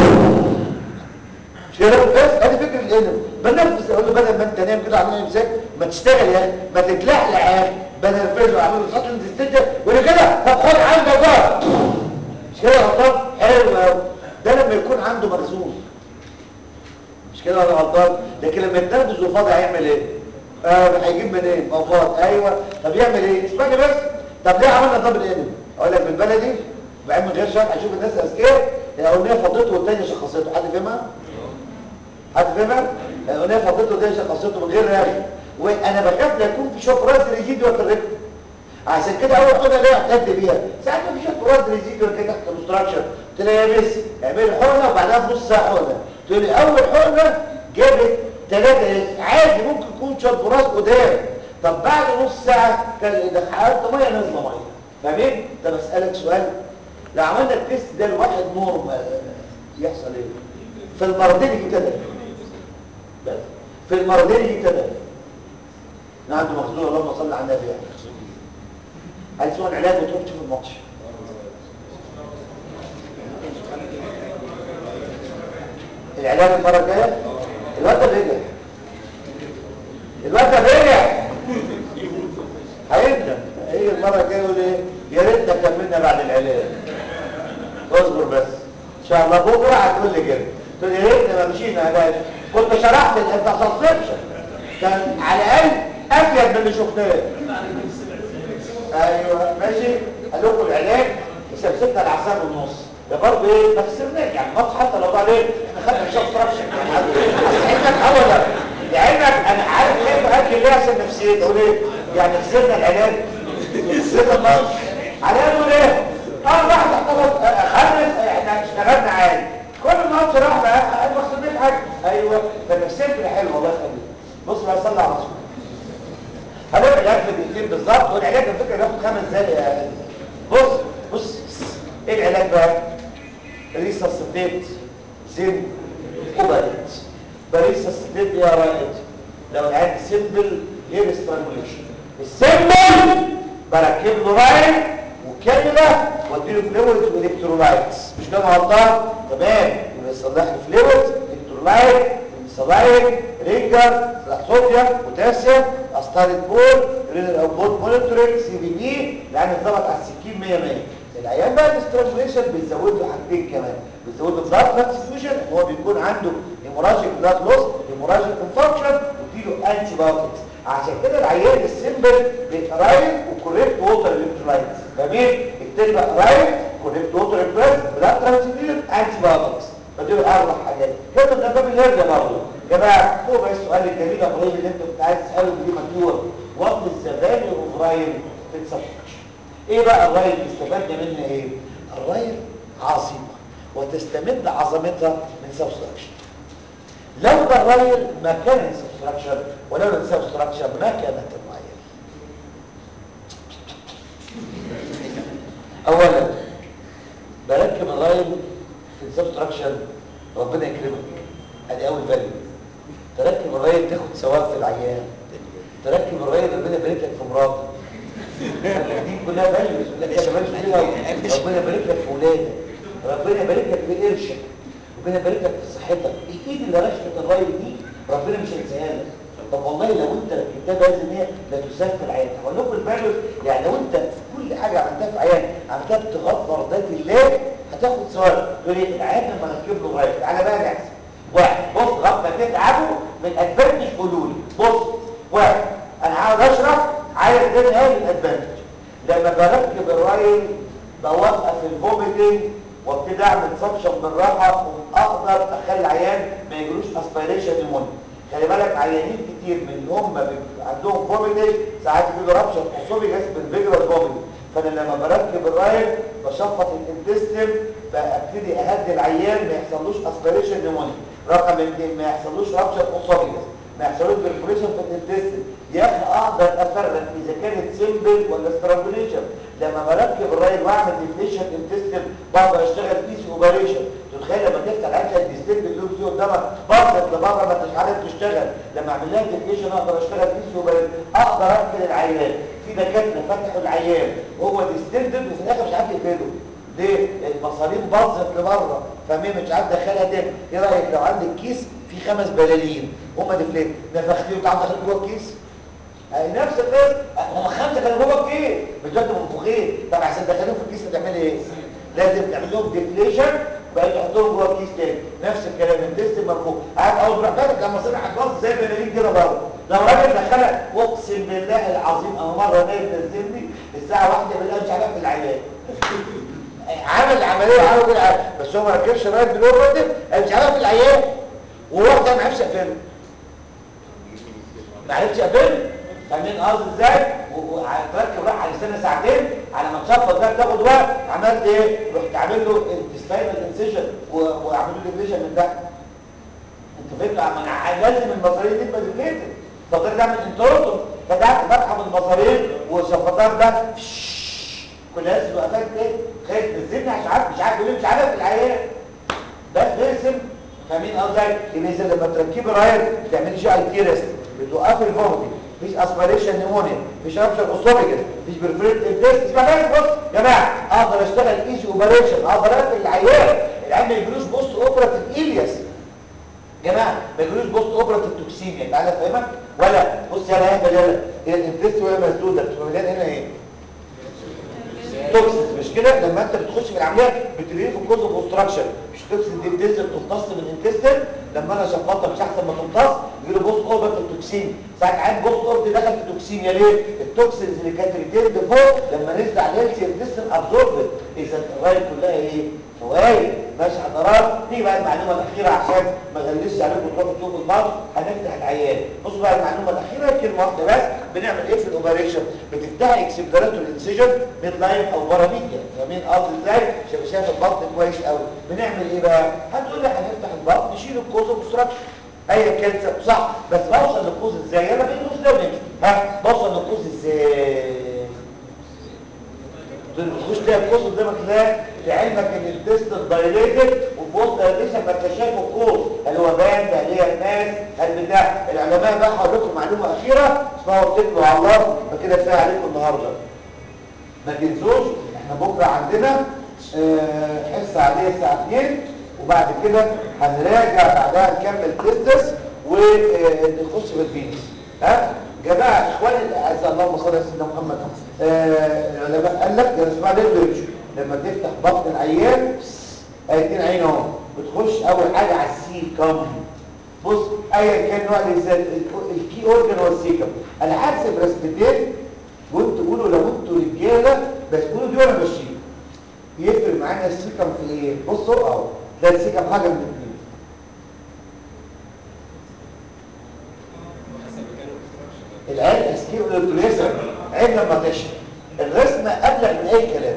مش كده بس ادي فكره الانم بنرفز اقول له بدل ما انت نايم كده عامل امساك ما تشتغل يا اخي ما تتلحلح يا اخي بنرفزه اعمل له خط ديستنشن ولا كده طب خد عندك بقى مش كده يا غلطان حلو قوي ده لما يكون عنده مخزون مش كده ولا غلطان لكن لما يتنرفز وفاضي هيعمل ايه اه هيجيب منين مفاض ايوه طب يعمل ايه اسمعني بس طب ليه عملنا دبل انم اقول لك بالبلدي بعمل من غير شرح اشوف الناس اذكياء الاولانيه فضته والثانيه شخصته حد فهمها حد فهمها الاولانيه فضته والثانيه شخصته من غير رغي وانا بخاف لا يكون في شوف راس ريجيدي ولا الركب عشان كده اول حاجه ليه اعتد بيها ساعات ما فيش راس ريجيدي ولا كده تحت كونستراكشن قلت لها يا مس اعملي حقنه وبعدها بنص ساعه حقنه تقول لي اول حقنه جابت ثلاثة عادي ممكن يكون شرب راس قدام طب بعد نص ساعة كان إذا حققت مية نازلة مية فاهمين؟ طب أسألك سؤال لو عملنا التيست ده لواحد نور يحصل ايه؟ في المرضين يجي تدف بس في المرضين يجي تدف عنده مخزون اللهم صل على النبي يعني عايز تسوى العلاج وتروح تشوف الماتش العلاج المرة الجاية الواد ده رجع الواد ده رجع هيندم هيجي المرة الجاية يقول ايه يا ريتنا كملنا بعد العلاج اصبر بس ان شاء الله بكره هتقول لي كده تقول يا ريتنا ما مشينا يا باشا كنت شرحت الانترسبشن كان على الاقل افيد من اللي شفناه ايوه ماشي قال لكم العلاج يسبسبنا العصام والنص ده برضه ايه ما خسرناش يعني الماتش حتى لو ضاع ليه احنا خدنا مش ابستراكشن يعني صحتك ابدا لعلمك انا عارف ليه باكل ليه عشان نفسيتي اقول ايه يعني خسرنا العلاج خسرنا الماتش على انه ليه اه واحد احتفظ خلص احنا اشتغلنا عادي كل ماتش راح بقى ما خسرناش حاجه ايوه فنفسيتي حلوه الله يخليك بص بقى صلي على رسول هنبقى العلاج في دقيقتين بالظبط والعلاج على فكره بياخد خمس دقايق يعني بص بص ايه العلاج بقى ريساسيتيت زين اوبريت بريساسيتيت يا رائد لو العلاج سيمبل غير سترانجوليشن السيمبل بركب له رايل وكانولا واديله فلويد والكترولايتس مش كده غلطان تمام يبقى يصلح لي فلويد الكترولايت سلاين رينجر صوديوم بوتاسيوم استاريت بول رينر او بول مونيتورنج سي بي بي لان اتظبط على السكين 100 100 العيان بقى الاسترانجوليشن بيزود له حاجتين كمان بيزود له بلاد ترانسفيوجن ان هو بيكون عنده هيموراجيك بلاد لوس هيموراجيك انفكشن وتديله انتي بايوتكس عشان كده العيان السيمبل بيبقى رايل وكوريكت ووتر الكترولايتس جميل اكتب بقى رايل كوريكت ووتر الكترولايتس بلاد ترانسفيوجن انتي بايوتكس فدول اربع حاجات كده ده باب الهرجه برضه يا جماعه هو بقى السؤال الجميل يا ابراهيم اللي انت كنت عايز تساله دي مكتوب وقت الزباني اوفرايل في السبستراكشن ايه بقى الرايل اللي استفدنا منها ايه الرايل عظيمه وتستمد عظمتها من سبستراكشن لو ده الرايل ما كان سبستراكشن ولو ده سبستراكشن ما كانت الرايل اولا بركب الرايل في السبستراكشن ربنا يكرمك ادي اول فاليو تركب الرايل تاخد ثواب في العيان تركب الرايل ربنا يبارك لك في مراتك دي كلها فاليوز لك يا جماعه ربنا يبارك لك في ولادك ربنا يبارك لك في قرشك ربنا يبارك لك في صحتك الايد اللي رشفت الرايل دي ربنا مش هينساها لك طب والله لو انت ركبتها لازم هي لا تساف في العيان هقول لكم الفاليوز يعني لو انت في كل حاجه عملتها في عيان عملتها بتغفر ذات الله هتاخد ثواب تقول ايه العيان لما نركب له رايل تعالى بقى نحسب واحد بص غفله تتعبوا من ادفانتج قولوا لي بص واحد انا عاوز اشرح عايز اديني ايه من ادفانتج لما بركب الرايل بوقف الفوميتنج وابتدي اعمل سكشن بالراحه واقدر اخلي العيان ما يجروش اسبيريشن نيمونيا خلي بالك عيانين كتير من اللي هم بيبقى عندهم فوميتنج ساعات يجيله رابشر اسوفيجاس بالفيجرال فوميتنج فانا لما بركب الرايل بشفط الانتستين فابتدي اهدي العيان ما يحصلوش اسبيريشن نيمونيا رقم اثنين ما يحصلوش رابشر اسوفيجاس ما يحصلوش برفوريشن في الانتستين يا اخي اقدر افرق اذا كانت سيمبل ولا سترانجوليشن لما بركب الرايل واعمل ديفليشن انتستين بقدر اشتغل بيس اوبريشن تتخيل لما تفتح عدسه الديستنت اللي فيه قدامك بصت لبره ما انتش عارف تشتغل لما اعمل لها ديفليشن اقدر اشتغل بيس اوبريشن اقدر اقفل العيان في دكاتره فتحوا العيان وهو ديستنت وفي الاخر مش عارف يقفله ليه؟ المصاريف باظت لبره فمين مش عارف دخلها تاني ايه رايك لو عندك كيس في خمس بلالين هم ديفليت نفختيه وتعرف دخل جوه الكيس أي نفس القصه هم خمسه كانوا جوه الكيس بجد منفوخين طب عشان تدخلوهم في الكيس هتعملي ايه لازم تعمل لهم ديفليشن وبعدين تحطهم جوه الكيس تاني نفس الكلام الديست مرفوع عارف اول ما فاتك لما صبح هتبص زي البلالين كده برضه لو راجل دخلها اقسم بالله العظيم انا مره نايم نزلني الساعه 1 بالليل مش عارف العيان عمل العمليه وعمل كل حاجه بس هو ما ركبش رايت بالاوبرتيف انا مش عارف العيان ووقتها ما عرفش اقفله ما عرفش اقفله فاهمين قصدي ازاي وتركب راح على سنه ساعتين على ما تشفط ده بتاخد وقت عملت ايه رحت عامل له انتستاينال انسيشن وعملوا له ديفليشن من تحت انت فهمت انا لازم المصارين دي تبقى ديفليتد فضل تعمل انتروتوم فتحت فتحه من المصارين وشفطات ده كل الناس وقفات ايه خايف نزلني عشان عارف مش عارف يقول مش عارف العيان بس بيرسم فاهمين قصدي يبقى اذا لما تركبي رايل بتعملي جي اي تي ريست بتوقفي الفوميتنج مفيش اسبيريشن نيمونيا مفيش رابشر اسوفيجس مفيش برفريت تيست اسمع بس بص يا جماعه اقدر اشتغل ايزي اوبريشن اقدر اقفل العيان العيان ما يجيلوش بوست اوبراتيف الياس يا جماعه ما يجيلوش بوست اوبراتيف توكسيميا تعالى افهمك ولا بص يلا يا بلاله هي الانتست وهي مسدوده بتبقى هنا ايه توكسيس مش كده لما انت بتخش في العمليه بتريد في كوز اوف اوبستراكشن مش توكسيس دي بتنزل تمتص من الانتستين لما انا شفطها مش احسن ما تمتص يجيله بوست اوربت توكسين ساعات عين بوست اوربت دخل في توكسيميا ليه التوكسينز اللي كانت ريتيرد فوق لما نزل على الهيلثي الديستن ابزوربت اذا الفوائد كلها ايه فوائد ماشي حضرات دي بقى المعلومه الاخيره عشان ما اغلسش عليكم تروحوا تشوفوا البعض هنفتح العيان بصوا بقى المعلومه الاخيره كلمه واحده بس بنعمل ايه في الاوبريشن بتفتحي اكسبلوراتور انسيجن ميد لاين او باراميديا فاهمين قصدي ازاي عشان شايف البطن كويس قوي بنعمل ايه بقى هتقول لي هنفتح البطن نشيل الكوز اوبستراكشن ايا كان سبب صح بس بوصل للكوز ازاي انا بيدوس ده ونمشي ها بوصل للكوز ازاي تخش تلاقي الكوز قدامك لا في علمك ان التست دايليتد وفي وسط الريشه ما انت شايف الكوز هل هو بان ده ليه الناس هل بتاع العلماء بقى هقول لكم معلومه اخيره اسمها واتكلوا على الله فكده كفايه عليكم النهارده ما تنسوش احنا بكره عندنا آه، حصه عاديه الساعه 2 وبعد كده هنراجع بعدها نكمل تيستس ونخش في الفينس ها جماعه اخواني الاعزاء اللهم صل على سيدنا محمد آه، العلماء قال لك ده اسمها ليفرج لما تفتح بطن العيان اتنين عين اهو بتخش اول حاجه على السيكم بص ايا كان نوع الانسان الكي اورجن هو السيكم انا هحسب رسمتين وانتوا قولوا لو انتوا رجاله بس قولوا دي وانا ماشيين يفرق معانا السيكم في ايه بصوا اهو ده السيكم حاجه من الاثنين العين اسكيو الكليسر عين لما تشرب الرسمه ابلغ من اي كلام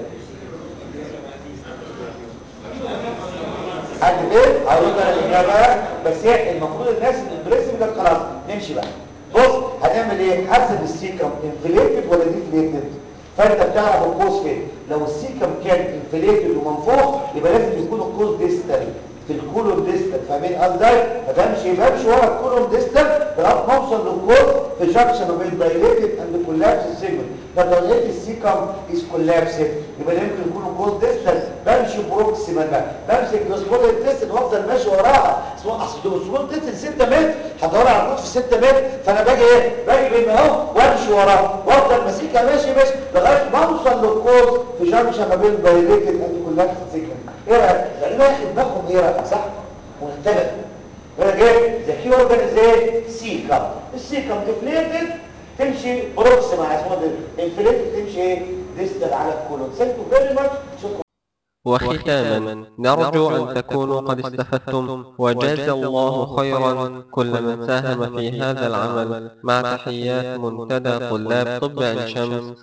حد فين هقول انا الاجابه بس هي المفروض الناس البريسم ده خلاص نمشي بقى بص هنعمل ايه حسب السيكم انفليتد ولا ديفليتد فانت بتعرف القوس فين لو السيكم كان انفليتد ومنفوخ يبقى لازم يكون القوس ديستال في الكولوم ديستال فاهمين قصدي فبمشي بمشي ورا الكولوم ديستال لغايه ما اوصل للقوس في جاكشن ما بين دايليتد اند كولابس سيجمنت طب لو لقيت السيكم از كولابسد يبقى ده يمكن يكون القوس ديستال بمشي بروكسيمال بقى بمسك السمول ديستال وافضل ماشي وراها اسمه اصل السمول ديستال 6 متر هدور على القوس في 6 متر فانا باجي ايه باجي بين اهو وامشي وراه وافضل ماسكها ماشي ماشي لغايه ما اوصل للقوس في جاكشن ما بين دايليتد اند كولابس سيجمنت ايه رايك يعني واخد بالكم ايه رايك صح مختلف يقول لك ايه ذا كي اورجان ازاي سيكم السيكم ديفليتد تمشي بروكسيمال اسمه ده انفليتد تمشي ايه ديستال على الكولون ثانك يو فيري ماتش شكرا وختاما نرجو أن تكونوا قد استفدتم وجاز الله خيرا كل من ساهم في هذا العمل مع تحيات منتدى طلاب طب عين شمس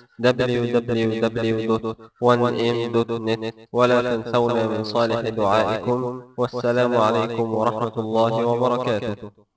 www.1m.net ولا تنسونا من صالح دعائكم والسلام عليكم ورحمة الله وبركاته